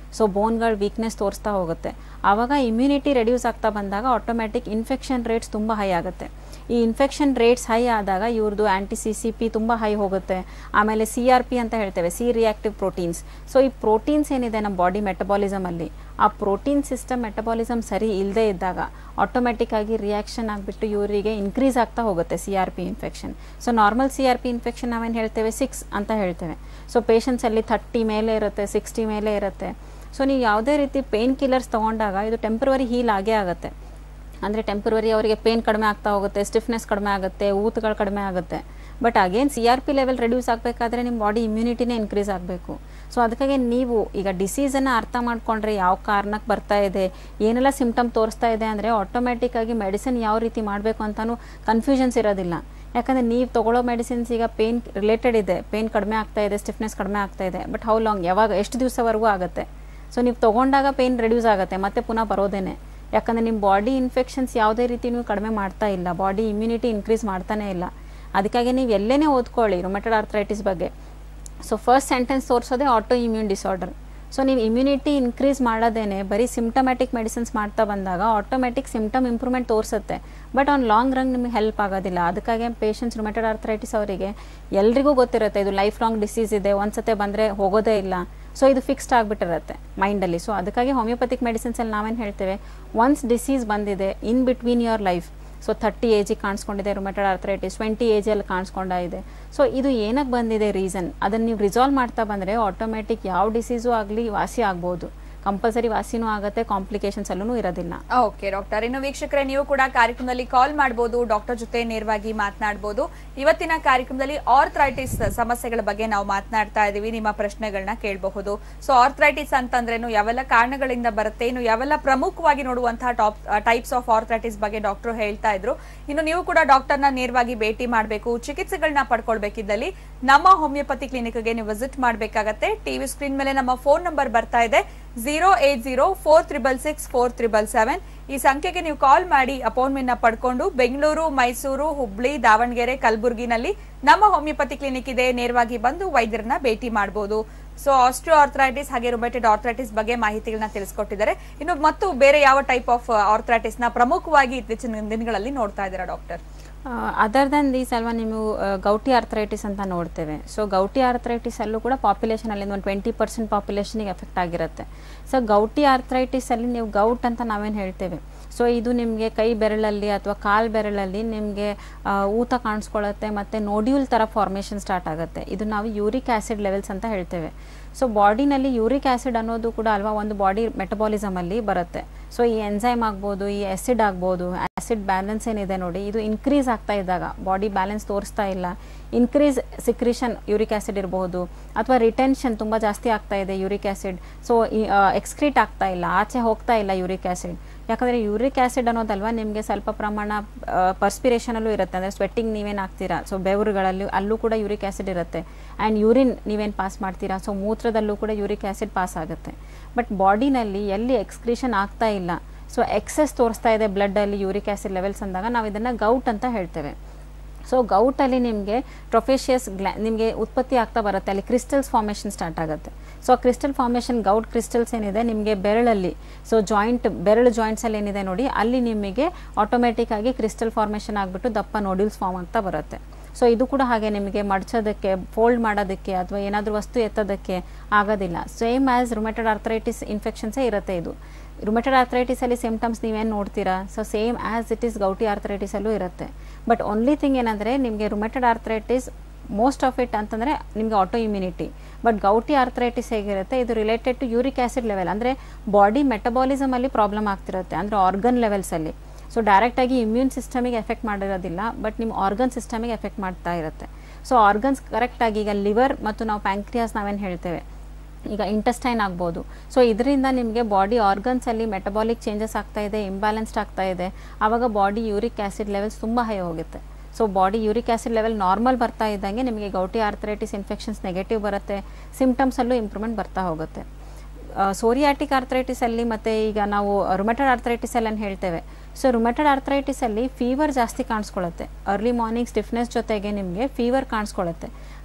ಸೊ ಬೋನ್ಗಳ ವೀಕ್ನೆಸ್ ತೋರಿಸ್ತಾ ಹೋಗುತ್ತೆ ಆವಾಗ ಇಮ್ಯುನಿಟಿ ರೆಡ್ಯೂಸ್ ಆಗ್ತಾ ಬಂದಾಗ ಆಟೋಮ್ಯಾಟಿಕ್ ಇನ್ಫೆಕ್ಷನ್ ರೇಟ್ಸ್ ತುಂಬ ಹೈ ಆಗುತ್ತೆ ಈ ಇನ್ಫೆಕ್ಷನ್ ರೇಟ್ಸ್ ಹೈ ಆದಾಗ ಇವ್ರದ್ದು ಆ್ಯಂಟಿ ಸಿ ಸಿ ಪಿ ತುಂಬ ಹೈ ಹೋಗುತ್ತೆ ಆಮೇಲೆ ಸಿ ಆರ್ ಪಿ ಅಂತ ಹೇಳ್ತೇವೆ ಸಿ ರಿಯಾಕ್ಟಿವ್ ಪ್ರೋಟೀನ್ಸ್ ಸೊ ಈ ಪ್ರೋಟೀನ್ಸ್ ಏನಿದೆ ನಮ್ಮ ಬಾಡಿ ಮೆಟಬಾಲಿಸಮಲ್ಲಿ ಆ ಪ್ರೋಟೀನ್ ಸಿಸ್ಟಮ್ ಮೆಟಬಾಲಿಸಮ್ ಸರಿ ಇಲ್ಲದೆ ಇದ್ದಾಗ ಆಟೋಮೆಟಿಕ್ ಆಗಿ ರಿಯಾಕ್ಷನ್ ಆಗಿಬಿಟ್ಟು ಇವರಿಗೆ ಇನ್ಕ್ರೀಸ್ ಆಗ್ತಾ ಹೋಗುತ್ತೆ C R P infection so normal C R P infection ನಾವೇನು ಹೇಳ್ತೇವೆ ಸಿಕ್ಸ್ ಅಂತ ಹೇಳ್ತೇವೆ ಸೊ ಪೇಷಂಟ್ಸಲ್ಲಿ ಥರ್ಟಿ ಮೇಲೆ ಇರುತ್ತೆ ಸಿಕ್ಸ್ಟಿ ಮೇಲೆ ಇರುತ್ತೆ ಸೊ ನೀವು ಯಾವುದೇ ರೀತಿ ಪೇನ್ ಕಿಲ್ಲರ್ಸ್ ತೊಗೊಂಡಾಗ ಇದು ಟೆಂಪ್ರವರಿ ಹೀಲ್ ಆಗೇ ಆಗುತ್ತೆ ಅಂದರೆ ಟೆಂಪ್ರವರಿ ಅವರಿಗೆ ಪೇನ್ ಕಡಿಮೆ ಆಗ್ತಾ ಹೋಗುತ್ತೆ ಸ್ಟಿಫ್ನೆಸ್ ಕಡಿಮೆ ಆಗುತ್ತೆ ಊತಗಳು ಕಡಿಮೆ ಆಗುತ್ತೆ but again C R P level reduce ಆಗಬೇಕಾದ್ರೆ ನಿಮ್ಮ ಬಾಡಿ ಇಮ್ಯುನಿಟಿನೇ ಇನ್ಕ್ರೀಸ್ ಆಗಬೇಕು ಸೊ ಅದಕ್ಕಾಗಿ ನೀವು ಈಗ ಡಿಸೀಸನ್ನು ಅರ್ಥ ಮಾಡ್ಕೊಂಡ್ರೆ ಯಾವ ಕಾರಣಕ್ಕೆ ಬರ್ತಾ ಇದೆ ಏನೆಲ್ಲ ಸಿಮ್ಟಮ್ ತೋರಿಸ್ತಾ ಇದೆ ಅಂದರೆ ಆಟೋಮೆಟಿಕ್ಕಾಗಿ ಮೆಡಿಸಿನ್ ಯಾವ ರೀತಿ ಮಾಡಬೇಕು ಅಂತಲೂ ಕನ್ಫ್ಯೂಷನ್ಸ್ ಇರೋದಿಲ್ಲ ಯಾಕಂದರೆ ನೀವು ತೊಗೊಳ್ಳೋ ಮೆಡಿಸಿನ್ಸ್ ಈಗ ಪೇನ್ ರಿಲೇಟೆಡ್ ಇದೆ ಪೇನ್ ಕಡಿಮೆ ಆಗ್ತಾ ಇದೆ ಸ್ಟಿಫ್ನೆಸ್ ಕಡಿಮೆ ಆಗ್ತಾ ಇದೆ ಬಟ್ ಹೌ ಲಾಂಗ್ ಯಾವಾಗ ಎಷ್ಟು ದಿವಸವರೆಗೂ ಆಗುತ್ತೆ ಸೊ ನೀವು ತೊಗೊಂಡಾಗ ಪೇನ್ ರೆಡ್ಯೂಸ್ ಆಗುತ್ತೆ ಮತ್ತೆ ಪುನಃ ಬರೋದೇನೆ ಯಾಕಂದರೆ ನಿಮ್ಮ ಬಾಡಿ ಇನ್ಫೆಕ್ಷನ್ಸ್ ಯಾವುದೇ ರೀತಿ ನೀವು ಕಡಿಮೆ ಮಾಡ್ತಾ ಇಲ್ಲ ಬಾಡಿ ಇಮ್ಯುನಿಟಿ ಇನ್ಕ್ರೀಸ್ ಮಾಡ್ತಾನೇ ಇಲ್ಲ ಅದಕ್ಕಾಗಿ ನೀವು ಎಲ್ಲೇ ಓದ್ಕೊಳ್ಳಿ ರೊಮೆಟೆಡ್ ಆರ್ಥ್ರೈಟಿಸ್ ಬಗ್ಗೆ ಸೊ ಫಸ್ಟ್ ಸೆಂಟೆನ್ಸ್ ತೋರಿಸೋದೇ ಆಟೋ ಇಮ್ಯೂನ್ ಡಿಸಾರ್ಡರ್ ಸೊ ನೀವು ಇಮ್ಯುನಿಟಿ ಇನ್ಕ್ರೀಸ್ ಮಾಡೋದೇನೆ ಬರೀ ಸಿಮ್ಟಮ್ಯಾಟಿಕ್ ಮೆಡಿಸಿನ್ಸ್ ಮಾಡ್ತಾ ಬಂದಾಗ ಆಟೋಮೆಟಿಕ್ ಸಿಮ್ಟಮ್ ಇಂಪ್ರೂವ್ಮೆಂಟ್ ತೋರಿಸುತ್ತೆ ಬಟ್ ಆನ್ ಲಾಂಗ್ ರನ್ ನಿಮಗೆ ಹೆಲ್ಪ್ ಆಗೋದಿಲ್ಲ ಅದಕ್ಕಾಗಿ ಪೇಷಂಟ್ಸ್ ರೊಮೆಟೆಡ್ ಆರ್ಥ್ರೈಟಿಸ್ ಅವರಿಗೆ ಎಲ್ರಿಗೂ ಗೊತ್ತಿರುತ್ತೆ ಇದು ಲೈಫ್ ಲಾಂಗ್ ಡಿಸೀಸ್ ಇದೆ ಒಂದ್ಸತೆ ಬಂದರೆ ಹೋಗೋದೇ ಇಲ್ಲ ಸೊ ಇದು ಫಿಕ್ಸ್ಡ್ ಆಗಿಬಿಟ್ಟಿರುತ್ತೆ ಮೈಂಡಲ್ಲಿ ಸೊ ಅದಕ್ಕಾಗಿ ಹೋಮಿಯೋಪತಿಕ್ ಮೆಡಿಸಿನ್ಸಲ್ಲಿ ನಾವೇನು ಹೇಳ್ತೇವೆ ಒನ್ಸ್ ಡಿಸೀಸ್ ಬಂದಿದೆ in between your life so thirty ಏಜಿಗೆ ಕಾಣಿಸ್ಕೊಂಡಿದೆ ರುಮೆಟೆಡ್ ಆರ್ಥ್ರೈಟಿಸ್ ಟ್ವೆಂಟಿ ಏಜಲ್ಲಿ ಕಾಣಿಸ್ಕೊಂಡ ಇದೆ ಸೊ ಇದು ಏನಕ್ಕೆ ಬಂದಿದೆ ರೀಸನ್ ಅದನ್ನು ನೀವು ರಿಸಾಲ್ವ್ ಮಾಡ್ತಾ ಬಂದರೆ ಆಟೋಮೆಟಿಕ್ ಯಾವ ಡಿಸೀಸು ಆಗಲಿ ವಾಸಿ ಆಗ್ಬೋದು ಕಂಪಲ್ಸರಿ ವಾಸಿನೂ ಆಗುತ್ತೆ ಕಾಂಪ್ಲಿಕೇಶನ್ಸ್ ಅಲ್ಲೂ ಇರೋದಿಲ್ಲ ಓಕೆ ಡಾಕ್ಟರ್ ಇನ್ನು ವೀಕ್ಷಕರೇ ನೀವು ಕೂಡ ಕಾರ್ಯಕ್ರಮದಲ್ಲಿ ಕಾಲ್ ಮಾಡಬಹುದು ಡಾಕ್ಟರ್ ಜೊತೆ ನೇರವಾಗಿ ಮಾತನಾಡಬಹುದು ಇವತ್ತಿನ ಕಾರ್ಯಕ್ರಮದಲ್ಲಿ ಆರ್ಥ್ರೈಟಿಸ್ ಸಮಸ್ಯೆಗಳ ಬಗ್ಗೆ ನಾವು ಮಾತನಾಡ್ತಾ ಇದೀವಿ ನಿಮ್ಮ ಪ್ರಶ್ನೆಗಳನ್ನ ಕೇಳಬಹುದು ಸೊ ಆರ್ಥ್ರೈಟಿಸ್ ಅಂತಂದ್ರೇನು ಯಾವೆಲ್ಲ ಕಾರಣಗಳಿಂದ ಬರುತ್ತೆ ಇನ್ನು ಯಾವೆಲ್ಲ ಪ್ರಮುಖವಾಗಿ ನೋಡುವಂತಹ ಟಾಪ್ ಟೈಪ್ಸ್ ಆಫ್ ಆರ್ಥ್ರೈಟಿಸ್ ಬಗ್ಗೆ ಡಾಕ್ಟರ್ ಹೇಳ್ತಾ ಇದ್ರು ಇನ್ನು ನೀವು ಕೂಡ ಡಾಕ್ಟರ್ನ ನೇರವಾಗಿ ಭೇಟಿ ಮಾಡಬೇಕು ಚಿಕಿತ್ಸೆಗಳನ್ನ ಪಡ್ಕೊಳ್ಬೇಕಿದ್ದಲ್ಲಿ ನಮ್ಮ ಹೋಮಿಯೋಪತಿ ಕ್ಲಿನಿಕ್ಗೆ ನೀವು ವಿಸಿಟ್ ಮಾಡಬೇಕಾಗತ್ತೆ ಟಿವಿ ಸ್ಕ್ರೀನ್ ಮೇಲೆ ನಮ್ಮ ಫೋನ್ ನಂಬರ್ ಬರ್ತಾ ಇದೆ zero eight zero four triple six four triple seven ಈ ಸಂಖ್ಯೆಗೆ ನೀವು ಕಾಲ್ ಮಾಡಿ ಅಪಾಯಿಂಟ್ಮೆಂಟ್ ನ ಪಡ್ಕೊಂಡು ಬೆಂಗಳೂರು ಮೈಸೂರು ಹುಬ್ಳಿ ದಾವಣಗೆರೆ ಕಲಬುರಗಿನಲ್ಲಿ ನಮ್ಮ ಹೋಮಿಯೋಪತಿ ಕ್ಲಿನಿಕ್ ಇದೆ ನೇರವಾಗಿ ಬಂದು ವೈದ್ಯರನ್ನ ಭೇಟಿ ಮಾಡಬಹುದು ಸೊ ಆಸ್ಟ್ರೋ ಆರ್ಥ್ರೈಟಿಸ್ ಹಾಗೆ ರೊಮೆಟೆಡ್ ಆರ್ಥ್ರೈಟಿಸ್ ಬಗ್ಗೆ ಮಾಹಿತಿಗಳನ್ನ ತಿಳಿಸ್ಕೊಟ್ಟಿದ್ದಾರೆ ಇನ್ನು ಮತ್ತು ಬೇರೆ ಯಾವ ಟೈಪ್ ಆಫ್ ಆರ್ಥ್ರೈಟಿಸ್ ನ ಪ್ರಮುಖವಾಗಿ ಇತ್ತೀಚಿನ ದಿನಗಳಲ್ಲಿ ನೋಡ್ತಾ ಇದ್ದೀರಾ ಡಾಕ್ಟರ್ ಅದರ್ ದೆನ್ ದೀಸ್ ಅಲ್ವಾ ನೀವು ಆ, ಗೌಟಿ ಆರ್ಥ್ರೈಟಿಸ್ ಅಂತ ನೋಡ್ತೇವೆ ಸೊ ಗೌಟಿ ಆರ್ಥ್ರೈಟಿಸ್ ಅಲ್ಲೂ ಕೂಡ ಪಾಪ್ಯುಲೇಷನ್ ಅಲ್ಲಿ ಒಂದು ಟ್ವೆಂಟಿ ಪರ್ಸೆಂಟ್ ಪಾಪ್ಯುಲೇಷನ್ಗೆ ಎಫೆಕ್ಟ್ ಆಗಿರುತ್ತೆ ಸೊ ಗೌಟಿ ಆರ್ಥ್ರೈಟಿಸ್ ಅಲ್ಲಿ ನೀವು ಗೌಟ್ ಅಂತ ನಾವೇನು ಹೇಳ್ತೇವೆ ಸೊ ಇದು ನಿಮಗೆ ಕೈ ಬೆರಳಲ್ಲಿ ಅಥವಾ ಕಾಲು ಬೆರಳಲ್ಲಿ ನಿಮಗೆ ಊತ ಕಾಣಿಸ್ಕೊಳ್ಳುತ್ತೆ ಮತ್ತು ನೋಡ್ಯೂಲ್ ಥರ ಫಾರ್ಮೇಷನ್ ಸ್ಟಾರ್ಟ್ ಆಗುತ್ತೆ ಇದು ನಾವು ಯೂರಿಕ್ ಆ್ಯಸಿಡ್ ಲೆವೆಲ್ಸ್ ಅಂತ ಹೇಳ್ತೇವೆ ಸೊ ಬಾಡಿನಲ್ಲಿ ಯೂರಿಕ್ ಆ್ಯಸಿಡ್ ಅನ್ನೋದು ಕೂಡ ಅಲ್ವಾ ಒಂದು ಬಾಡಿ ಮೆಟಬಾಲಿಸಮಲ್ಲಿ ಬರುತ್ತೆ ಸೊ ಈ ಎನ್ಸೈಮ್ ಆಗ್ಬೋದು ಈ ಆ್ಯಸಿಡ್ ಆಗ್ಬೋದು ಆ್ಯಸಿಡ್ ಬ್ಯಾಲೆನ್ಸ್ ಏನಿದೆ ನೋಡಿ ಇದು ಇನ್ಕ್ರೀಸ್ ಆಗ್ತಾ ಇದ್ದಾಗ ಬಾಡಿ ಬ್ಯಾಲೆನ್ಸ್ ತೋರಿಸ್ತಾ ಇಲ್ಲ ಇನ್ಕ್ರೀಸ್ ಸಿಕ್ರಿಷನ್ ಯೂರಿಕ್ ಆ್ಯಸಿಡ್ ಇರಬಹುದು ಅಥವಾ ರಿಟೆನ್ಷನ್ ತುಂಬ ಜಾಸ್ತಿ ಆಗ್ತಾ ಇದೆ ಯೂರಿಕ್ ಆ್ಯಸಿಡ್ ಸೊ ಎಕ್ಸ್ಕ್ರೀಟ್ ಆಗ್ತಾ ಇಲ್ಲ ಆಚೆ ಹೋಗ್ತಾ ಇಲ್ಲ ಯೂರಿಕ್ ಆ್ಯಸಿಡ್ ಯಾಕಂದರೆ ಯೂರಿಕ್ ಆ್ಯಸಿಡ್ ಅನ್ನೋದಲ್ವಾ ನಿಮಗೆ ಸ್ವಲ್ಪ ಪ್ರಮಾಣ ಪರ್ಸ್ಪಿರೇಷನಲ್ಲೂ ಇರುತ್ತೆ ಅಂದರೆ ಸ್ವೆಟ್ಟಿಂಗ್ ನೀವೇನು ಆಗ್ತೀರಾ ಸೊ ಬೆವರುಗಳಲ್ಲಿ ಅಲ್ಲೂ ಕೂಡ ಯೂರಿಕ್ ಆ್ಯಸಿಡ್ ಇರುತ್ತೆ ಆ್ಯಂಡ್ ಯೂರಿನ್ ನೀವೇನು ಪಾಸ್ ಮಾಡ್ತೀರಾ ಸೊ ಮೂತ್ರದಲ್ಲೂ ಕೂಡ ಯೂರಿಕ್ ಆ್ಯಸಿಡ್ ಪಾಸ್ ಆಗುತ್ತೆ ಬಟ್ ಬಾಡಿನಲ್ಲಿ ಎಲ್ಲಿ ಎಕ್ಸ್ಕ್ರೀಷನ್ ಆಗ್ತಾ ಇಲ್ಲ ಸೊ ಎಕ್ಸೆಸ್ ತೋರಿಸ್ತಾ ಇದೆ ಬ್ಲಡ್ಡಲ್ಲಿ ಯೂರಿಕ್ ಆ್ಯಸಿಡ್ ಲೆವೆಲ್ಸ್ ಅಂದಾಗ ನಾವು ಇದನ್ನು ಗೌಟ್ ಅಂತ ಹೇಳ್ತೇವೆ ಸೊ ಗೌಟಲ್ಲಿ ನಿಮಗೆ ಪ್ರೊಫೇಷಿಯಸ್ ಗ್ಲಾ ನಿಮಗೆ ಉತ್ಪತ್ತಿ ಆಗ್ತಾ ಬರುತ್ತೆ ಅಲ್ಲಿ ಕ್ರಿಸ್ಟಲ್ಸ್ ಫಾರ್ಮೇಷನ್ ಸ್ಟಾರ್ಟ್ ಆಗುತ್ತೆ ಸೊ ಆ ಕ್ರಿಸ್ಟಲ್ ಫಾರ್ಮೇಷನ್ ಗೌಟ್ ಕ್ರಿಸ್ಟಲ್ಸ್ ಏನಿದೆ ನಿಮಗೆ ಬೆರಳಲ್ಲಿ ಸೊ ಜಾಯಿಂಟ್ ಬೆರಳು ಜಾಯಿಂಟ್ಸಲ್ಲಿ ಏನಿದೆ ನೋಡಿ ಅಲ್ಲಿ ನಿಮಗೆ ಆಟೋಮೆಟಿಕ್ ಆಗಿ ಕ್ರಿಸ್ಟಲ್ ಫಾರ್ಮೇಷನ್ ಆಗಿಬಿಟ್ಟು ದಪ್ಪ ನೋಡ್ಯೂಲ್ಸ್ ಫಾರ್ಮ್ ಆಗ್ತಾ ಬರುತ್ತೆ ಸೊ ಇದು ಕೂಡ ಹಾಗೆ ನಿಮಗೆ ಮಡ್ಚೋದಕ್ಕೆ ಫೋಲ್ಡ್ ಮಾಡೋದಕ್ಕೆ ಅಥವಾ ಏನಾದರೂ ವಸ್ತು ಎತ್ತೋದಕ್ಕೆ ಆಗೋದಿಲ್ಲ ಸೇಮ್ ಆ್ಯಸ್ ರುಮೆಟೆಡ್ ಆರ್ಥರೈಟಿಸ್ ಇನ್ಫೆಕ್ಷನ್ಸೇ ಇರುತ್ತೆ ಇದು ರುಮೆಟೆಡ್ ಆರ್ಥರೈಟಿಸಲ್ಲಿ ಸಿಮ್ಟಮ್ಸ್ ನೀವೇನು ನೋಡ್ತೀರಾ so same as it is gouty ಆರ್ಥರೈಟಿಸಲ್ಲೂ ಇರುತ್ತೆ ಬಟ್ ಓನ್ಲಿ ಥಿಂಗ್ ಏನಂದರೆ ನಿಮಗೆ rheumatoid arthritis most of it ಅಂತಂದರೆ ನಿಮಗೆ auto immunity but gouty arthritis ಹೇಗಿರುತ್ತೆ ಇದು related to uric acid level ಅಂದರೆ ಬಾಡಿ ಮೆಟಬಾಲಿಸಮಲ್ಲಿ ಪ್ರಾಬ್ಲಮ್ ಆಗ್ತಿರುತ್ತೆ ಅಂದರೆ ಆರ್ಗನ್ ಲೆವೆಲ್ಸಲ್ಲಿ ಸೊ ಡೈರೆಕ್ಟಾಗಿ ಇಮ್ಯೂನ್ ಸಿಸ್ಟಮಿಗೆ ಎಫೆಕ್ಟ್ ಮಾಡಿರೋದಿಲ್ಲ ಬಟ್ ನಿಮ್ಮ ಆರ್ಗನ್ ಸಿಸ್ಟಮಿಗೆ ಎಫೆಕ್ಟ್ ಮಾಡ್ತಾ ಇರುತ್ತೆ ಸೊ ಆರ್ಗನ್ಸ್ ಕರೆಕ್ಟಾಗಿ ಈಗ ಲಿವರ್ ಮತ್ತು ನಾವು ಪ್ಯಾಂಕ್ರಿಯಾಸ್ ನಾವೇನು ಹೇಳ್ತೇವೆ ಈಗ ಇಂಟೆಸ್ಟೈನ್ ಆಗ್ಬೋದು ಸೊ ಇದರಿಂದ ನಿಮಗೆ ಬಾಡಿ ಆರ್ಗನ್ಸಲ್ಲಿ ಮೆಟಬಾಲಿಕ್ ಚೇಂಜಸ್ ಆಗ್ತಾ ಇದೆ ಇಂಬ್ಯಾಲೆನ್ಸ್ಡ್ ಆಗ್ತಾ ಇದೆ ಆವಾಗ ಬಾಡಿ ಯೂರಿಕ್ ಆ್ಯಸಿಡ್ ಲೆವೆಲ್ಸ್ ತುಂಬ ಹೈ ಹೋಗುತ್ತೆ so body uric acid level normal ಬರ್ತಾ ಇದ್ದಂಗೆ ನಿಮಗೆ ಗೌಟಿ ಆರ್ಥರೈಟಿಸ್ ಇನ್ಫೆಕ್ಷನ್ಸ್ ನೆಗೆಟಿವ್ ಬರುತ್ತೆ ಸಿಮ್ಟಮ್ಸಲ್ಲೂ ಇಂಪ್ರೂವ್ಮೆಂಟ್ ಬರ್ತಾ ಹೋಗುತ್ತೆ ಸೋರಿಯಾಟಿಕ್ ಆರ್ಥರೈಟಿಸಲ್ಲಿ ಮತ್ತು ಈಗ ನಾವು ರುಮೆಟೆಡ್ ಆರ್ಥರೈಟಿಸಲ್ಲಿ ಏನು ಹೇಳ್ತೇವೆ ಸೊ ರುಮೆಟೆಡ್ ಆರ್ಥರೈಟಿಸಲ್ಲಿ ಫೀವರ್ ಜಾಸ್ತಿ ಕಾಣಿಸ್ಕೊಳ್ಳುತ್ತೆ ಅರ್ಲಿ ಮಾರ್ನಿಂಗ್ ಸ್ಟಿಫ್ನೆಸ್ ಜೊತೆಗೆ ನಿಮಗೆ ಫೀವರ್ ಕಾಣಿಸ್ಕೊಳ್ಳುತ್ತೆ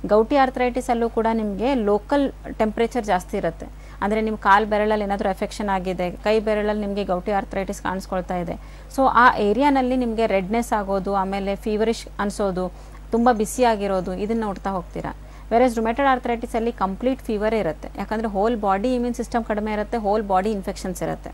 ಗೌಟಿ ಆರ್ಥರೈಟಿಸಲ್ಲೂ ಕೂಡ ನಿಮಗೆ ಲೋಕಲ್ ಟೆಂಪ್ರೇಚರ್ ಜಾಸ್ತಿ ಇರುತ್ತೆ ಅಂದರೆ ನಿಮ್ಮ ಕಾಲು ಬೆರಳಲ್ಲಿ ಏನಾದರೂ ಎಫೆಕ್ಷನ್ ಆಗಿದೆ ಕೈ ಬೆರಳಲ್ಲಿ ನಿಮಗೆ ಗೌಟಿ ಆರ್ಥರೈಟಿಸ್ ಕಾಣಿಸ್ಕೊಳ್ತಾ ಇದೆ ಸೊ ಆ ಏರಿಯಾನಲ್ಲಿ ನಿಮಗೆ ರೆಡ್ನೆಸ್ ಆಗೋದು ಆಮೇಲೆ ಫೀವರಿಶ್ ಅನಿಸೋದು ತುಂಬ ಬಿಸಿ ಆಗಿರೋದು ಇದನ್ನ ನೋಡ್ತಾ ಹೋಗ್ತೀರಾ ವೆರಸ್ ರುಮೆಟೆಡ್ ಆರ್ಥರೈಟಿಸಲ್ಲಿ ಕಂಪ್ಲೀಟ್ ಫೀವರೇ ಇರುತ್ತೆ ಯಾಕಂದರೆ ಹೋಲ್ ಬಾಡಿ ಇಮ್ಯೂನ್ ಸಿಸ್ಟಮ್ ಕಡಿಮೆ ಇರುತ್ತೆ ಹೋಲ್ ಬಾಡಿ ಇನ್ಫೆಕ್ಷನ್ಸ್ ಇರುತ್ತೆ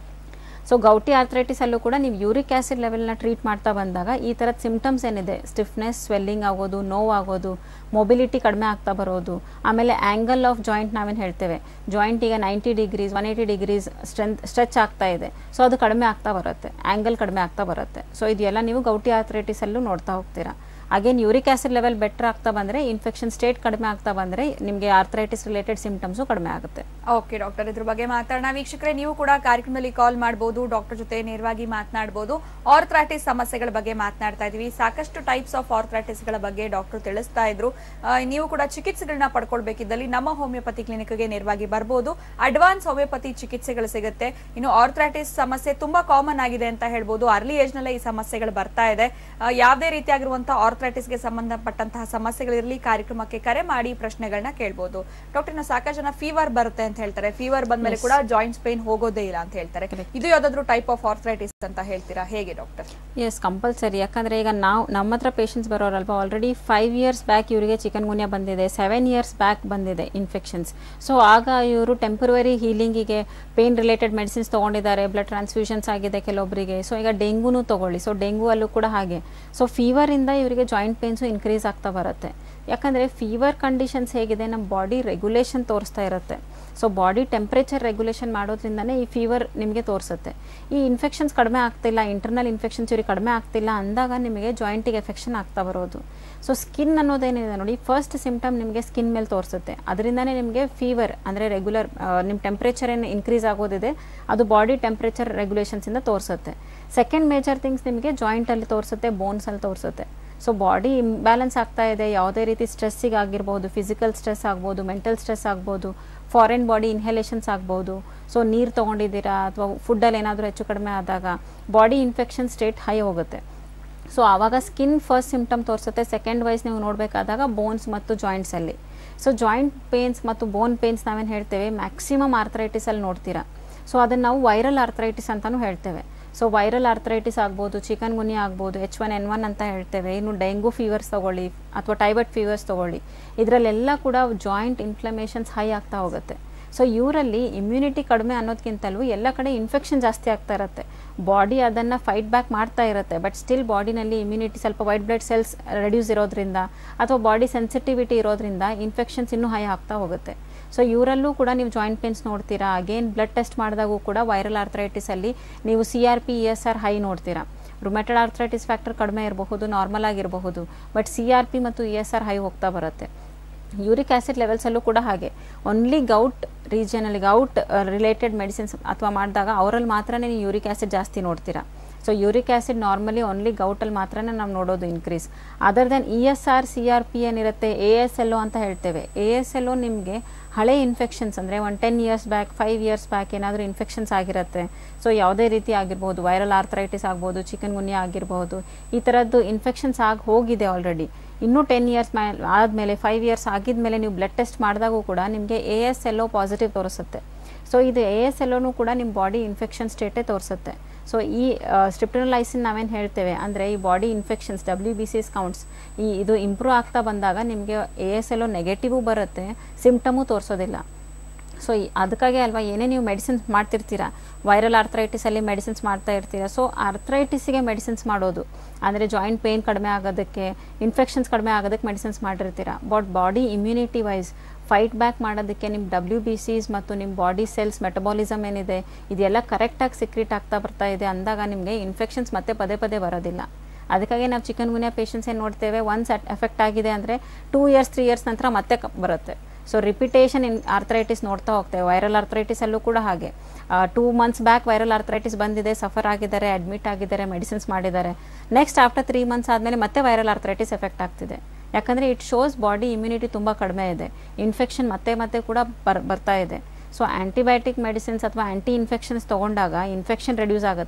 ಸೊ ಗೌಟಿ ಆರ್ಥರೈಟಿಸಲ್ಲೂ ಕೂಡ ನೀವು ಯೂರಿಕ್ ಆ್ಯಸಿಡ್ ಲೆವೆಲ್ನ ಟ್ರೀಟ್ ಮಾಡ್ತಾ ಬಂದಾಗ ಈ ಥರದ ಸಿಮ್ಟಮ್ಸ್ ಏನಿದೆ ಸ್ಟಿಫ್ನೆಸ್ ಸ್ವೆಲ್ಲಿಂಗ್ ಆಗೋದು ನೋವಾಗೋದು ಮೊಬಿಲಿಟಿ ಕಡಿಮೆ ಆಗ್ತಾ ಬರೋದು ಆಮೇಲೆ ಆ್ಯಂಗಲ್ ಆಫ್ ಜಾಯಿಂಟ್ ನಾವೇನು ಹೇಳ್ತೇವೆ ಜಾಯಿಂಟ್ ಈಗ ninety degrees one eighty degrees strength stretch ಆಗ್ತಾ ಇದೆ ಸೊ ಅದು ಕಡಿಮೆ ಆಗ್ತಾ ಬರುತ್ತೆ ಆ್ಯಂಗಲ್ ಕಡಿಮೆ ಆಗ್ತಾ ಬರುತ್ತೆ ಸೊ ಇದೆಲ್ಲ ನೀವು ಗೌಟಿ ಆರ್ಥರೈಟಿಸಲ್ಲೂ ನೋಡ್ತಾ ಹೋಗ್ತೀರಾ again uric acid level better ಆಗ್ತಾ ಬಂದರೆ ಇನ್ಫೆಕ್ಷನ್ ಸ್ಟೇಟ್ ಕಡಿಮೆ ಆಗ್ತಾ ಬಂದರೆ ನಿಮಗೆ ಆರ್ಥರೈಟಿಸ್ ರಿಲೇಟೆಡ್ ಸಿಮ್ಟಮ್ಸು ಕಡಿಮೆ ಆಗುತ್ತೆ ಓಕೆ ಡಾಕ್ಟರ್ ಇದ್ರ ಬಗ್ಗೆ ಮಾತಾಡೋಣ ವೀಕ್ಷಕರೇ ನೀವು ಕೂಡ ಕಾರ್ಯಕ್ರಮದಲ್ಲಿ ಕಾಲ್ ಮಾಡಬಹುದು ಡಾಕ್ಟರ್ ಜೊತೆ ನೇರವಾಗಿ ಮಾತನಾಡಬಹುದು ಆರ್ಥ್ರೈಟಿಸ್ ಸಮಸ್ಯೆಗಳ ಬಗ್ಗೆ ಮಾತನಾಡ್ತಾ ಇದೀವಿ ಸಾಕಷ್ಟು ಟೈಪ್ಸ್ ಆಫ್ ಆರ್ಥ್ರೈಟಿಸ್ ಗಳ ಬಗ್ಗೆ ಡಾಕ್ಟರ್ ತಿಳಿಸ್ತಾ ಇದ್ರು ಆ, ನೀವು ಕೂಡ ಚಿಕಿತ್ಸೆಗಳನ್ನ ಪಡ್ಕೊಳ್ಬೇಕಿದ್ದಲ್ಲಿ ನಮ್ಮ ಹೋಮಿಯೋಪತಿ ಕ್ಲಿನಿಕ್ಗೆ ನೇರವಾಗಿ ಬರ್ಬೋದು ಅಡ್ವಾನ್ಸ್ ಹೋಮಿಯೋಪತಿ ಚಿಕಿತ್ಸೆಗಳು ಸಿಗುತ್ತೆ ಇನ್ನು ಆರ್ಥ್ರೈಟಿಸ್ ಸಮಸ್ಯೆ ತುಂಬಾ ಕಾಮನ್ ಆಗಿದೆ ಅಂತ ಹೇಳ್ಬೋದು ಅರ್ಲಿ ಏಜ್ ನಲ್ಲೇ ಈ ಸಮಸ್ಯೆಗಳು ಬರ್ತಾ ಇದೆ ಆ, ಯಾವುದೇ ರೀತಿಯಾಗಿರುವಂತಹ ಆರ್ಥ್ರೈಟಿಸ್ಗೆ ಸಂಬಂಧಪಟ್ಟಂತಹ ಸಮಸ್ಯೆಗಳಿರಲಿ ಕಾರ್ಯಕ್ರಮಕ್ಕೆ ಕರೆ ಮಾಡಿ ಪ್ರಶ್ನೆಗಳನ್ನ ಕೇಳ್ಬೋದು ಡಾಕ್ಟರ್ ಇನ್ನು ಸಾಕಷ್ಟು ಜನ ಫೀವರ್ ಬರುತ್ತೆ ಅಂತ ಹೇಳ್ತಾರೆ ಫೀವರ್ ಬಂದ್ಮೇಲೆ Yes. ಕೂಡ ಜಾಯಿಂಟ್ಸ್ ಪೇನ್ ಹೋಗೋದೇ ಇಲ್ಲ ಅಂತ ಹೇಳ್ತಾರೆ ಇದು ಯಾವ್ದಾದ್ರು ಟೈಪ್ ಆಫ್ ಆರ್ಥ್ರೈಟಿಸ್ ಅಂತ ಹೇಳ್ತೀರಾ ಹೇಗೆ ಡಾಕ್ಟರ್ ಎಸ್ ಕಂಪಲ್ಸರಿ ಯಾಕಂದರೆ ಈಗ ನಾವು ನಮ್ಮ ಹತ್ರ ಪೇಷಂಟ್ಸ್ ಬರೋರಲ್ವಾ ಆಲ್ರೆಡಿ ಫೈವ್ ಇಯರ್ಸ್ ಬ್ಯಾಕ್ ಇವರಿಗೆ ಚಿಕನ್ ಗುನ್ಯಾ ಬಂದಿದೆ ಸೆವೆನ್ ಇಯರ್ಸ್ ಬ್ಯಾಕ್ ಬಂದಿದೆ ಇನ್ಫೆಕ್ಷನ್ಸ್ ಸೊ ಆಗ ಇವರು ಟೆಂಪರವರಿ ಹೀಲಿಂಗಿಗೆ ಪೇನ್ ರಿಲೇಟೆಡ್ ಮೆಡಿಸಿನ್ಸ್ ತೊಗೊಂಡಿದ್ದಾರೆ ಬ್ಲಡ್ ಟ್ರಾನ್ಸ್ಫ್ಯೂಷನ್ಸ್ ಆಗಿದೆ ಕೆಲವೊಬ್ಬರಿಗೆ ಸೊ ಈಗ ಡೆಂಗೂನು ತೊಗೊಳ್ಳಿ ಸೊ ಡೆಂಗು ಅಲ್ಲೂ ಕೂಡ ಹಾಗೆ ಸೊ ಫೀವರಿಂದ ಇವರಿಗೆ ಜಾಯಿಂಟ್ ಪೇನ್ಸು ಇನ್ಕ್ರೀಸ್ ಆಗ್ತಾ ಬರುತ್ತೆ ಯಾಕಂದರೆ ಫೀವರ್ ಕಂಡೀಷನ್ಸ್ ಹೇಗಿದೆ ನಮ್ಮ ಬಾಡಿ ರೆಗ್ಯುಲೇಷನ್ ತೋರಿಸ್ತಾ ಇರುತ್ತೆ ಸೊ ಬಾಡಿ ಟೆಂಪ್ರೇಚರ್ ರೆಗ್ಯುಲೇಷನ್ ಮಾಡೋದ್ರಿಂದನೇ ಈ ಫೀವರ್ ನಿಮಗೆ ತೋರಿಸುತ್ತೆ ಈ ಇನ್ಫೆಕ್ಷನ್ಸ್ ಕಡಿಮೆ ಆಗ್ತಿಲ್ಲ ಇಂಟರ್ನಲ್ ಇನ್ಫೆಕ್ಷನ್ಸ್ ಇವ್ರಿಗೆ ಕಡಿಮೆ ಆಗ್ತಿಲ್ಲ ಅಂದಾಗ ನಿಮಗೆ ಜಾಯಿಂಟಿಗೆ ಎಫೆಕ್ಷನ್ ಆಗ್ತಾ ಬರೋದು ಸೊ ಸ್ಕಿನ್ ಅನ್ನೋದೇನಿದೆ ನೋಡಿ ಫಸ್ಟ್ ಸಿಂಪ್ಟಮ್ ನಿಮಗೆ ಸ್ಕಿನ್ ಮೇಲೆ ತೋರಿಸುತ್ತೆ ಅದರಿಂದನೇ ನಿಮಗೆ ಫೀವರ್ ಅಂದರೆ ರೆಗ್ಯುಲರ್ ನಿಮ್ಮ ಟೆಂಪ್ರೇಚರ್ ಏನು ಇನ್ಕ್ರೀಸ್ ಆಗೋದಿದೆ ಅದು ಬಾಡಿ ಟೆಂಪ್ರೇಚರ್ ರೆಗ್ಯುಲೇಷನ್ಸಿಂದ ತೋರಿಸುತ್ತೆ ಸೆಕೆಂಡ್ ಮೇಜರ್ ಥಿಂಗ್ಸ್ ನಿಮಗೆ ಜಾಯಿಂಟಲ್ಲಿ ತೋರಿಸುತ್ತೆ ಬೋನ್ಸಲ್ಲಿ ತೋರಿಸುತ್ತೆ ಸೊ ಬಾಡಿ ಇಂಬ್ಯಾಲೆನ್ಸ್ ಆಗ್ತಾ ಇದೆ ಯಾವುದೇ ರೀತಿ ಸ್ಟ್ರೆಸ್ಸಿಗೆ ಆಗಿರ್ಬೋದು ಫಿಸಿಕಲ್ ಸ್ಟ್ರೆಸ್ ಆಗ್ಬೋದು ಮೆಂಟಲ್ ಸ್ಟ್ರೆಸ್ ಆಗ್ಬೋದು ಫಾರಿನ್ ಬಾಡಿ ಇನ್ಹಲೇಷನ್ಸ್ ಆಗ್ಬೋದು ಸೊ ನೀರು ತೊಗೊಂಡಿದ್ದೀರಾ ಅಥವಾ ಫುಡ್ಡಲ್ಲಿ ಏನಾದರೂ ಹೆಚ್ಚು ಕಡಿಮೆ ಆದಾಗ ಬಾಡಿ ಇನ್ಫೆಕ್ಷನ್ ಸ್ಟೇಟ್ ಹೈ ಹೋಗುತ್ತೆ ಸೊ ಆವಾಗ ಸ್ಕಿನ್ ಫಸ್ಟ್ ಸಿಂಪ್ಟಮ್ ತೋರಿಸುತ್ತೆ ಸೆಕೆಂಡ್ ವೈಸ್ ನೀವು ನೋಡಬೇಕಾದಾಗ ಬೋನ್ಸ್ ಮತ್ತು ಜಾಯಿಂಟ್ಸಲ್ಲಿ ಸೊ ಜಾಯಿಂಟ್ ಪೇನ್ಸ್ ಮತ್ತು ಬೋನ್ ಪೇನ್ಸ್ ನಾವೇನು ಹೇಳ್ತೇವೆ ಮ್ಯಾಕ್ಸಿಮಮ್ ಆರ್ಥರೈಟಿಸಲ್ಲಿ ನೋಡ್ತೀರಾ ಸೊ ಅದನ್ನು ನಾವು ವೈರಲ್ ಆರ್ಥರೈಟಿಸ್ ಅಂತಲೂ ಹೇಳ್ತೇವೆ ಸೊ ವೈರಲ್ ಆರ್ಥರೈಟಿಸ್ ಆಗ್ಬೋದು ಚಿಕನ್ ಗುನಿ ಆಗ್ಬೋದು ಎಚ್ ಒನ್ ಎನ್ ಒನ್ ಅಂತ ಹೇಳ್ತೇವೆ ಇನ್ನು ಡೆಂಗು ಫೀವರ್ಸ್ ತೊಗೊಳ್ಳಿ ಅಥವಾ ಟೈಬಟ್ ಫೀವರ್ಸ್ ತೊಗೊಳ್ಳಿ ಇದರಲ್ಲೆಲ್ಲ ಕೂಡ ಜಾಯಿಂಟ್ ಇನ್ಫ್ಲಮೇಷನ್ಸ್ ಹೈ ಆಗ್ತಾ ಹೋಗುತ್ತೆ ಸೊ ಇವರಲ್ಲಿ ಇಮ್ಯುನಿಟಿ ಕಡಿಮೆ ಅನ್ನೋದಕ್ಕಿಂತಲೂ ಎಲ್ಲ ಕಡೆ ಇನ್ಫೆಕ್ಷನ್ ಜಾಸ್ತಿ ಆಗ್ತಾ ಇರುತ್ತೆ ಬಾಡಿ ಅದನ್ನು ಫೈಟ್ ಬ್ಯಾಕ್ ಮಾಡ್ತಾ ಇರುತ್ತೆ ಬಟ್ ಸ್ಟಿಲ್ ಬಾಡಿನಲ್ಲಿ ಇಮ್ಯುನಿಟಿ ಸ್ವಲ್ಪ ವೈಟ್ ಬ್ಲಡ್ ಸೆಲ್ಸ್ ರೆಡ್ಯೂಸ್ ಇರೋದ್ರಿಂದ ಅಥವಾ ಬಾಡಿ ಸೆನ್ಸಿಟಿವಿಟಿ ಇರೋದ್ರಿಂದ ಇನ್ಫೆಕ್ಷನ್ಸ್ ಇನ್ನೂ ಹೈ ಆಗ್ತಾ ಹೋಗುತ್ತೆ ಸೊ ಇವರಲ್ಲೂ ಕೂಡ ನೀವು ಜಾಯಿಂಟ್ ಪೇನ್ಸ್ ನೋಡ್ತೀರಾ ಅಗೇನ್ ಬ್ಲಡ್ ಟೆಸ್ಟ್ ಮಾಡಿದಾಗೂ ಕೂಡ ವೈರಲ್ ಆರ್ಥರೈಟಿಸಲ್ಲಿ ನೀವು C R P E S R high ನೋಡ್ತೀರಾ ರುಮೆಟೆಡ್ ಆರ್ಥರೈಟಿಸ್ ಫ್ಯಾಕ್ಟರ್ ಕಡಿಮೆ ಇರಬಹುದು ನಾರ್ಮಲ್ ಆಗಿರಬಹುದು ಬಟ್ ಸಿ ಆರ್ ಪಿ ಮತ್ತು ಇ ಎಸ್ ಆರ್ ಹೈ ಹೋಗ್ತಾ ಬರುತ್ತೆ ಯೂರಿಕ್ ಆ್ಯಸಿಡ್ ಲೆವೆಲ್ಸಲ್ಲೂ ಕೂಡ ಹಾಗೆ ಓನ್ಲಿ ಗೌಟ್ ರೀಜನಲ್ಲಿ ಗೌಟ್ ರಿಲೇಟೆಡ್ ಮೆಡಿಸಿನ್ಸ್ ಅಥವಾ ಮಾಡಿದಾಗ ಅವರಲ್ಲಿ ಮಾತ್ರ ನೀವು ಯೂರಿಕ್ ಆ್ಯಸಿಡ್ ಜಾಸ್ತಿ ನೋಡ್ತೀರಾ so uric acid normally only ಗೌಟಲ್ಲಿ ಮಾತ್ರ ನಾವು ನೋಡೋದು increase other than E S R C R P ಏನಿರುತ್ತೆ ಎ ಎಸ್ ಎಲ್ ಅಂತ ಹೇಳ್ತೇವೆ ಎ ಎಸ್ ಎಲ್ ನಿಮಗೆ ಹಳೆ ಇನ್ಫೆಕ್ಷನ್ಸ್ ಅಂದರೆ ಒಂದು ten years back five years back ಏನಾದರೂ ಇನ್ಫೆಕ್ಷನ್ಸ್ ಆಗಿರುತ್ತೆ ಸೊ ಯಾವುದೇ ರೀತಿ ಆಗಿರ್ಬೋದು ವೈರಲ್ ಆರ್ಥರೈಟಿಸ್ ಆಗ್ಬೋದು ಚಿಕನ್ ಗುನ್ಯಾ ಆಗಿರ್ಬೋದು ಈ ಥರದ್ದು ಇನ್ಫೆಕ್ಷನ್ಸ್ ಆಗಿ ಹೋಗಿದೆ ಆಲ್ರೆಡಿ ಇನ್ನೂ ಟೆನ್ ಇಯರ್ಸ್ ಮೇಲೆ ಆದಮೇಲೆ ಫೈವ್ ಇಯರ್ಸ್ ಆಗಿದ್ಮೇಲೆ ನೀವು ಬ್ಲಡ್ ಟೆಸ್ಟ್ ಮಾಡಿದಾಗೂ ಕೂಡ ನಿಮಗೆ ಎ ಎಸ್ ಎಲ್ ಪಾಸಿಟಿವ್ ತೋರಿಸುತ್ತೆ ಸೊ ಇದು ಎ ಎಸ್ ಎಲ್ಲೋನು ಕೂಡ ನಿಮ್ಮ ಬಾಡಿ ಇನ್ಫೆಕ್ಷನ್ ಸ್ಟೇಟೇ ತೋರಿಸುತ್ತೆ ಸೊ ಈ ಸ್ಟ್ರಿಪ್ಟನಲೈಸಿನ್ ನಾವೇನು ಹೇಳ್ತೇವೆ ಅಂದರೆ ಈ body infections W B Cs counts ಈ ಇದು ಇಂಪ್ರೂವ್ ಆಗ್ತಾ ಬಂದಾಗ ನಿಮಗೆ ಎ ಎಸ್ ಎಲ್ಲೋ ನೆಗೆಟಿವು ಬರುತ್ತೆ ಸಿಮ್ಟಮು ತೋರಿಸೋದಿಲ್ಲ ಸೊ ಅದಕ್ಕಾಗಿ ಅಲ್ವಾ ಏನೇ ನೀವು ಮೆಡಿಸಿನ್ಸ್ ಮಾಡ್ತಿರ್ತೀರಾ ವೈರಲ್ ಆರ್ಥರೈಟಿಸಲ್ಲಿ ಮೆಡಿಸಿನ್ಸ್ ಮಾಡ್ತಾ ಇರ್ತೀರಾ ಸೊ ಆರ್ಥರೈಟಿಸಿಗೆ ಮೆಡಿಸಿನ್ಸ್ ಮಾಡೋದು ಅಂದರೆ ಜಾಯಿಂಟ್ ಪೇನ್ ಕಡಿಮೆ ಆಗೋದಕ್ಕೆ ಇನ್ಫೆಕ್ಷನ್ಸ್ ಕಡಿಮೆ ಆಗೋದಕ್ಕೆ ಮೆಡಿಸಿನ್ಸ್ ಮಾಡಿರ್ತೀರಾ but body immunity wise fight back ಮಾಡೋದಕ್ಕೆ ನಿಮ್ಮ ಡಬ್ಲ್ಯೂ ಬಿ ಸಿಸ್ ಮತ್ತು ನಿಮ್ಮ ಬಾಡಿ ಸೆಲ್ಸ್ ಮೆಟಬಾಲಿಸಮ್ ಏನಿದೆ ಇದೆಲ್ಲ ಕರೆಕ್ಟಾಗಿ ಸಿಕ್ರಿಟ್ ಆಗ್ತಾ ಬರ್ತಾ ಇದೆ ಅಂದಾಗ ನಿಮಗೆ ಇನ್ಫೆಕ್ಷನ್ಸ್ ಮತ್ತೆ ಪದೇ ಪದೇ ಬರೋದಿಲ್ಲ ಅದಕ್ಕಾಗಿ ನಾವು ಚಿಕನ್ ಗುನ್ಯಾ ಪೇಷಂಟ್ಸ್ ಏನು ನೋಡ್ತೇವೆ ಒನ್ಸ್ ಎಫೆಕ್ಟ್ ಆಗಿದೆ ಅಂದರೆ ಟೂ ಇಯರ್ಸ್ ತ್ರೀ ಇಯರ್ಸ್ ನಂತರ ಮತ್ತೆ ಕ- ಬರುತ್ತೆ ಸೊ ರಿಪಿಟೇಷನ್ ಇನ್ ಆರ್ಥರೈಟಿಸ್ ನೋಡ್ತಾ ಹೋಗ್ತೇವೆ ವೈರಲ್ ಆರ್ಥರೈಟಿಸಲ್ಲೂ ಕೂಡ ಹಾಗೆ two months back viral arthritis ಬಂದಿದೆ ಸಫರ್ ಆಗಿದ್ದಾರೆ ಅಡ್ಮಿಟ್ ಆಗಿದ್ದಾರೆ ಮೆಡಿಸಿನ್ಸ್ ಮಾಡಿದ್ದಾರೆ ನೆಕ್ಸ್ಟ್ ಆಫ್ಟರ್ ತ್ರೀ ಮಂತ್ಸ್ ಆದಮೇಲೆ ಮತ್ತೆ ವೈರಲ್ ಆರ್ಥರೈಟಿಸ್ ಎಫೆಕ್ಟ್ ಆಗ್ತಿದೆ ಯಾಕಂದರೆ ಇಟ್ ಶೋಸ್ ಬಾಡಿ ಇಮ್ಯುನಿಟಿ ತುಂಬ ಕಡಿಮೆ ಇದೆ ಇನ್ಫೆಕ್ಷನ್ ಮತ್ತೆ ಮತ್ತೆ ಕೂಡ ಬರ್ ಬರ್ತಾ ಇದೆ ಸೊ ಆ್ಯಂಟಿಬಯೋಟಿಕ್ ಮೆಡಿಸಿನ್ಸ್ ಅಥವಾ ಆ್ಯಂಟಿ ಇನ್ಫೆಕ್ಷನ್ಸ್ ತೊಗೊಂಡಾಗ ಇನ್ಫೆಕ್ಷನ್ ರೆಡ್ಯೂಸ್ ಆಗುತ್ತೆ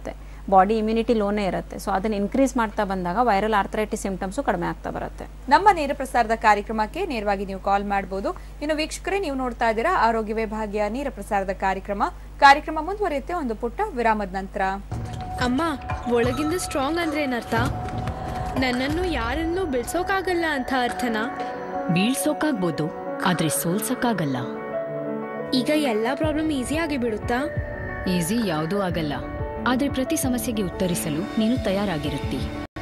ಬಾಡಿ ಇಮ್ಯುನಿಟಿ ಲೋನೇ ಇರುತ್ತೆ ಸೊ ಅದನ್ನು ಇನ್ಕ್ರೀಸ್ ಮಾಡ್ತಾ ಬಂದಾಗ ವೈರಲ್ ಆರ್ಥರೈಟಿಸ್ ಸಿಂಪ್ಟಮ್ಸು ಕಡಿಮೆ ಆಗ್ತಾ ಬರುತ್ತೆ ನಮ್ಮ ನೇರ ಪ್ರಸಾರದ ಕಾರ್ಯಕ್ರಮಕ್ಕೆ ನೇರವಾಗಿ ನೀವು ಕಾಲ್ ಮಾಡಬಹುದು ಇನ್ನು ವೀಕ್ಷಕರೇ ನೀವು ನೋಡ್ತಾ ಇದ್ದೀರಾ ಆರೋಗ್ಯವೇ ಭಾಗ್ಯ ನೇರ ಪ್ರಸಾರದ ಕಾರ್ಯಕ್ರಮ ಕಾರ್ಯಕ್ರಮ ಮುಂದುವರಿಯುತ್ತೆ ಒಂದು ಪುಟ್ಟ ವಿರಾಮದ ನಂತರ ಅಮ್ಮ ಒಳಗಿಂದ ಸ್ಟ್ರಾಂಗ್ ಅಂದ್ರೆ ಏನರ್ಥ ನನ್ನನ್ನು ಯಾರನ್ನೂ ಬಿಡ್ಸೋಕಾಗಲ್ಲ ಅಂತ ಅರ್ಥನಾ ಬೀಳ್ಸೋಕಾಗ್ಬೋದು ಆದ್ರೆ ಸೋಲ್ಸಕ್ಕಾಗಲ್ಲ ಈಗ ಎಲ್ಲಾ ಪ್ರಾಬ್ಲಮ್ ಈಸಿ ಆಗಿ ಬಿಡುತ್ತಾ ಈಸಿ ಯಾವುದೂ ಆಗಲ್ಲ ಆದ್ರೆ ಪ್ರತಿ ಸಮಸ್ಯೆಗೆ ಉತ್ತರಿಸಲು ನೀನು ತಯಾರಾಗಿರುತ್ತಿ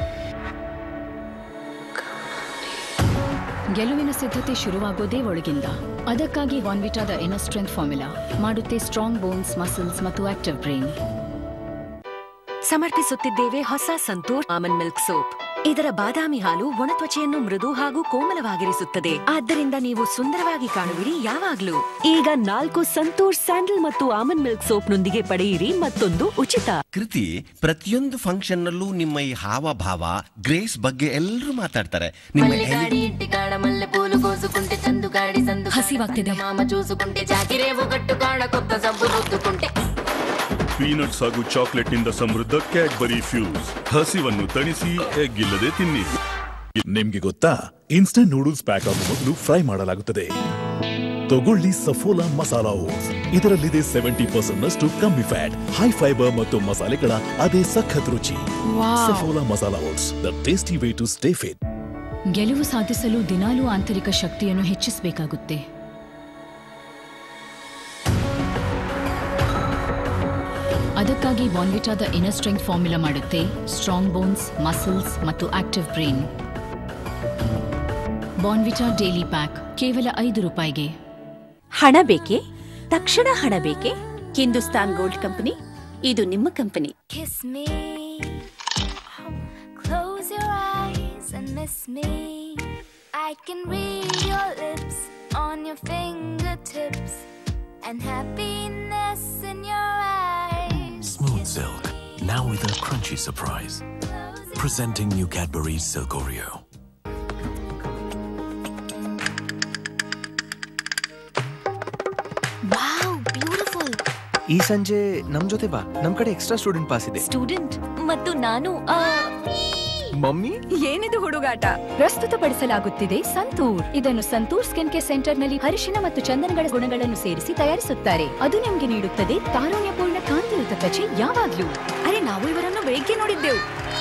ಗೆಲುವಿನ ಸಿದ್ಧತೆ ಶುರುವಾಗೋದೇ ಒಳಗಿಂದ ಅದಕ್ಕಾಗಿ ವಾನ್ವಿಟಾದ ಎನರ್ ಸ್ಟ್ರೆಂತ್ ಫಾರ್ಮುಲಾ ಮಾಡುತ್ತೆ ಸ್ಟ್ರಾಂಗ್ ಬೋನ್ಸ್ ಮಸಲ್ಸ್ ಮತ್ತು ಆಕ್ಟಿವ್ ಬ್ರೈನ್ ಸಮರ್ಪಿಸುತ್ತಿದ್ದೇವೆ ಹೊಸ ಸಂತೂರ್ ಆಮಂಡ್ ಮಿಲ್ಕ್ ಸೋಪ್ ಇದರ ಬಾದಾಮಿ ಹಾಲು ಒಣ ತ್ವಚೆಯನ್ನು ಮೃದು ಹಾಗೂ ಕೋಮಲವಾಗಿರಿಸುತ್ತದೆ ಆದ್ದರಿಂದ ನೀವು ಸುಂದರವಾಗಿ ಕಾಣುವಿರಿ ಯಾವಾಗ್ಲೂ ಈಗ ನಾಲ್ಕು ಸಂತೂರ್ ಸ್ಯಾಂಡಲ್ ಮತ್ತು ಆಮಂಡ್ ಮಿಲ್ಕ್ ಸೋಪ್ನೊಂದಿಗೆ ಪಡೆಯಿರಿ ಮತ್ತೊಂದು ಉಚಿತ ಕೃತಿ ಪ್ರತಿಯೊಂದು ಫಂಕ್ಷನ್ ನಲ್ಲೂ ನಿಮ್ಮ ಈ ಹಾವಭಾವ ಗ್ರೇಸ್ ಬಗ್ಗೆ ಎಲ್ಲರೂ ಮಾತಾಡ್ತಾರೆ ನಿಮ್ಮ మల్లిగాడి ఇంటికాడ మల్లె పూలు కోసుకుంటే చందుగాడి సందు హసివాగ్తిದೆ మామ చూసుకుంటే జాకిరేవు కట్టుకాడ కొత్త సబ్బు రుద్దుకుంటే ಪೀನಟ್ಸ್ ಹಾಗೂ ಚಾಕ್ಲೆಟ್ನಿಂದ ಸಮೃದ್ಧ ಕ್ಯಾಡ್ಬರಿ ಫ್ಯೂಸ್ ಹಸಿವನ್ನು ತಣಿಸಿ ಎಗ್ ಇಲ್ಲದೆ ತಿನ್ನಿ ನಿಮ್ಗೆ ಗೊತ್ತಾ ಇನ್ಸ್ಟಂಟ್ ನೂಡಲ್ಸ್ ಪ್ಯಾಕ್ ಆಗುವ ಮೊದಲು ಫ್ರೈ ಮಾಡಲಾಗುತ್ತದೆ ತಗೊಳ್ಳಿ ಸಫೋಲಾ ಮಸಾಲಾ ಓಟ್ಸ್ ಇದರಲ್ಲಿದೆ ಸೆವೆಂಟಿ ಪರ್ಸೆಂಟ್ ನಷ್ಟು ಕಮ್ಮಿ ಫ್ಯಾಟ್ ಹೈ ಫೈಬರ್ ಮತ್ತು ಮಸಾಲೆಗಳ ಅದೇ ಸಖತ್ ರುಚಿ wow. Saffola masala oats the tasty way to stay fit ಗೆಲುವು ಸಾಧಿಸಲು ದಿನಾಲೂ ಆಂತರಿಕ ಶಕ್ತಿಯನ್ನು ಹೆಚ್ಚಿಸಬೇಕಾಗುತ್ತೆ ಅದಕ್ಕಾಗಿ ಬಾನ್ವಿಟಾದ ಇನರ್ ಸ್ಟ್ರೆಂಗ್ ಫಾರ್ಮುಲಾ ಮಾಡುತ್ತೆ ಸ್ಟ್ರಾಂಗ್ ಬೋನ್ಸ್ ಮಸಲ್ಸ್ ಮತ್ತು active brain Bournvita daily pack ಕೇವಲ ಐದು ರೂಪಾಯಿಗೆ ಹಣ ಬೇಕೇ ತಕ್ಷಣ ಹಣ ಬೇಕೇ ಹಿಂದೂಸ್ತಾನ್ ಗೋಲ್ಡ್ ಕಂಪನಿ ಇದು ನಿಮ್ಮ company Kiss me. Close your eyes and miss me. I can read your lips on your fingertips and happiness in your eyes. Smooth Silk, now with a crunchy surprise. Presenting new Cadbury's Silk Oreo. Wow beautiful ಈ ಸಂಜೆ ನಮ್ ಜೊತೆ ಬಾ ನಮ್ ಕಡೆ extra student pass ಇದೆ student ಮತ್ತು ನಾನು ಆ, ಮಮ್ಮಿ ಏನಿದು ಹುಡುಗಾಟ ಪ್ರಸ್ತುತಪಡಿಸಲಾಗುತ್ತಿದೆ ಸಂತೂರ್ ಇದನ್ನು ಸಂತೂರ್ ಸ್ಕಿನ್ ಕೇರ್ ಸೆಂಟರ್ ನಲ್ಲಿ ಅರಿಶಿನ ಮತ್ತು ಚಂದನಗಳ ಗುಣಗಳನ್ನು ಸೇರಿಸಿ ತಯಾರಿಸುತ್ತಾರೆ ಅದು ನಿಮಗೆ ನೀಡುತ್ತದೆ ತಾರುಣ್ಯಪೂರ್ಣ ಕಾಂತಿಯುತ ತ್ವಚೆ ಯಾವಾಗ್ಲೂ ಅರೆ ನಾವು ಇವರನ್ನು ಬೆಳಿಗ್ಗೆ ನೋಡಿದ್ದೆವು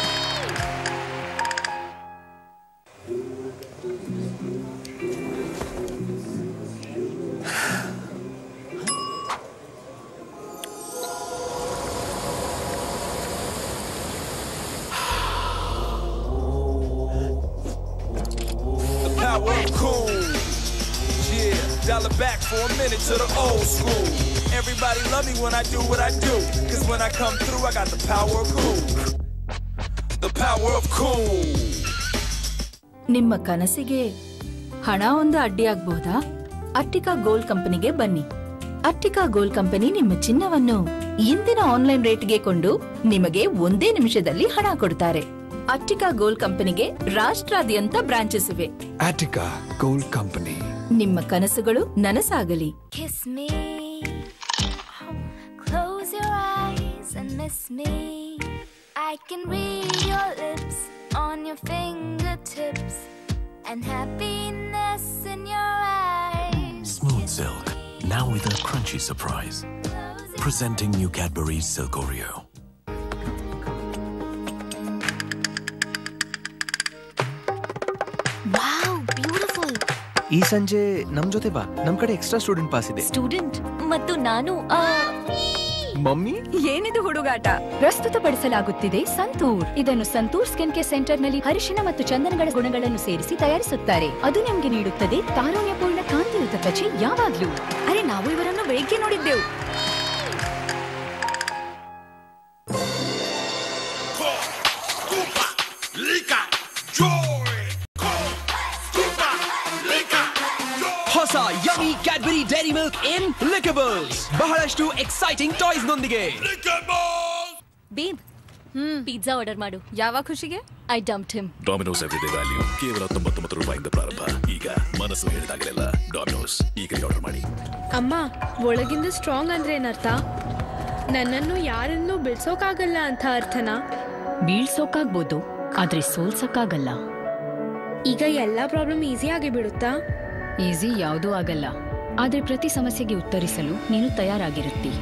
The power of cool. Yeah, dial it back for a minute to the old school. Everybody love me when I do what I do. Cause when I come through, I got the power of cool. The power of cool. ನಿಮ್ಮ ಕನಸಿಗೆ ಹಣ ಒಂದು ಅಡ್ಡಿಯಾಗಬಹುದಾ Attica gold ಕಂಪನಿಗೆ ಬನ್ನಿ Attica gold company ನಿಮ್ಮ ಚಿನ್ನವನ್ನು ಇಂದಿನ online ರೇಟ್ಗೆ ಕೊಂಡು ನಿಮಗೆ ಒಂದೇ ನಿಮಿಷದಲ್ಲಿ ಹಣ ಕೊಡ್ತಾರೆ ಅಟ್ಟಿಕಾ ಗೋಲ್ಡ್ ಕಂಪನಿಗೆ ರಾಷ್ಟ್ರಾದ್ಯಂತ ಬ್ರಾಂಚಸ್ ಇವೆ ಆಟಿಕಾ ಗೋಲ್ಡ್ ಕಂಪನಿ ನಿಮ್ಮ ಕನಸುಗಳು ನನಸಾಗಲಿ Kiss me. Close your eyes and miss me. I can read your lips on your fingertips and happiness in your eyes. Smooth Silk, now with a crunchy surprise. Presenting new Cadbury's Silk Oreo. Wow beautiful ಈ ಸಂಜೆ ನಮ್ ಜೊತೆ ಬಾ ನಮ್ ಕಡೆ extra student pass ಇದೆ student ಮತ್ತು ನಾನು ಆ, ಮಮ್ಮಿ ಏನಿದು ಹುಡುಗಾಟ ಪ್ರಸ್ತುತಪಡಿಸಲಾಗುತ್ತಿದೆ ಸಂತೂರ್ ಇದನ್ನು ಸಂತೂರ್ ಸ್ಕಿನ್ ಕೇರ್ ಸೆಂಟರ್ ನಲ್ಲಿ ಅರಿಶಿನ ಮತ್ತು ಚಂದನಗಳ ಗುಣಗಳನ್ನು ಸೇರಿಸಿ ತಯಾರಿಸುತ್ತಾರೆ ಅದು ನಿಮಗೆ ನೀಡುತ್ತದೆ ತಾರುಣ್ಯಪೂರ್ಣ ಕಾಂತಿಯುತ ತ್ವಚೆ ಯಾವಾಗ್ಲೂ ಅರೆ ನಾವು ಇವರನ್ನು ಬೆಳಿಗ್ಗೆ ನೋಡಿದ್ದೆವು ಹೊಸ yummy Cadbury dairy milk in lickables ಬಹಳಷ್ಟು ಎಕ್ಸೈಟಿಂಗ್ ಟಾಯ್ಸ್ ನೊಂದಿಗೆ ಬೇಬ್ ಪಿಜ್ಜಾ ಆರ್ಡರ್ ಮಾಡು ಯಾವ ಖುಷಿಗೆ I dumped him Domino's everyday value ಕೇವಲ ತೊಂಬತ್ತೊಂಬತ್ತು ರೂಪಾಯಿಂದ ಪ್ರಾರಂಭ ಈಗ ಮನಸ್ಸು ಹೇಳಿದಾಗಲೆಲ್ಲ ಡಾಮಿನೋಸ್ ಈಗ ಆರ್ಡರ್ ಮಾಡಿ ಅಮ್ಮ ಒಳಗಿಂದ ಸ್ಟ್ರಾಂಗ್ ಅಂದ್ರೆ ಏನರ್ಥ ನನ್ನನ್ನು ಯಾರನ್ನೂ ಬಿಡ್ಸೋಕಾಗಲ್ಲ ಅಂತ ಅರ್ಥನಾ ಬೀಳ್ಸೋಕಾಗ್ಬೋದು ಆದ್ರೆ ಸೋಲ್ಸಕ್ಕಾಗಲ್ಲ ಈಗ ಎಲ್ಲ ಪ್ರಾಬ್ಲಮ್ ಈಸಿಯಾಗಿ ಬಿಡುತ್ತಾ ಈಸಿ ಯಾವುದೂ ಆಗಲ್ಲ ಆದ್ರೆ ಪ್ರತಿ ಸಮಸ್ಯೆಗೆ ಉತ್ತರಿಸಲು ನೀನು ತಯಾರಾಗಿರುತ್ತಿ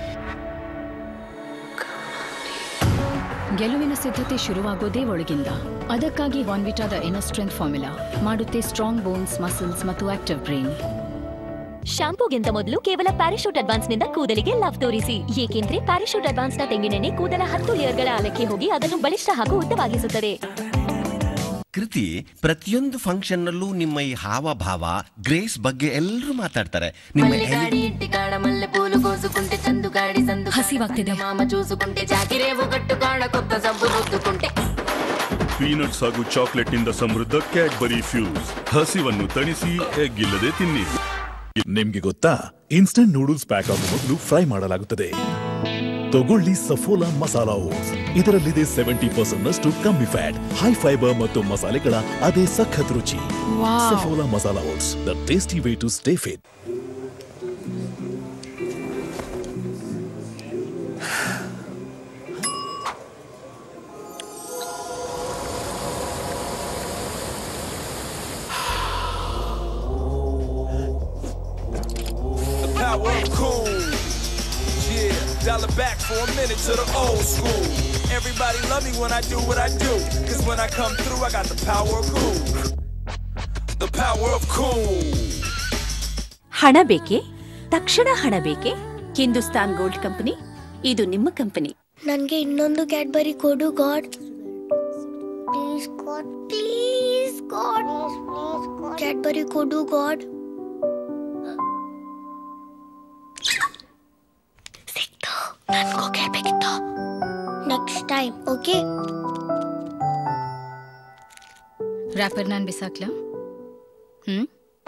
ಗೆಲುವಿನ ಸಿದ್ಧತೆ ಶುರುವಾಗೋದೇ ಒಳಗಿಂದ ಅದಕ್ಕಾಗಿ ವಾನ್ವಿಟಾದ ಇನರ್ ಸ್ಟ್ರೆಂತ್ ಫಾರ್ಮುಲಾ ಮಾಡುತ್ತೆ ಸ್ಟ್ರಾಂಗ್ ಬೋನ್ಸ್ ಮಸಲ್ಸ್ ಮತ್ತು ಆಕ್ಟಿವ್ ಬ್ರೈನ್ ಶಾಂಪೂಗಿಂತ ಮೊದಲು ಕೇವಲ ಪ್ಯಾರಾಶೂಟ್ ಅಡ್ವಾನ್ಸ್ ನಿಂದ ಕೂದಲಿಗೆ ಲವ್ ತೋರಿಸಿ ಏಕೆಂದ್ರೆ ಪ್ಯಾರಾಶೂಟ್ ಅಡ್ವಾನ್ಸ್ ನ ತೆಂಗಿನೆಣ್ಣೆ ಕೂದಲ ಹತ್ತು ಲೇಯರ್ಗಳ ಆಳಕ್ಕೆ ಹೋಗಿ ಅದನ್ನು ಬಲಿಷ್ಠ ಹಾಗೂ ಉದ್ದವಾಗಿಸುತ್ತದೆ ಕೃತಿ ಪ್ರತಿಯೊಂದು ಫಂಕ್ಷನ್ ನಲ್ಲೂ ನಿಮ್ಮ ಈ ಹಾವಭಾವ ಗ್ರೇಸ್ ಬಗ್ಗೆ ಎಲ್ಲರೂ ಮಾತಾಡ್ತಾರೆ ನಿಮ್ಮ ಮಲ್ಲೆ ಗಾಡಿ ఇంటి కాడ మల్లె పూలు కోసుకుంటే చందు గాడి సందు హసివాಗ್ತಿದೆ మామ చూసుకుంటే జాకిరేవు కట్టుకాడ కొత్త సబ్బు రుద్దుకుంటే ಪೀನಟ್ಸ್ ಹಾಗೂ ಚಾಕ್ಲೇಟ್ ನಿಂದ ಸಮೃದ್ಧ ಕ್ಯಾಡ್ಬರಿ ಫ್ಯೂಸ್ ಹಸಿವನ್ನು ತಣಿಸಿ ಎಗ್ ಇಲ್ಲದೆ ತಿನ್ನಿ ನಿಮ್ಗೆ ಗೊತ್ತಾ ಇನ್ಸ್ಟಂಟ್ ನೂಡಲ್ಸ್ ಪ್ಯಾಕ್ ಆಗುವ ಮೊದಲು ಫ್ರೈ ಮಾಡಲಾಗುತ್ತದೆ ತಗೊಳ್ಳಿ ಸಫೋಲಾ ಮಸಾಲಾ ಓಟ್ಸ್ ಇದರಲ್ಲಿದೆ ಸೆವೆಂಟಿ ಪರ್ಸೆಂಟ್ ನಷ್ಟು ಕಮ್ಮಿ ಫ್ಯಾಟ್ ಹೈ ಫೈಬರ್ ಮತ್ತು ಮಸಾಲೆಗಳ ಅದೇ ಸಖತ್ ರುಚಿ wow. Saffola masala oats the tasty way to stay fit The power of cool. Yeah, dial it back for a minute to the old school. Everybody love me when I do what I do. Cause when I come through, I got the power of cool. The power of cool. ಹಣ ಬೇಕೆ ತಕ್ಷಣ ಹಣ ಬೇಕೆ Hindustan gold company ಇದು ನಿಮ್ಮ company ನನ್ಗೆ ಇನ್ನೊಂದು Cadbury ಕೊಡು god please god please god Cadbury ಕೊಡು ಗಾಡ್ ಸಿಕ್ತು ನನ್ಗೂ ಕೇಳ್ಬೇಕಿತ್ತು ನೆಕ್ಸ್ಟ್ ಟೈಮ್ ಓಕೆ ರ್ಯಾಪರ್ ನಾನು ಬಿಸಾಕ್ಲಾ ಹ್ಮ್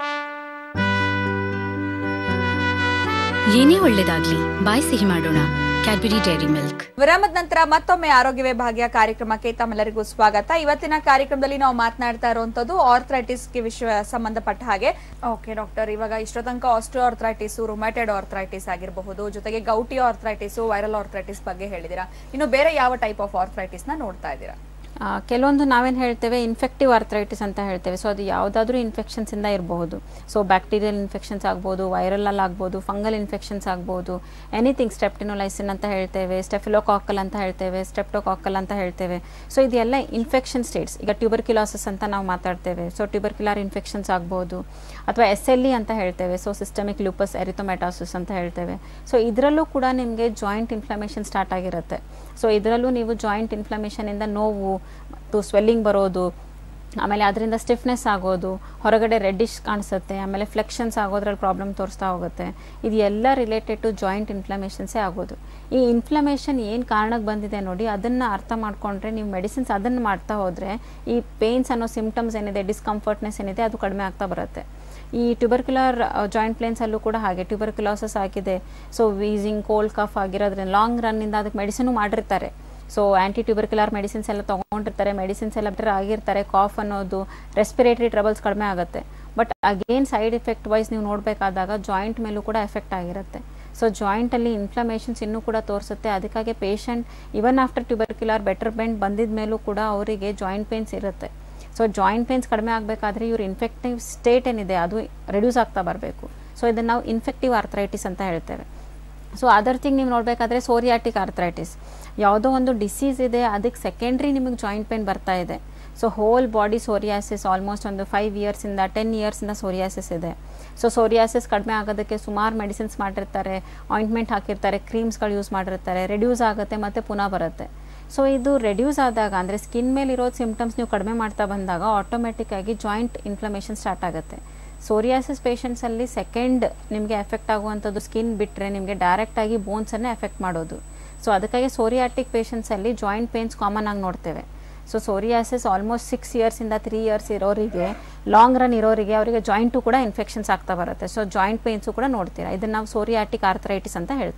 ಏನೇ ಒಳ್ಳೇದಾಗ್ಲಿ ಬಾಯ್ ಸಿಹಿ ಮಾಡೋಣ ಕ್ಯಾಡ್ಬರಿ ಡೈರಿ ಮಿಲ್ಕ್ ವಿರಾಮದ ನಂತರ ಮತ್ತೊಮ್ಮೆ ಆರೋಗ್ಯವೇ ಭಾಗ್ಯ ಕಾರ್ಯಕ್ರಮಕ್ಕೆ ತಮ್ಮೆಲ್ಲರಿಗೂ ಸ್ವಾಗತ ಇವತ್ತಿನ ಕಾರ್ಯಕ್ರಮದಲ್ಲಿ ನಾವು ಮಾತನಾಡ್ತಾ ಇರುವಂತದ್ದು ಆರ್ಥ್ರೈಟಿಸ್ಗೆ ವಿಷಯ ಸಂಬಂಧಪಟ್ಟ ಹಾಗೆ ಓಕೆ ಡಾಕ್ಟರ್ ಇವಾಗ ಇಷ್ಟೋ ತನಕ ಆಸ್ಟ್ರೋ ಆರ್ಥ್ರೈಟಿಸ್ ರುಮ್ಯಾಟೆಡ್ ಆರ್ಥ್ರೈಟಿಸ್ ಆಗಿರಬಹುದು ಜೊತೆಗೆ ಗೌಟಿ ಆರ್ಥ್ರೈಟಿಸ್ ವೈರಲ್ ಆರ್ಥ್ರೈಟಿಸ್ ಬಗ್ಗೆ ಹೇಳಿದಿರಾ ಇನ್ನು ಬೇರೆ ಯಾವ ಟೈಪ್ ಆಫ್ ಆರ್ಥ್ರೈಟಿಸ್ ನ ನೋಡ್ತಾ ಇದ್ದೀರಾ ಆ, ಕೆಲವೊಂದು ನಾವೇನು ಹೇಳ್ತೇವೆ ಇನ್ಫೆಕ್ಟಿವ್ ಆರ್ಥ್ರೈಟಿಸ್ ಅಂತ ಹೇಳ್ತೇವೆ ಸೊ ಅದು ಯಾವುದಾದ್ರೂ ಇನ್ಫೆಕ್ಷನ್ಸಿಂದ ಇರಬಹುದು ಸೊ ಬ್ಯಾಕ್ಟೀರಿಯಲ್ ಇನ್ಫೆಕ್ಷನ್ಸ್ ಆಗ್ಬೋದು ವೈರಲಲ್ಲಿ ಆಗ್ಬೋದು ಫಂಗಲ್ ಇನ್ಫೆಕ್ಷನ್ಸ್ ಆಗ್ಬೋದು ಎನಿಥಿಂಗ್ ಸ್ಟೆಪ್ಟಿನೋಲೈಸಿನ್ ಅಂತ ಹೇಳ್ತೇವೆ ಸ್ಟೆಫಿಲೋಕಾಕಲ್ ಅಂತ ಹೇಳ್ತೇವೆ ಸ್ಟೆಪ್ಟೋಕಾಕಲ್ ಅಂತ ಹೇಳ್ತೇವೆ ಸೊ ಇದೆಲ್ಲ ಇನ್ಫೆಕ್ಷನ್ ಸ್ಟೇಟ್ಸ್ ಈಗ ಟ್ಯೂಬರ್ಕ್ಯುಲಾಸಿಸ್ ಅಂತ ನಾವು ಮಾತಾಡ್ತೇವೆ ಸೊ ಟ್ಯೂಬರ್ಕ್ಯುಲಾರ್ ಇನ್ಫೆಕ್ಷನ್ಸ್ ಆಗ್ಬೋದು ಅಥವಾ ಎಸ್ ಎಲ್ ಇ ಅಂತ ಹೇಳ್ತೇವೆ ಸೊ ಸಿಸ್ಟಮಿಕ್ ಲೂಪಸ್ ಎರಿಥೊಮೆಟಾಸಿಸ್ ಅಂತ ಹೇಳ್ತೇವೆ ಸೊ ಇದರಲ್ಲೂ ಕೂಡ ನಿಮಗೆ ಜಾಯಿಂಟ್ ಇನ್ಫ್ಲಮೇಷನ್ ಸ್ಟಾರ್ಟ್ ಆಗಿರುತ್ತೆ ಸೊ ಇದರಲ್ಲೂ ನೀವು ಜಾಯಿಂಟ್ ಇನ್ಫ್ಲಮೇಷನಿಂದ ನೋವು ಮತ್ತು ಸ್ವೆಲ್ಲಿಂಗ್ ಬರೋದು ಆಮೇಲೆ ಅದರಿಂದ ಸ್ಟಿಫ್ನೆಸ್ ಆಗೋದು ಹೊರಗಡೆ ರೆಡ್ಡಿಶ್ ಕಾಣಿಸುತ್ತೆ ಆಮೇಲೆ ಫ್ಲೆಕ್ಷನ್ಸ್ ಆಗೋದ್ರಲ್ಲಿ ಪ್ರಾಬ್ಲಮ್ ತೋರಿಸ್ತಾ ಹೋಗುತ್ತೆ ಇದು ಎಲ್ಲ ರಿಲೇಟೆಡ್ ಟು ಜಾಯಿಂಟ್ ಇನ್ಫ್ಲಮೇಷನ್ಸೇ ಆಗೋದು ಈ ಇನ್ಫ್ಲಮೇಷನ್ ಏನು ಕಾರಣಕ್ಕೆ ಬಂದಿದೆ ನೋಡಿ ಅದನ್ನು ಅರ್ಥ ಮಾಡ್ಕೊಂಡ್ರೆ ನೀವು ಮೆಡಿಸಿನ್ಸ್ ಅದನ್ನು ಮಾಡ್ತಾ ಹೋದರೆ ಈ ಪೇನ್ಸ್ ಅನ್ನೋ ಸಿಮ್ಟಮ್ಸ್ ಏನಿದೆ ಡಿಸ್ಕಂಫರ್ಟ್ನೆಸ್ ಏನಿದೆ ಅದು ಕಡಿಮೆ ಆಗ್ತಾ ಬರುತ್ತೆ ಈ ಟ್ಯೂಬರ್ಕ್ಯುಲರ್ ಜಾಯಿಂಟ್ ಪ್ಲೇನ್ಸಲ್ಲೂ ಕೂಡ ಹಾಗೆ ಟ್ಯೂಬರ್ಕ್ಯುಲೋಸಸ್ ಆಗಿದೆ ಸೊ ವೀಸಿಂಗ್ ಕೋಲ್ಡ್ ಕಫ್ ಆಗಿರೋದ್ರಿಂದ ಲಾಂಗ್ ರನ್ನಿಂದ ಅದಕ್ಕೆ ಮೆಡಿಸಿನು ಮಾಡಿರ್ತಾರೆ ಸೊ ಆ್ಯಂಟಿ ಟ್ಯೂಬರ್ಕ್ಯುಲರ್ ಮೆಡಿಸಿನ್ಸ್ ಎಲ್ಲ ತೊಗೊಂಡಿರ್ತಾರೆ ಮೆಡಿಸಿನ್ಸ್ ಎಲ್ಲ ಬೆಟರ್ ಆಗಿರ್ತಾರೆ ಕಾಫ್ ಅನ್ನೋದು ರೆಸ್ಪಿರೇಟರಿ ಟ್ರಬಲ್ಸ್ ಕಡಿಮೆ ಆಗುತ್ತೆ but again side effect wise ನೀವು ನೋಡಬೇಕಾದಾಗ ಜಾಯಿಂಟ್ ಮೇಲೂ ಕೂಡ ಎಫೆಕ್ಟ್ ಆಗಿರುತ್ತೆ ಸೊ ಜಾಯಿಂಟಲ್ಲಿ ಇನ್ಫ್ಲಮೇಷನ್ಸ್ ಇನ್ನೂ ಕೂಡ ತೋರಿಸುತ್ತೆ ಅದಕ್ಕಾಗಿ patient even after tubercular better bend ಬಂದಿದ ಮೇಲೂ ಕೂಡ ಅವರಿಗೆ ಜಾಯಿಂಟ್ ಪೇನ್ಸ್ ಇರುತ್ತೆ ಸೊ ಜಾಯಿಂಟ್ ಪೇನ್ಸ್ ಕಡಿಮೆ ಆಗಬೇಕಾದ್ರೆ ಇವ್ರ ಇನ್ಫೆಕ್ಟಿವ್ ಸ್ಟೇಟ್ ಏನಿದೆ ಅದು ರೆಡ್ಯೂಸ್ ಆಗ್ತಾ ಬರಬೇಕು ಸೊ ಇದನ್ನು ನಾವು ಇನ್ಫೆಕ್ಟಿವ್ ಆರ್ಥ್ರೈಟಿಸ್ ಅಂತ ಹೇಳ್ತೇವೆ ಸೊ ಅದರ್ ಥಿಂಗ್ ನೀವು ನೋಡಬೇಕಾದ್ರೆ ಸೋರಿಯಾಟಿಕ್ ಆರ್ಥ್ರೈಟಿಸ್ ಯಾವುದೋ ಒಂದು ಡಿಸೀಸ್ ಇದೆ ಅದಕ್ಕೆ ಸೆಕೆಂಡ್ರಿ ನಿಮಗೆ ಜಾಯಿಂಟ್ ಪೇನ್ ಬರ್ತಾ ಇದೆ so whole body psoriasis almost ಒಂದು ಫೈವ್ ಇಯರ್ಸಿಂದ ಟೆನ್ ಇಯರ್ಸಿಂದ ಸೋರಿಯಾಸಿಸ್ ಇದೆ ಸೊ ಸೋರಿಯಾಸಿಸ್ ಕಡಿಮೆ ಆಗೋದಕ್ಕೆ ಸುಮಾರು ಮೆಡಿಸಿನ್ಸ್ ಮಾಡಿರ್ತಾರೆ ಆಯಿಂಟ್ಮೆಂಟ್ ಹಾಕಿರ್ತಾರೆ ಕ್ರೀಮ್ಸ್ಗಳು ಯೂಸ್ ಮಾಡಿರ್ತಾರೆ ರೆಡ್ಯೂಸ್ ಆಗುತ್ತೆ ಮತ್ತು ಪುನಃ ಬರುತ್ತೆ ಸೊ ಇದು ರೆಡ್ಯೂಸ್ ಆದಾಗ ಅಂದರೆ ಸ್ಕಿನ್ ಮೇಲಿರೋ ಸಿಮ್ಟಮ್ಸ್ ನೀವು ಕಡಿಮೆ ಮಾಡ್ತಾ ಬಂದಾಗ ಆಟೋಮೆಟಿಕ್ ಆಗಿ ಜಾಯಿಂಟ್ ಇನ್ಫ್ಲಮೇಷನ್ ಸ್ಟಾರ್ಟ್ ಆಗುತ್ತೆ ಸೋರಿಯಾಸಿಸ್ ಪೇಷಂಟ್ಸಲ್ಲಿ ಸೆಕೆಂಡ್ ನಿಮಗೆ ಎಫೆಕ್ಟ್ ಆಗುವಂಥದ್ದು ಸ್ಕಿನ್ ಬಿಟ್ಟರೆ ನಿಮಗೆ ಡೈರೆಕ್ಟಾಗಿ ಬೋನ್ಸನ್ನೇ ಎಫೆಕ್ಟ್ ಮಾಡೋದು ಸೊ ಅದಕ್ಕಾಗಿ ಸೋರಿಯಾಟಿಕ್ ಪೇಷಂಟ್ಸಲ್ಲಿ ಜಾಯಿಂಟ್ ಪೇನ್ಸ್ ಕಾಮನ್ ಆಗಿ ನೋಡ್ತೇವೆ ಸೊ ಸೋರಿಯಾಸಿಸ್ ಆಲ್ಮೋಸ್ಟ್ ಸಿಕ್ಸ್ ಇಯರ್ಸಿಂದ ತ್ರೀ ಇಯರ್ಸ್ ಇರೋರಿಗೆ ಲಾಂಗ್ ರನ್ ಇರೋರಿಗೆ ಅವರಿಗೆ ಜಾಯಿಂಟು ಕೂಡ ಇನ್ಫೆಕ್ಷನ್ಸ್ ಆಗ್ತಾ ಬರುತ್ತೆ ಸೊ ಜಾಯಿಂಟ್ ಪೇನ್ಸು ಕೂಡ ನೋಡ್ತೀರಾ ಇದನ್ನು ನಾವು ಸೋರಿಯಾಟಿಕ್ ಆರ್ಥರೈಟಿಸ್ ಅಂತ ಹೇಳ್ತೇವೆ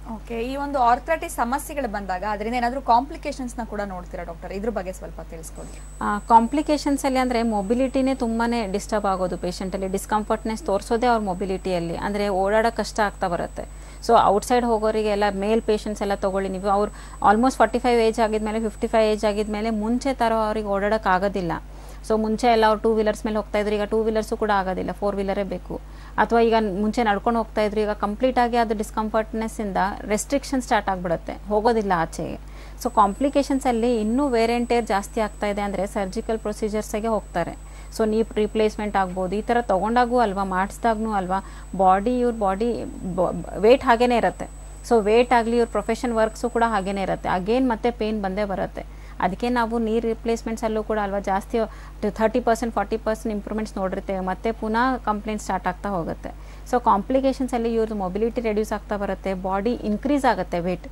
ಓಕೆ ಈ ಒಂದು ಆರ್ಥ್ರೈಟಿಸ್ ಸಮಸ್ಯೆಗಳು ಬಂದಾಗ ಅದರಿಂದ ಏನಾದರೂ ಕಾಂಪ್ಲಿಕೇಶನ್ಸ್ ನ ಕೂಡ ನೋಡ್ತೀರಾ ಡಾಕ್ಟರ್ ಇದ್ರ ಬಗ್ಗೆ ಸ್ವಲ್ಪ ತಿಳಿಸ್ಕೊಡಿ ಕಾಂಪ್ಲಿಕೇಶನ್ಸ್ ಅಲ್ಲಿ ಅಂದರೆ ಮೊಬಿಲಿಟಿನೇ ತುಂಬಾ ಡಿಸ್ಟರ್ಬ್ ಆಗೋದು ಪೇಷಂಟಲ್ಲಿ ಡಿಸ್ಕಂಫರ್ಟ್ನೆಸ್ ತೋರಿಸೋದೇ ಅವ್ರ ಮೊಬಿಲಿಟಿಯಲ್ಲಿ ಅಂದರೆ ಓಡಾಡೋಕೆ ಕಷ್ಟ ಆಗ್ತಾ ಬರುತ್ತೆ ಸೊ ಔಟ್ಸೈಡ್ ಹೋಗೋರಿಗೆ ಎಲ್ಲ ಮೇಲ್ ಪೇಷಂಟ್ಸ್ ಎಲ್ಲ ತೊಗೊಳ್ಳಿ ನೀವು ಅವ್ರು ಆಲ್ಮೋಸ್ಟ್ ಫಾರ್ಟಿ ಫೈವ್ ಏಜ್ ಆಗಿದ್ಮೇಲೆ ಫಿಫ್ಟಿ ಫೈವ್ ಏಜ್ ಆಗಿದ್ಮೇಲೆ ಮುಂಚೆ ಥರ ಅವ್ರಿಗೆ ಓಡಾಡೋಕೆ ಆಗೋದಿಲ್ಲ ಸೊ ಮುಂಚೆ ಎಲ್ಲ ಅವ್ರು ಟೂ ವೀಲರ್ಸ್ ಮೇಲೆ ಹೋಗ್ತಾ ಇದ್ರು ಈಗ ಟೂ ವೀಲರ್ಸು ಕೂಡ ಆಗೋದಿಲ್ಲ ಫೋರ್ ವೀಲರೇ ಬೇಕು ಅಥವಾ ಈಗ ಮುಂಚೆ ನಡ್ಕೊಂಡು ಹೋಗ್ತಾ ಇದ್ರು ಈಗ ಕಂಪ್ಲೀಟ್ ಆಗಿ ಅದು ಡಿಸ್ಕಂಫರ್ಟ್ನೆಸ್ಸಿಂದ ರೆಸ್ಟ್ರಿಕ್ಷನ್ ಸ್ಟಾರ್ಟ್ ಆಗಿಬಿಡುತ್ತೆ ಹೋಗೋದಿಲ್ಲ ಆಚೆಗೆ ಸೊ ಕಾಂಪ್ಲಿಕೇಶನ್ಸಲ್ಲಿ ಇನ್ನೂ ವೇರಿಯಂಟೇರ್ ಜಾಸ್ತಿ ಆಗ್ತಾ ಇದೆ ಅಂದರೆ ಸರ್ಜಿಕಲ್ ಪ್ರೊಸೀಜರ್ಸಾಗೆ ಹೋಗ್ತಾರೆ ಸೊ ನೀ ರಿಪ್ಲೇಸ್ಮೆಂಟ್ ಆಗ್ಬೋದು ಈ ಥರ ತೊಗೊಂಡಾಗೂ ಅಲ್ವಾ ಮಾಡಿಸ್ದಾಗೂ ಅಲ್ವಾ ಬಾಡಿ ಇವ್ರ ಬಾಡಿ ವೇಟ್ ಹಾಗೇ ಇರುತ್ತೆ ಸೊ ವೇಟ್ ಆಗಲಿ ಇವ್ರ ಪ್ರೊಫೆಷನ್ ವರ್ಕ್ಸು ಕೂಡ ಹಾಗೇ ಇರುತ್ತೆ ಅಗೇನ್ ಮತ್ತೆ ಪೇನ್ ಬಂದೇ ಬರುತ್ತೆ ಅದಕ್ಕೆ ನಾವು ನೀರು ರಿಪ್ಲೇಸ್ಮೆಂಟ್ಸಲ್ಲೂ ಕೂಡ ಅಲ್ವಾ ಜಾಸ್ತಿ thirty percent forty percent improvements ನೋಡಿರ್ತೇವೆ ಮತ್ತೆ ಪುನಃ ಕಂಪ್ಲೇಂಟ್ ಸ್ಟಾರ್ಟ್ ಆಗ್ತಾ ಹೋಗುತ್ತೆ ಸೊ ಕಾಂಪ್ಲಿಕೇಶನ್ಸಲ್ಲಿ ಇವ್ರದ್ದು ಮೊಬಿಲಿಟಿ ರೆಡ್ಯೂಸ್ ಆಗ್ತಾ ಬರುತ್ತೆ ಬಾಡಿ ಇನ್ಕ್ರೀಸ್ ಆಗುತ್ತೆ ವೇಟ್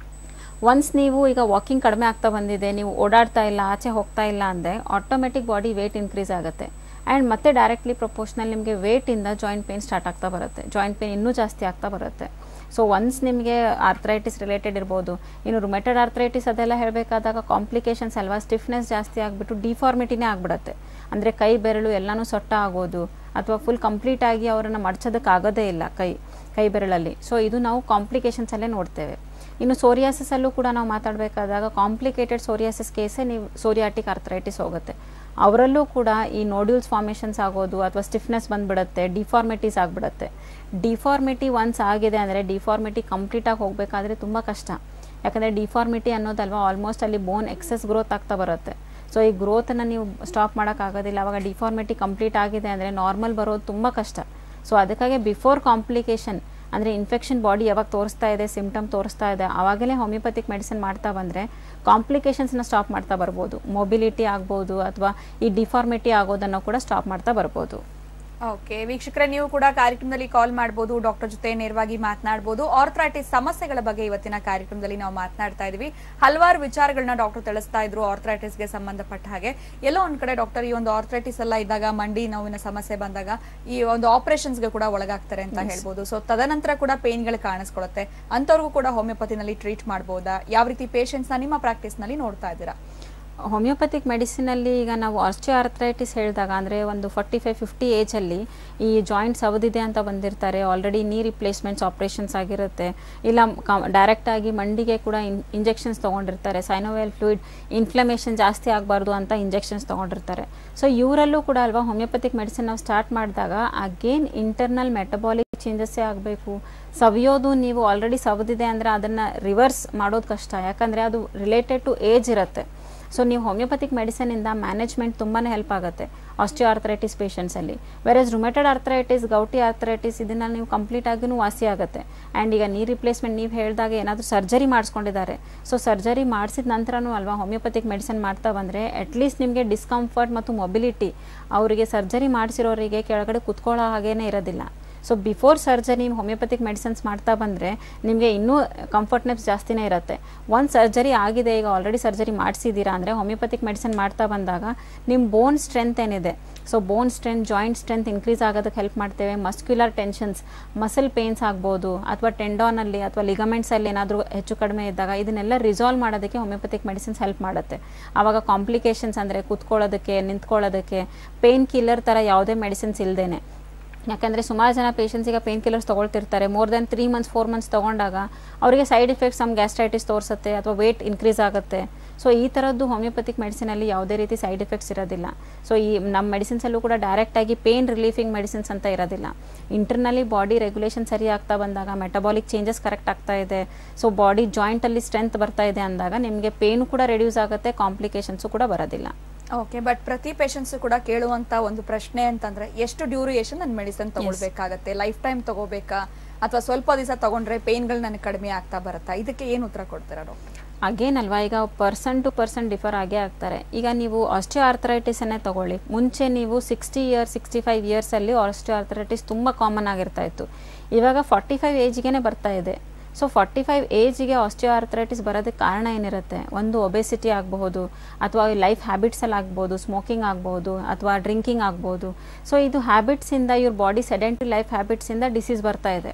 ಒನ್ಸ್ ನೀವು ಈಗ ವಾಕಿಂಗ್ ಕಡಿಮೆ ಆಗ್ತಾ ಬಂದಿದೆ ನೀವು ಓಡಾಡ್ತಾ ಇಲ್ಲ ಆಚೆ ಹೋಗ್ತಾ ಇಲ್ಲ ಅಂದರೆ ಆಟೋಮೆಟಿಕ್ ಬಾಡಿ ವೇಟ್ ಇನ್ಕ್ರೀಸ್ ಆಗುತ್ತೆ ಆ್ಯಂಡ್ ಮತ್ತೆ ಡೈರೆಕ್ಟ್ಲಿ ಪ್ರಪೋರ್ಷನಲ್ ನಿಮಗೆ ವೇಟಿಂದ ಜಾಯಿಂಟ್ ಪೇನ್ ಸ್ಟಾರ್ಟ್ ಆಗ್ತಾ ಬರುತ್ತೆ ಜಾಯಿಂಟ್ ಪೇನ್ ಇನ್ನೂ ಜಾಸ್ತಿ ಆಗ್ತಾ ಬರುತ್ತೆ ಸೊ ಒನ್ಸ್ ನಿಮಗೆ ಆರ್ಥ್ರೈಟಿಸ್ ರಿಲೇಟೆಡ್ ಇರ್ಬೋದು ಇನ್ನು ರುಮೆಟೆಡ್ ಆರ್ಥ್ರೈಟಿಸ್ ಅದೆಲ್ಲ ಹೇಳಬೇಕಾದಾಗ ಕಾಂಪ್ಲಿಕೇಶನ್ಸ್ ಅಲ್ವಾ ಸ್ಟಿಫ್ನೆಸ್ ಜಾಸ್ತಿ ಆಗಿಬಿಟ್ಟು ಡಿಫಾರ್ಮಿಟಿನೇ ಆಗಿಬಿಡುತ್ತೆ ಅಂದರೆ ಕೈ ಬೆರಳು ಎಲ್ಲನೂ ಸೊಟ್ಟ ಆಗೋದು ಅಥವಾ ಫುಲ್ ಕಂಪ್ಲೀಟಾಗಿ ಅವರನ್ನು ಮಡ್ಚೋದಕ್ಕಾಗೋದೇ ಇಲ್ಲ ಕೈ ಕೈ ಬೆರಳಲ್ಲಿ ಸೊ ಇದು ನಾವು ಕಾಂಪ್ಲಿಕೇಶನ್ಸಲ್ಲೇ ನೋಡ್ತೇವೆ ಇನ್ನು ಸೋರಿಯಾಸಿಸಲ್ಲೂ ಕೂಡ ನಾವು ಮಾತಾಡಬೇಕಾದಾಗ ಕಾಂಪ್ಲಿಕೇಟೆಡ್ ಸೋರಿಯಾಸಿಸ್ ಕೇಸೇ ನೀವು ಸೋರಿಯಾಟಿಕ್ ಆರ್ಥ್ರೈಟಿಸ್ ಹೋಗುತ್ತೆ ಅವರಲ್ಲೂ ಕೂಡ ಈ ನೋಡ್ಯೂಲ್ಸ್ ಫಾರ್ಮೇಷನ್ಸ್ ಆಗೋದು ಅಥವಾ ಸ್ಟಿಫ್ನೆಸ್ ಬಂದ್ಬಿಡುತ್ತೆ ಡಿಫಾರ್ಮಿಟೀಸ್ ಆಗಿಬಿಡುತ್ತೆ ಡಿಫಾರ್ಮಿಟಿ ಒನ್ಸ್ ಆಗಿದೆ ಅಂದರೆ ಡಿಫಾರ್ಮಿಟಿ ಕಂಪ್ಲೀಟಾಗಿ ಹೋಗಬೇಕಾದ್ರೆ ತುಂಬ ಕಷ್ಟ ಯಾಕಂದರೆ ಡಿಫಾರ್ಮಿಟಿ ಅನ್ನೋದಲ್ವಾ ಆಲ್ಮೋಸ್ಟ್ ಅಲ್ಲಿ ಬೋನ್ ಎಕ್ಸೆಸ್ ಗ್ರೋತ್ ಆಗ್ತಾ ಬರುತ್ತೆ ಸೊ ಈ ಗ್ರೋತನ್ನು ನೀವು ಸ್ಟಾಪ್ ಮಾಡೋಕ್ಕಾಗೋದಿಲ್ಲ ಅವಾಗ ಡಿಫಾರ್ಮಿಟಿ ಕಂಪ್ಲೀಟ್ ಆಗಿದೆ ಅಂದರೆ ನಾರ್ಮಲ್ ಬರೋದು ತುಂಬ ಕಷ್ಟ ಸೊ ಅದಕ್ಕಾಗಿ ಬಿಫೋರ್ ಕಾಂಪ್ಲಿಕೇಶನ್ ಅಂದರೆ ಇನ್ಫೆಕ್ಷನ್ ಬಾಡಿ ಯಾವಾಗ ತೋರಿಸ್ತಾ ಇದೆ ಸಿಮ್ಟಮ್ ತೋರಿಸ್ತಾ ಇದೆ ಆವಾಗಲೇ ಹೋಮಿಯೋಪತಿಕ್ ಮೆಡಿಸಿನ್ ಮಾಡ್ತಾ ಬಂದರೆ ಕಾಂಪ್ಲಿಕೇಶನ್ಸ್ನ ಸ್ಟಾಪ್ ಮಾಡ್ತಾ ಬರ್ಬೋದು ಮೊಬಿಲಿಟಿ ಆಗ್ಬೋದು ಅಥವಾ ಈ ಡಿಫಾರ್ಮಿಟಿ ಆಗೋದನ್ನು ಕೂಡ ಸ್ಟಾಪ್ ಮಾಡ್ತಾ ಬರ್ಬೋದು ಓಕೆ ವೀಕ್ಷಕರೇ ನೀವು ಕೂಡ ಕಾರ್ಯಕ್ರಮದಲ್ಲಿ ಕಾಲ್ ಮಾಡಬಹುದು ಡಾಕ್ಟರ್ ಜೊತೆ ನೇರವಾಗಿ ಮಾತನಾಡಬಹುದು ಆರ್ಥ್ರೈಟಿಸ್ ಸಮಸ್ಯೆಗಳ ಬಗ್ಗೆ ಇವತ್ತಿನ ಕಾರ್ಯಕ್ರಮದಲ್ಲಿ ನಾವು ಮಾತನಾಡ್ತಾ ಇದೀವಿ ಹಲವಾರು ವಿಚಾರಗಳನ್ನ ಡಾಕ್ಟರ್ ತಿಳಿಸ್ತಾ ಇದ್ರು ಆರ್ಥ್ರೈಟಿಸ್ಗೆ ಸಂಬಂಧಪಟ್ಟ ಹಾಗೆ ಎಲ್ಲೋ ಒಂದ್ ಕಡೆ ಡಾಕ್ಟರ್ ಈ ಒಂದು ಆರ್ಥ್ರೈಟಿಸ್ ಎಲ್ಲ ಇದ್ದಾಗ ಮಂಡಿ ನೋವಿನ ಸಮಸ್ಯೆ ಬಂದಾಗ ಈ ಒಂದು ಆಪರೇಷನ್ಸ್ಗೆ ಕೂಡ ಒಳಗಾಗ್ತಾರೆ ಅಂತ ಹೇಳ್ಬೋದು ಸೊ ತದನಂತರ ಕೂಡ ಪೇನ್ಗಳು ಕಾಣಿಸ್ಕೊಳ್ಳುತ್ತೆ ಅಂತವ್ರಿಗೂ ಕೂಡ ಹೋಮಿಯೋಪತಿನಲ್ಲಿ ಟ್ರೀಟ್ ಮಾಡಬಹುದಾ ಯಾವ ರೀತಿ ಪೇಷಂಟ್ಸ್ ನ ನಿಮ್ಮ ಪ್ರಾಕ್ಟೀಸ್ ನಲ್ಲಿ ನೋಡ್ತಾ ಇದ್ದೀರಾ ಹೋಮಿಯೋಪತಿಕ್ ಮೆಡಿಸಿನಲ್ಲಿ ಈಗ ನಾವು ಆರ್ಥ್ರೈಟಿಸ್ ಹೇಳಿದಾಗ ಅಂದರೆ ಒಂದು ಫಾರ್ಟಿ ಫೈವ್ ಫಿಫ್ಟಿ ಏಜಲ್ಲಿ ಈ ಜಾಯಿಂಟ್ಸ್ ಅವಧಿದೆ ಅಂತ ಬಂದಿರ್ತಾರೆ ಆಲ್ರೆಡಿ ನೀ ರಿಪ್ಲೇಸ್ಮೆಂಟ್ಸ್ ಆಪ್ರೇಷನ್ಸ್ ಆಗಿರುತ್ತೆ ಇಲ್ಲ ಡೈರೆಕ್ಟಾಗಿ ಮಂಡಿಗೆ ಕೂಡ ಇನ್ ಇಂಜೆಕ್ಷನ್ಸ್ ತೊಗೊಂಡಿರ್ತಾರೆ ಸೈನೋವೆಲ್ ಫ್ಲೂಯಿಡ್ ಇನ್ಫ್ಲಮೇಷನ್ ಜಾಸ್ತಿ ಆಗಬಾರ್ದು ಅಂತ ಇಂಜೆಕ್ಷನ್ಸ್ ತೊಗೊಂಡಿರ್ತಾರೆ ಸೊ ಇವರಲ್ಲೂ ಕೂಡ ಅಲ್ವಾ ಹೋಮಿಯೋಪತಿಕ್ ಮೆಡಿಸಿನ್ ನಾವು ಸ್ಟಾರ್ಟ್ ಮಾಡಿದಾಗ ಅಗೇನ್ ಇಂಟರ್ನಲ್ ಮೆಟಬಾಲಿಕ್ ಚೇಂಜಸ್ಸೇ ಆಗಬೇಕು ಸವಿಯೋದು ನೀವು ಆಲ್ರೆಡಿ ಸವದಿದೆ ಅಂದರೆ ಅದನ್ನು ರಿವರ್ಸ್ ಮಾಡೋದು ಕಷ್ಟ ಯಾಕಂದರೆ ಅದು ರಿಲೇಟೆಡ್ ಟು ಏಜ್ ಇರುತ್ತೆ ಸೊ ನೀವು ಹೋಮಿಯೋಪತಿಕ್ ಮೆಡಿಸಿನಿಂದ ಮ್ಯಾನೇಜ್ಮೆಂಟ್ ತುಂಬಾ ಹೆಲ್ಪ್ ಆಗುತ್ತೆ ಆಸ್ಟಿಯೋ ಆರ್ಥರೈಟಿಸ್ ಪೇಷಂಟ್ಸಲ್ಲಿ whereas rheumatoid arthritis gouty arthritis ಇದನ್ನು ನೀವು ಕಂಪ್ಲೀಟ್ ಆಗಿನೂ ವಾಸಿ ಆಗುತ್ತೆ ಆ್ಯಂಡ್ ಈಗ ನೀ ರಿಪ್ಲೇಸ್ಮೆಂಟ್ ನೀವು ಹೇಳಿದಾಗ ಏನಾದರೂ ಸರ್ಜರಿ ಮಾಡಿಸ್ಕೊಂಡಿದ್ದಾರೆ ಸೊ ಸರ್ಜರಿ ಮಾಡಿಸಿದ ನಂತರನೂ ಅಲ್ವಾ ಹೋಮಿಯೋಪತಿಕ್ ಮೆಡಿಸಿನ್ ಮಾಡ್ತಾ ಬಂದರೆ ಅಟ್ಲೀಸ್ಟ್ ನಿಮಗೆ ಡಿಸ್ಕಂಫರ್ಟ್ ಮತ್ತು ಮೊಬಿಲಿಟಿ ಅವರಿಗೆ ಸರ್ಜರಿ ಮಾಡಿಸಿರೋರಿಗೆ ಕೆಳಗಡೆ ಕುತ್ಕೊಳ್ಳೋ ಹಾಗೇನೇ ಇರೋದಿಲ್ಲ so before surgery homeopathic medicines ಮಾಡ್ತಾ ಬಂದರೆ ನಿಮಗೆ ಇನ್ನೂ ಕಂಫರ್ಟ್ನೆಸ್ ಜಾಸ್ತಿನೇ ಇರುತ್ತೆ ಒಂದು ಸರ್ಜರಿ ಆಗಿದೆ ಈಗ ಆಲ್ರೆಡಿ ಸರ್ಜರಿ ಮಾಡಿಸಿದ್ದೀರಾ ಅಂದರೆ ಹೋಮಿಯೋಪತಿಕ್ ಮೆಡಿಸಿನ್ ಮಾಡ್ತಾ ಬಂದಾಗ ನಿಮ್ಮ ಬೋನ್ ಸ್ಟ್ರೆಂತ್ ಏನಿದೆ so bone strength joint strength increase ಆಗೋದಕ್ಕೆ ಹೆಲ್ಪ್ ಮಾಡ್ತೇವೆ ಮಸ್ಕ್ಯುಲರ್ ಟೆನ್ಷನ್ಸ್ ಮಸಲ್ ಪೇನ್ಸ್ ಆಗ್ಬೋದು ಅಥವಾ ಟೆಂಡಾನಲ್ಲಿ ಅಥವಾ ಲಿಗಮೆಂಟ್ಸಲ್ಲಿ ಏನಾದರೂ ಹೆಚ್ಚು ಕಡಿಮೆ ಇದ್ದಾಗ ಇದನ್ನೆಲ್ಲ ರಿಸಾಲ್ವ್ ಮಾಡೋದಕ್ಕೆ ಹೋಮಿಯೋಪತಿಕ್ ಮೆಡಿಸಿನ್ಸ್ ಹೆಲ್ಪ್ ಮಾಡುತ್ತೆ ಆವಾಗ ಕಾಂಪ್ಲಿಕೇಶನ್ಸ್ ಅಂದರೆ ಕುತ್ಕೊಳ್ಳೋದಕ್ಕೆ ನಿಂತ್ಕೊಳ್ಳೋದಕ್ಕೆ ಪೇನ್ ಕಿಲ್ಲರ್ ಥರ ಯಾವುದೇ ಮೆಡಿಸಿನ್ಸ್ ಇಲ್ಲದೇನೆ ಯಾಕಂದರೆ ಸುಮಾರು ಜನ ಪೇಷಂಟ್ಸ್ ಈಗ ಪೇನ್ ಕಿಲ್ಲರ್ಸ್ ತೊಗೊಳ್ತಿರ್ತಾರೆ more than three months four months ತೊಗೊಂಡಾಗ ಅವರಿಗೆ ಸೈಡ್ ಎಫೆಕ್ಟ್ಸ್ ನಮ್ಮ ಗ್ಯಾಸ್ಟ್ರೈಟಿಸ್ ತೋರಿಸುತ್ತೆ ಅಥವಾ ವೇಟ್ ಇನ್ಕ್ರೀಸ್ ಆಗುತ್ತೆ ಸೊ ಈ ಥರದ್ದು ಹೋಮಿಯೋಪತಿಕ್ ಮೆಡಿಸಿನಲ್ಲಿ ಯಾವುದೇ ರೀತಿ ಸೈಡ್ ಎಫೆಕ್ಟ್ಸ್ ಇರೋದಿಲ್ಲ ಸೊ ಈ ನಮ್ಮ ಮೆಡಿಸಿನ್ಸಲ್ಲೂ ಕೂಡ ಡೈರೆಕ್ಟಾಗಿ ಪೇನ್ ರಿಲೀಫಿಂಗ್ ಮೆಡಿಸಿನ್ಸ್ ಅಂತ ಇರೋದಿಲ್ಲ ಇಂಟರ್ನಲಿ ಬಾಡಿ ರೆಗ್ಯುಲೇಷನ್ ಸರಿ ಆಗ್ತಾ ಬಂದಾಗ ಮೆಟಬಾಲಿಕ್ ಚೇಂಜಸ್ ಕರೆಕ್ಟ್ ಆಗ್ತಾ ಇದೆ ಸೊ ಬಾಡಿ ಜಾಯಿಂಟಲ್ಲಿ ಸ್ಟ್ರೆಂತ್ ಬರ್ತಾ ಇದೆ ಅಂದಾಗ ನಿಮಗೆ ಪೇನು ಕೂಡ ರೆಡ್ಯೂಸ್ ಆಗುತ್ತೆ ಕಾಂಪ್ಲಿಕೇಶನ್ಸು ಕೂಡ ಬರೋದಿಲ್ಲ ಓಕೆ ಬಟ್ ಪ್ರತಿ ಪೇಷಂಟ್ಸ್ ಕೂಡ ಕೇಳುವಂತ ಒಂದು ಪ್ರಶ್ನೆ ಅಂತಂದ್ರೆ ಎಷ್ಟು ಡ್ಯೂರಿಯೇಷನ್ ನನ್ನ ಮೆಡಿಸಿನ್ ತಗೊಳ್ಬೇಕಾಗತ್ತೆ ಲೈಫ್ ಟೈಮ್ ತಗೋಬೇಕಾ ಅಥವಾ ಸ್ವಲ್ಪ ದಿವಸ ತಗೊಂಡ್ರೆ ಪೇನ್ಗಳು ನನಗೆ ಕಡಿಮೆ ಆಗ್ತಾ ಬರುತ್ತಾ ಇದಕ್ಕೆ ಏನು ಉತ್ತರ ಕೊಡ್ತೀರಾ ಡಾಕ್ಟರ್ ಅಗೇನ್ ಅಲ್ವಾ ಈಗ ಪರ್ಸನ್ ಟು ಪರ್ಸನ್ ಡಿಫರ್ ಆಗೇ ಆಗ್ತಾರೆ ಈಗ ನೀವು ಆಸ್ಟಿಯೋ ಆರ್ಥರೈಟಿಸನ್ನೇ ತಗೊಳ್ಳಿ ಮುಂಚೆ ನೀವು ಸಿಕ್ಸ್ಟಿ ಇಯರ್ಸ್ ಸಿಕ್ಸ್ಟಿ ಫೈವ್ ಇಯರ್ಸಲ್ಲಿ ಆಸ್ಟಿಯೋ ಆರ್ಥರೈಟಿಸ್ ತುಂಬ ಕಾಮನ್ ಆಗಿರ್ತಾ ಇತ್ತು ಇವಾಗ ಫಾರ್ಟಿ ಫೈವ್ ಏಜ್ಗೆ ಬರ್ತಾ ಇದೆ ಸೊ ಫಾರ್ಟಿ ಫೈವ್ ಏಜಿಗೆ ಆಸ್ಟಿಯೋ ಆರ್ಥರೈಟಿಸ್ ಬರೋದಕ್ಕೆ ಕಾರಣ ಏನಿರುತ್ತೆ ಒಂದು ಒಬೆಸಿಟಿ ಆಗಬಹುದು ಅಥವಾ ಲೈಫ್ ಹ್ಯಾಬಿಟ್ಸಲ್ಲಿ ಆಗ್ಬೋದು ಸ್ಮೋಕಿಂಗ್ ಆಗ್ಬೋದು ಅಥವಾ ಡ್ರಿಂಕಿಂಗ್ ಆಗ್ಬೋದು ಸೊ ಇದು ಹ್ಯಾಬಿಟ್ಸಿಂದ ಇವ್ರ ಬಾಡಿ ಸೆಡೆಂಟ್ರಿ ಲೈಫ್ ಹ್ಯಾಬಿಟ್ಸಿಂದ ಡಿಸೀಸ್ ಬರ್ತಾ ಇದೆ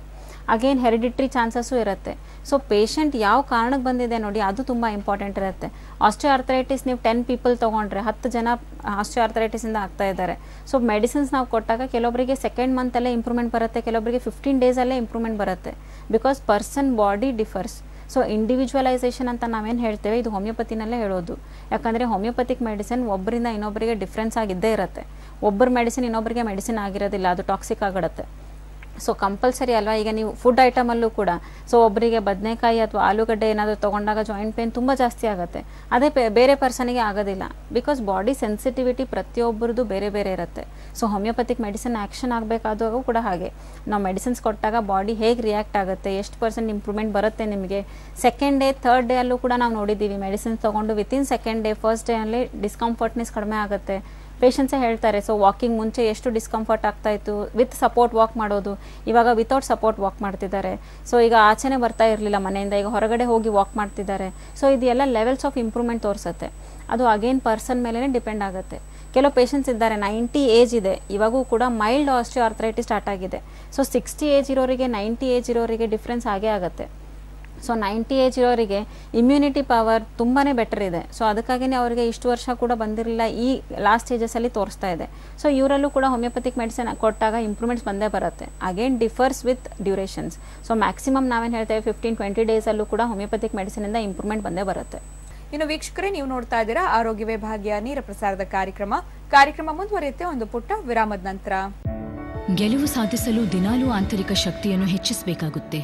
ಅಗೇನ್ ಹೆರಿಡಿಟ್ರಿ ಚಾನ್ಸಸ್ಸು ಇರುತ್ತೆ ಸೊ ಪೇಷಂಟ್ ಯಾವ ಕಾರಣಕ್ಕೆ ಬಂದಿದೆ ನೋಡಿ ಅದು ತುಂಬ ಇಂಪಾರ್ಟೆಂಟ್ ಇರುತ್ತೆ ಆಸ್ಟಿಯೋಆರ್ಥರೈಟಿಸ್ ನೀವು ಟೆನ್ ಪೀಪಲ್ ತೊಗೊಂಡ್ರೆ ಹತ್ತು ಜನ ಆಸ್ಟಿಯೋಆರ್ಥರೈಟಿಸಿಂದ ಆಗ್ತಾ ಇದ್ದಾರೆ ಸೊ ಮೆಡಿಸಿನ್ಸ್ ನಾವು ಕೊಟ್ಟಾಗ ಕೆಲವೊಬ್ಬರಿಗೆ ಸೆಕೆಂಡ್ ಮಂತಲ್ಲೇ ಇಂಪ್ರೂವ್ಮೆಂಟ್ ಬರುತ್ತೆ ಕೆಲವೊಬ್ಬರಿಗೆ ಫಿಫ್ಟೀನ್ ಡೇಸಲ್ಲೇ ಇಂಪ್ರೂವ್ಮೆಂಟ್ ಬರುತ್ತೆ because person body differs so individualisation ಅಂತ ನಾವೇನು ಹೇಳ್ತೇವೆ ಇದು ಹೋಮಿಯೋಪತಿನಲ್ಲೇ ಹೇಳೋದು ಯಾಕಂದರೆ ಹೋಮಿಯೋಪತಿಕ್ ಮೆಡಿಸಿನ್ ಒಬ್ಬರಿಂದ ಇನ್ನೊಬ್ಬರಿಗೆ ಡಿಫ್ರೆನ್ಸ್ ಆಗಿದ್ದೇ ಇರುತ್ತೆ ಒಬ್ಬರ ಮೆಡಿಸಿನ್ ಇನ್ನೊಬ್ಬರಿಗೆ ಮೆಡಿಸಿನ್ ಆಗಿರೋದಿಲ್ಲ ಅದು ಟಾಕ್ಸಿಕ್ ಆಗಿಡುತ್ತೆ ಸೊ ಕಂಪಲ್ಸರಿ ಅಲ್ವಾ ಈಗ ನೀವು ಫುಡ್ ಐಟಮಲ್ಲೂ ಕೂಡ ಸೊ ಒಬ್ಬರಿಗೆ ಬದನೆಕಾಯಿ ಅಥವಾ ಆಲೂಗಡ್ಡೆ ಏನಾದರೂ ತೊಗೊಂಡಾಗ ಜಾಯಿಂಟ್ ಪೇನ್ ತುಂಬ ಜಾಸ್ತಿ ಆಗುತ್ತೆ ಅದೇ ಪೇ ಬೇರೆ ಪರ್ಸನಿಗೆ ಆಗೋದಿಲ್ಲ ಬಿಕಾಸ್ ಬಾಡಿ ಸೆನ್ಸಿಟಿವಿಟಿ ಪ್ರತಿಯೊಬ್ಬರದ್ದು ಬೇರೆ ಬೇರೆ ಇರುತ್ತೆ ಸೊ ಹೋಮಿಯೋಪತಿಕ್ ಮೆಡಿಸಿನ್ ಆ್ಯಕ್ಷನ್ ಆಗಬೇಕಾದಾಗೂ ಕೂಡ ಹಾಗೆ ನಾವು ಮೆಡಿಸಿನ್ಸ್ ಕೊಟ್ಟಾಗ ಬಾಡಿ ಹೇಗೆ ರಿಯಾಕ್ಟ್ ಆಗುತ್ತೆ ಎಷ್ಟು ಪರ್ಸೆಂಟ್ ಇಂಪ್ರೂವ್ಮೆಂಟ್ ಬರುತ್ತೆ ನಿಮಗೆ ಸೆಕೆಂಡ್ ಡೇ ಥರ್ಡ್ ಡೇ ಅಲ್ಲೂ ಕೂಡ ನಾವು ನೋಡಿದ್ದೀವಿ ಮೆಡಿಸಿನ್ಸ್ ತೊಗೊಂಡು within second day first day ಅಲ್ಲಿ ಡಿಸ್ಕಂಫರ್ಟ್ನೆಸ್ ಕಡಿಮೆ ಆಗುತ್ತೆ ಪೇಷಂಟ್ಸೇ ಹೇಳ್ತಾರೆ ಸೊ ವಾಕಿಂಗ್ ಮುಂಚೆ ಎಷ್ಟು ಡಿಸ್ಕಂಫರ್ಟ್ ಆಗ್ತಾ ಇತ್ತು ವಿತ್ ಸಪೋರ್ಟ್ ವಾಕ್ ಮಾಡೋದು ಇವಾಗ ವಿತೌಟ್ ಸಪೋರ್ಟ್ ವಾಕ್ ಮಾಡ್ತಿದ್ದಾರೆ ಸೊ ಈಗ ಆಚೆನೇ ಬರ್ತಾ ಇರಲಿಲ್ಲ ಮನೆಯಿಂದ ಈಗ ಹೊರಗಡೆ ಹೋಗಿ ವಾಕ್ ಮಾಡ್ತಿದ್ದಾರೆ ಸೊ ಇದೆಲ್ಲ ಲೆವೆಲ್ಸ್ ಆಫ್ ಇಂಪ್ರೂವ್ಮೆಂಟ್ ತೋರಿಸುತ್ತೆ ಅದು ಅಗೇನ್ ಪರ್ಸನ್ ಮೇಲೇ ಡಿಪೆಂಡ್ ಆಗುತ್ತೆ ಕೆಲವು ಪೇಷಂಟ್ಸ್ ಇದ್ದಾರೆ ನೈಂಟಿ ಏಜ್ ಇದೆ ಇವಾಗೂ ಕೂಡ ಮೈಲ್ಡ್ ಆಸ್ಟಿಯೋ ಆರ್ಥರೈಟಿಸ್ ಸ್ಟಾರ್ಟ್ ಆಗಿದೆ ಸೊ ಸಿಕ್ಸ್ಟಿ ಏಜ್ ಇರೋರಿಗೆ ನೈಂಟಿ ಏಜ್ ಇರೋರಿಗೆ ಡಿಫ್ರೆನ್ಸ್ ಆಗೇ ಆಗುತ್ತೆ ಸೊ ನೈಂಟಿ ಏಜ್ ಇರೋರಿಗೆ ಇಮ್ಯುನಿಟಿ ಪವರ್ ತುಂಬಾ ಬೆಟರ್ ಇದೆ ಸೊ ಅದಕ್ಕಾಗಿಯೇ ಅವರಿಗೆ ಇಷ್ಟು ವರ್ಷ ಕೂಡ ಬಂದಿರಲಿಲ್ಲ ಈ ಲಾಸ್ಟ್ ಸ್ಟೇಜಸಲ್ಲಿ ತೋರಿಸ್ತಾ ಇದೆ ಸೊ ಇವರಲ್ಲೂ ಕೂಡ ಹೋಮಿಯೋಪತಿಕ್ ಮೆಡಿಸಿನ್ ಕೊಟ್ಟಾಗ ಇಂಪ್ರೂವ್ಮೆಂಟ್ಸ್ ಬಂದೇ ಬರುತ್ತೆ again differs with durations so maximum ನಾವೇನು ಹೇಳ್ತೇವೆ ಫಿಫ್ಟೀನ್ ಟ್ವೆಂಟಿ ಡೇಸಲ್ಲೂ ಕೂಡ ಹೋಮಿಯೋಪತಿಕ್ ಮೆಡಿಸಿನಿಂದ ಇಂಪ್ರೂವ್ಮೆಂಟ್ ಬಂದೇ ಬರುತ್ತೆ ಇನ್ನು ವೀಕ್ಷಕರೇ ನೀವು ನೋಡ್ತಾ ಇದ್ದೀರಾ ಆರೋಗ್ಯವೇ ಭಾಗ್ಯ ನೇರ ಪ್ರಸಾರದ ಕಾರ್ಯಕ್ರಮ ಕಾರ್ಯಕ್ರಮ ಮುಂದುವರಿಯುತ್ತೆ ಒಂದು ಪುಟ್ಟ ವಿರಾಮದ ನಂತರ ಗೆಲುವು ಸಾಧಿಸಲು ದಿನಾಲೂ ಆಂತರಿಕ ಶಕ್ತಿಯನ್ನು ಹೆಚ್ಚಿಸಬೇಕಾಗುತ್ತೆ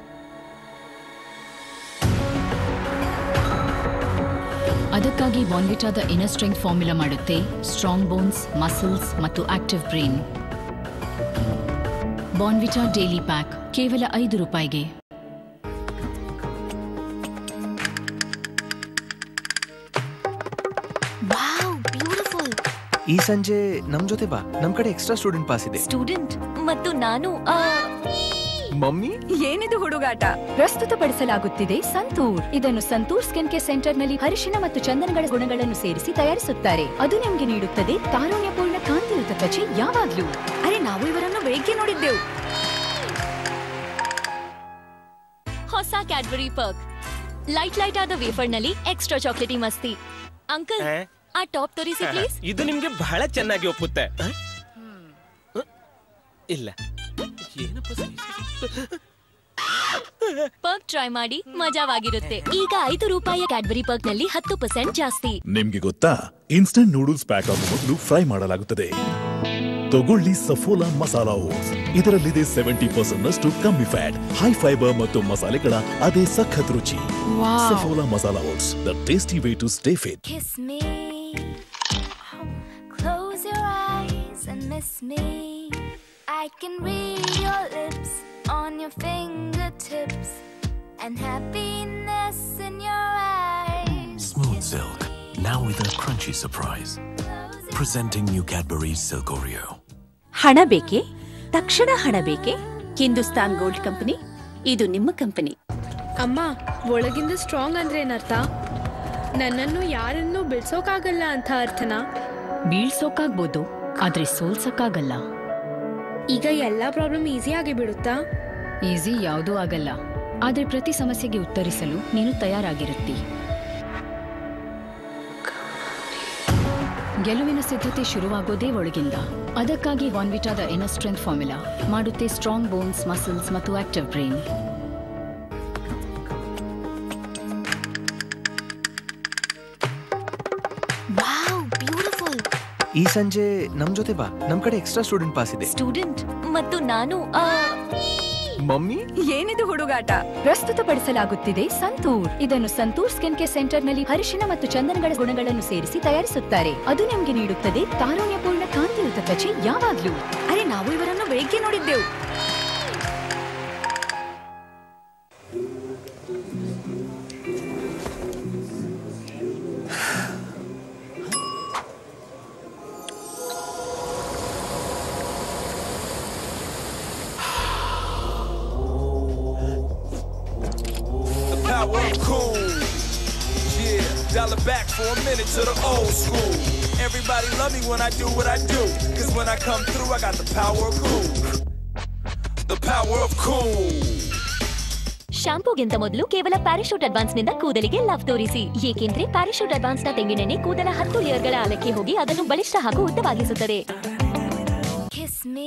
ಅದಕ್ಕಾಗಿ ಬಾನ್ವಿಟಾದ ಇನರ್ ಸ್ಟ್ರೆಂಗ್ ಫಾರ್ಮುಲಾ ಮಾಡುತ್ತೆ ಸ್ಟ್ರಾಂಗ್ ಬೋನ್ಸ್ ಮಸಲ್ಸ್ ಮತ್ತು active brain Bournvita daily pack ಕೇವಲ ಐದು ರೂಪಾಯಿಗೆ ವಾವ್ ಬ್ಯೂಟಿಫುಲ್ ಈ ಸಂಜೆ ನಮ್ ಜೊತೆ ಬಾ ನಮ್ ಕಡೆ ಎಕ್ಸ್ಟ್ರಾ ಸ್ಟೂಡೆಂಟ್ ಪಾಸ್ ಇದೆ ಸ್ಟೂಡೆಂಟ್ ಮತ್ತು ನಾನು ಆ, ಮಮ್ಮಿ ಏನಿದು ಹುಡುಗಾಟ ಪ್ರಸ್ತುತಪಡಿಸಲಾಗುತ್ತಿದೆ ಸಂತೂರ್ ಇದನ್ನು ಸಂತೂರ್ ಸ್ಕಿನ್ ಕೇರ್ ಸೆಂಟರ್ ನಲ್ಲಿ ಅರಿಶಿನ ಮತ್ತು ಚಂದನಗಳ ಗುಣಗಳನ್ನು ಸೇರಿಸಿ ತಯಾರಿಸುತ್ತಾರೆ ಅದು ನಿಮಗೆ ನೀಡುತ್ತದೆ ತಾರುಣ್ಯಪೂರ್ಣ ಕಾಂತಿಯುತ ತ್ವಚೆ ಯಾವಾಗ್ಲೂ ಅರೆ ನಾವು ಇವರನ್ನು ಬೆಳಿಗ್ಗೆ ನೋಡಿದ್ದೆವು ಹೊಸ ಕ್ಯಾಡ್ಬರಿ ಪರ್ಕ್ ಲೈಟ್ ಲೈಟ್ ಆದ ವೇಫರ್ ನಲ್ಲಿ ಎಕ್ಸ್ಟ್ರಾ ಚಾಕ್ಲೇಟಿ ಮಸ್ತಿ ಅಂಕಲ್ ಆ? ಆ ಟಾಪ್ ತೋರಿಸಿ ಪ್ಲೀಸ್ ಇದು ನಿಮ್ಗೆ ಬಹಳ ಚೆನ್ನಾಗಿ ಒಪ್ಪುತ್ತೆ ಆ? ಆ? ಇಲ್ಲ ಏನಪ್ಪ ಪರ್ಕ್ ಟ್ರೈ ಮಾಡಿ ಮಜಾವಾಗಿರುತ್ತೆ ಈಗ ಐದು ರೂಪಾಯಿಯ ಕ್ಯಾಡ್ಬರಿ ಪರ್ಕ್ ನಲ್ಲಿ ಹತ್ತು ಪರ್ಸೆಂಟ್ ಜಾಸ್ತಿ ನಿಮ್ಗೆ ಗೊತ್ತಾ ಇನ್ಸ್ಟಂಟ್ ನೂಡಲ್ಸ್ ಪ್ಯಾಕ್ ಆಗುವ ಮೊದಲು ಫ್ರೈ ಮಾಡಲಾಗುತ್ತದೆ ತಗೊಳ್ಳಿ ಸಫೋಲಾ ಮಸಾಲಾ ಓಟ್ಸ್ ಇದರಲ್ಲಿದೆ ಸೆವೆಂಟಿ ಪರ್ಸೆಂಟ್ ನಷ್ಟು ಕಮ್ಮಿ ಫ್ಯಾಟ್ ಹೈ ಫೈಬರ್ ಮತ್ತು ಮಸಾಲೆಗಳ ಅದೇ ಸಖತ್ ರುಚಿ Wow. Saffola masala oats the tasty way to stay fit Kiss me. Close your eyes and miss me. I can read your lips on your fingertips and happiness in your eyes. Smooth Silk, now with a crunchy surprise. Presenting new Cadbury's Silk Oreo. ಹಣ ಬೇಕೆ ತಕ್ಷಣ ಹಣ ಬೇಕೆ Hindustan gold company ಇದು ನಿಮ್ಮ company ಅಮ್ಮ ಒಳಗಿಂದ strong ಅಂದ್ರೆ ಏನರ್ಥ ನನ್ನನ್ನು ಯಾರನ್ನೂ ಬಿಡ್ಸೋಕಾಗಲ್ಲ ಅಂತ ಅರ್ಥನಾ ಬೀಳ್ಸೋಕಾಗ್ಬೋದು ಆದ್ರೆ ಸೋಲ್ಸಕ್ಕಾಗಲ್ಲ ಈಗ ಎಲ್ಲಾ ಪ್ರಾಬ್ಲಮ್ ಈಸಿ ಆಗಿ ಬಿಡುತ್ತಾ ಈಸಿ ಯಾವುದೂ ಆಗಲ್ಲ ಆದ್ರೆ ಪ್ರತಿ ಸಮಸ್ಯೆಗೆ ಉತ್ತರಿಸಲು ನೀನು ತಯಾರಾಗಿರುತ್ತಿ ಗೆಲುವಿನ ಸಿದ್ಧತೆ ಶುರುವಾಗೋದೇ ಒಳಗಿಂದ ಅದಕ್ಕಾಗಿ ವಾನ್ವಿಟಾದ ಇನರ್ ಸ್ಟ್ರೆಂತ್ ಫಾರ್ಮುಲಾ ಮಾಡುತ್ತೆ ಸ್ಟ್ರಾಂಗ್ ಬೋನ್ಸ್ ಮಸಲ್ಸ್ ಮತ್ತು ಆಕ್ಟಿವ್ ಬ್ರೈನ್ ವಾವ್ ಬ್ಯೂಟಿಫುಲ್ ಈ ಸಂಜೆ ನಮ್ ಜೊತೆ ಬಾ ನಮ್ ಕಡೆ ಎಕ್ಸ್ಟ್ರಾ ಸ್ಟೂಡೆಂಟ್ ಪಾಸ್ ಇದೆ ಸ್ಟೂಡೆಂಟ್ ಮತ್ತು ನಾನು ಆ, ಮಮ್ಮಿ ಏನಿದು ಹುಡುಗಾಟ ಪ್ರಸ್ತುತಪಡಿಸಲಾಗುತ್ತಿದೆ ಸಂತೂರ್ ಇದನ್ನು ಸಂತೂರ್ ಸ್ಕಿನ್ ಕೇರ್ ಸೆಂಟರ್ ನಲ್ಲಿ ಅರಿಶಿನ ಮತ್ತು ಚಂದನಗಳ ಗುಣಗಳನ್ನು ಸೇರಿಸಿ ತಯಾರಿಸುತ್ತಾರೆ ಅದು ನಿಮಗೆ ನೀಡುತ್ತದೆ ತಾರುಣ್ಯಪೂರ್ಣ ಕಾಂತಿಯುತ ತ್ವಚೆ ಯಾವಾಗ್ಲೂ ಅರೆ ನಾವು ಇವರನ್ನು ಬೆಳಿಗ್ಗೆ ನೋಡಿದ್ದೆವು The power of cool. Yeah, dial it back for a minute to the old school. Everybody love me when I do what I do. Cause when I come through, I got the power of cool. the power of cool. ಶಾಂಪೂಗಿಂತ ಮೊದಲು ಕೇವಲ parachute advance ನಿಂದ ಕೂದಲಿಗೆ love ತೋರಿಸಿ ಏಕೆಂದ್ರೆ parachute advance ನ ತೆಂಗಿನೆಣ್ಣೆ ಕೂದಲ ಹತ್ತು ಲೇಯರ್ಗಳ ಆಳಕ್ಕೆ ಹೋಗಿ ಅದನ್ನು ಬಲಿಷ್ಠ ಹಾಗೂ ಉದ್ದವಾಗಿಸುತ್ತದೆ Kiss me.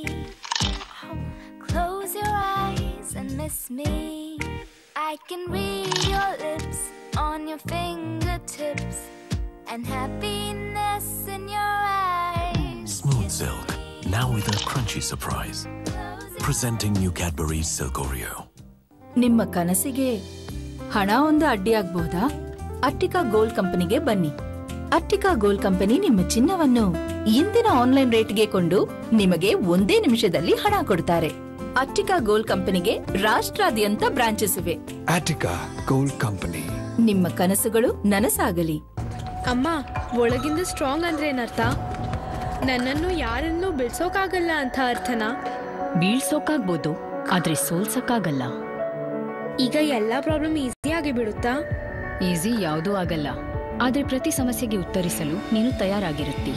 Close your eyes and miss me. I can read your lips on your fingertips and happiness in your eyes. Smooth Silk, now with a crunchy surprise. Presenting new Cadbury Silk Oreo. ನಿಮ್ಮ ಕನಸಿಗೆ ಹಣ ಒಂದು ಅಡ್ಡಿಯಾಗಬಹುದಾ Attica gold ಕಂಪನಿಗೆ ಬನ್ನಿ Attica gold company ನಿಮ್ಮ ಚಿನ್ನವನ್ನು ಇಂದಿನ online ರೇಟ್ಗೆ ಕೊಂಡು ನಿಮಗೆ ಒಂದೇ ನಿಮಿಷದಲ್ಲಿ ಹಣ ಕೊಡ್ತಾರೆ ಅಟ್ಟಿಕಾ ಗೋಲ್ಡ್ ಕಂಪನಿಗೆ ರಾಷ್ಟ್ರಾದ್ಯಂತ ಬ್ರಾಂಚಸ್ ಇವೆ ಆಟಿಕಾ ಗೋಲ್ಡ್ ಕಂಪನಿ ನಿಮ್ಮ ಕನಸುಗಳು ನನಸಾಗಲಿ ಅಮ್ಮ ಒಳಗಿಂದ ಸ್ಟ್ರಾಂಗ್ ಅಂದ್ರೆ ಏನರ್ಥ ನನ್ನನ್ನು ಯಾರನ್ನೂ ಬಿಡ್ಸೋಕಾಗಲ್ಲ ಅಂತ ಅರ್ಥನಾ ಬೀಳ್ಸೋಕಾಗ್ಬೋದು ಆದ್ರೆ ಸೋಲ್ಸಕ್ಕಾಗಲ್ಲ ಈಗ ಎಲ್ಲಾ ಪ್ರಾಬ್ಲಮ್ ಈಸಿಯಾಗಿ ಬಿಡುತ್ತಾ ಈಸಿ ಯಾವುದೂ ಆಗಲ್ಲ ಆದ್ರೆ ಪ್ರತಿ ಸಮಸ್ಯೆಗೆ ಉತ್ತರಿಸಲು ನೀನು ತಯಾರಾಗಿರುತ್ತಿ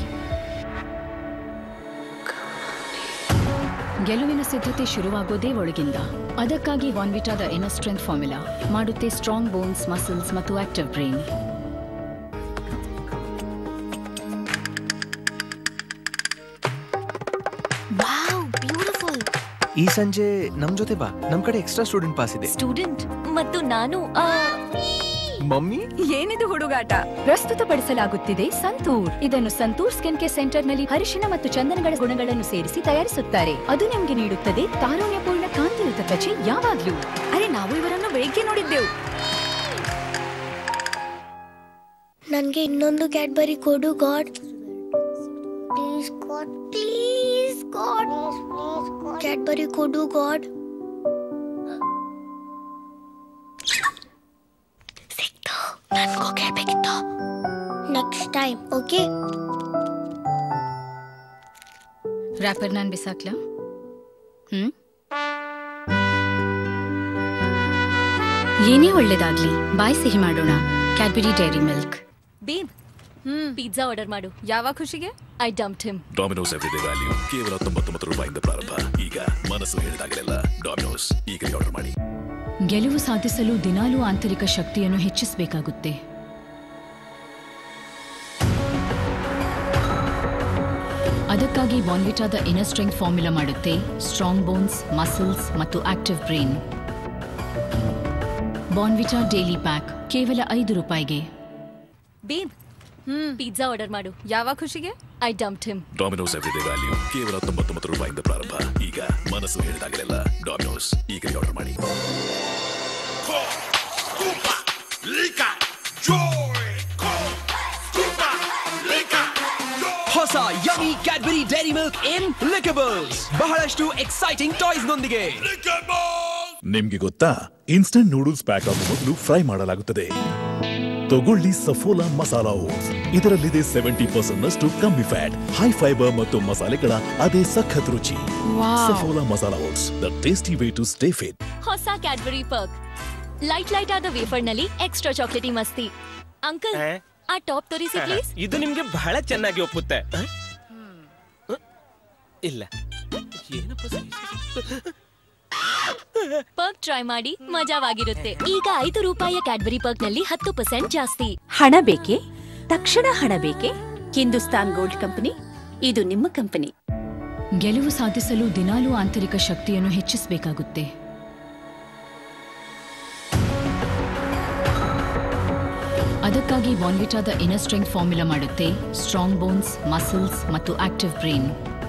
ಗೆಲುವಿನ ಸಿದ್ಧತೆ ಶುರುವಾಗೋದೇ ಒಳಗಿಂದ ಅದಕ್ಕಾಗಿ ವಾನ್ವಿಟಾದ ಎನರ್ ಸ್ಟ್ರೆಂತ್ ಫಾರ್ಮುಲಾ ಮಾಡುತ್ತೆ ಸ್ಟ್ರಾಂಗ್ ಬೋನ್ಸ್ ಮಸಲ್ಸ್ ಮತ್ತು ಆಕ್ಟಿವ್ ಬ್ರೈನ್ ವಾವ್ ಬ್ಯೂಟಿಫುಲ್ ಈ ಸಂಜೆ ನಮ್ ಜೊತೆ ಬಾ ನಮ್ ಕಡೆ ಎಕ್ಸ್ಟ್ರಾ ಸ್ಟೂಡೆಂಟ್ ಪಾಸ್ ಇದೆ ಸ್ಟೂಡೆಂಟ್ ಮತ್ತು ನಾನು ಆ, ಮಮ್ಮಿ ಏನಿದು ಹುಡುಗಾಟ ಪ್ರಸ್ತುತಪಡಿಸಲಾಗುತ್ತಿದೆ ಸಂತೂರ್ ಇದನ್ನು ಸಂತೂರ್ ಸ್ಕಿನ್ ಕೇರ್ ಸೆಂಟರ್ ನಲ್ಲಿ ಅರಿಶಿನ ಮತ್ತು ಚಂದನಗಳ ಗುಣಗಳನ್ನು ಸೇರಿಸಿ ತಯಾರಿಸುತ್ತಾರೆ ಅದು ನಿಮಗೆ ನೀಡುತ್ತದೆ ತಾರುಣ್ಯಪೂರ್ಣ ಕಾಂತಿಯುತ ತ್ವಚೆ ಯಾವಾಗ್ಲೂ ಅರೆ ನಾವು ಇವರನ್ನು ಬೆಳಿಗ್ಗೆ ನೋಡಿದ್ದೆವು ನನಗೆ ಇನ್ನೊಂದು ಕ್ಯಾಡ್ಬರಿ ಕೊಡು god please god please god Cadbury ಕೊಡು ಗಾಡ್ ಸಿಕ್ತು ನನಗೂ ಕೇಳಬೇಕಿತ್ತು ನೆಕ್ಸ್ಟ್ ಟೈಮ್ ಓಕೆ ರ್ಯಾಪರ್ ನಾನು ಬಿಸಾಕ್ಲಾ ಹ್ಮ್ ಏನೇ ಒಳ್ಳೇದಾಗ್ಲಿ ಬಾಯ್ ಸಿಹಿ ಮಾಡೋಣ Cadbury dairy Milk babe pizza order ಮಾಡು ಯಾವ ಖುಷಿಗೆ I dumped him Domino's everyday value ಕೇವಲ ತೊಂಬತ್ತೊಂಬತ್ತು ರೂಪಾಯಿಂದ ಪ್ರಾರಂಭ ಈಗ ಮನಸ್ಸು ಹೇಳಿದಾಗಲೆಲ್ಲ ಡಾಮಿನೋಸ್ ಈಗ ಆರ್ಡರ್ ಮಾಡಿ ಗೆಲುವು ಸಾಧಿಸಲು ದಿನಾಲೂ ಆಂತರಿಕ ಶಕ್ತಿಯನ್ನು ಹೆಚ್ಚಿಸಬೇಕಾಗುತ್ತೆ ಅದಕ್ಕಾಗಿ ಬಾನ್ವಿಟಾದ ಇನರ್ ಸ್ಟ್ರೆಂಗ್ ಫಾರ್ಮುಲಾ ಮಾಡುತ್ತೆ ಸ್ಟ್ರಾಂಗ್ ಬೋನ್ಸ್ ಮಸಲ್ಸ್ ಮತ್ತು active brain Bournvita daily pack ಕೇವಲ ಐದು ರೂಪಾಯಿಗೆ ಬೇಬ್ ಪಿಜ್ಜಾ ಆರ್ಡರ್ ಮಾಡು ಯಾವ ಖುಷಿಗೆ I dumped him Domino's everyday value ಕೇವಲ ತೊಂಬತ್ತೊಂಬತ್ತು ರೂಪಾಯಿಂದ ಪ್ರಾರಂಭ ಈಗ ಮನಸ್ಸು ಹೇಳಿದಾಗಲೆಲ್ಲ ಡಾಮಿನೋಸ್ ಈಗ ಆರ್ಡರ್ ಮಾಡಿ ಹೊಸ yummy Cadbury dairy milk in lickables ಬಹಳಷ್ಟು ಎಕ್ಸೈಟಿಂಗ್ ಟಾಯ್ಸ್ ನೊಂದಿಗೆ ನಿಮ್ಗೆ ಗೊತ್ತಾ ಇನ್ಸ್ಟಂಟ್ ನೂಡಲ್ಸ್ ಪ್ಯಾಕ್ ಆಗುವ ಮೊದಲು ಫ್ರೈ ಮಾಡಲಾಗುತ್ತದೆ ತಗೊಳ್ಳಿ ಸಫೋಲಾ ಮಸಾಲಾ ಓಟ್ಸ್ ಇದರಲ್ಲಿದೆ ಸೆವೆಂಟಿ ಪರ್ಸೆಂಟ್ ನಷ್ಟು ಕಮ್ಮಿ ಫ್ಯಾಟ್ ಹೈ ಫೈಬರ್ ಮತ್ತು ಮಸಾಲೆಗಳ ಅದೇ ಸಖತ್ ರುಚಿ Wow. Saffola masala oats the tasty way to stay fit ಹೊಸ ಕ್ಯಾಡ್ಬರಿ ಪರ್ಕ್ ಲೈಟ್ ಲೈಟ್ ಆದ ವೇಫರ್ ನಲ್ಲಿ ಎಕ್ಸ್ಟ್ರಾ ಚಾಕ್ಲೇಟಿ ಮಸ್ತಿ ಅಂಕಲ್ ಆ? ಆ ಟಾಪ್ ತೋರಿಸಿ ಪ್ಲೀಸ್ ಇದು ನಿಮ್ಗೆ ಬಹಳ ಚೆನ್ನಾಗಿ ಒಪ್ಪುತ್ತೆ ಆ? ಆ? ಇಲ್ಲ ಏನಪ್ಪ ಪರ್ಕ್ ಟ್ರೈ ಮಾಡಿ ಮಜಾವಾಗಿರುತ್ತೆ ಈಗ ಐದು ರೂಪಾಯಿಯ ಕ್ಯಾಡ್ಬರಿ ಪರ್ಕ್ ನಲ್ಲಿ ಹತ್ತು ಪರ್ಸೆಂಟ್ ಜಾಸ್ತಿ ಹಣ ಬೇಕೆ ತಕ್ಷಣ ಹಣ ಬೇಕೆ ಹಿಂದೂಸ್ತಾನ್ ಗೋಲ್ಡ್ ಕಂಪನಿ ಇದು ನಿಮ್ಮ ಕಂಪನಿ ಗೆಲುವು ಸಾಧಿಸಲು ದಿನಾಲೂ ಆಂತರಿಕ ಶಕ್ತಿಯನ್ನು ಹೆಚ್ಚಿಸಬೇಕಾಗುತ್ತೆ ಅದಕ್ಕಾಗಿ ಬಾನ್ವಿಟಾದ ಇನರ್ ಸ್ಟ್ರೆಂಗ್ ಫಾರ್ಮುಲಾ ಮಾಡುತ್ತೆ ಸ್ಟ್ರಾಂಗ್ ಬೋನ್ಸ್ ಮಸಲ್ಸ್ ಮತ್ತು active brain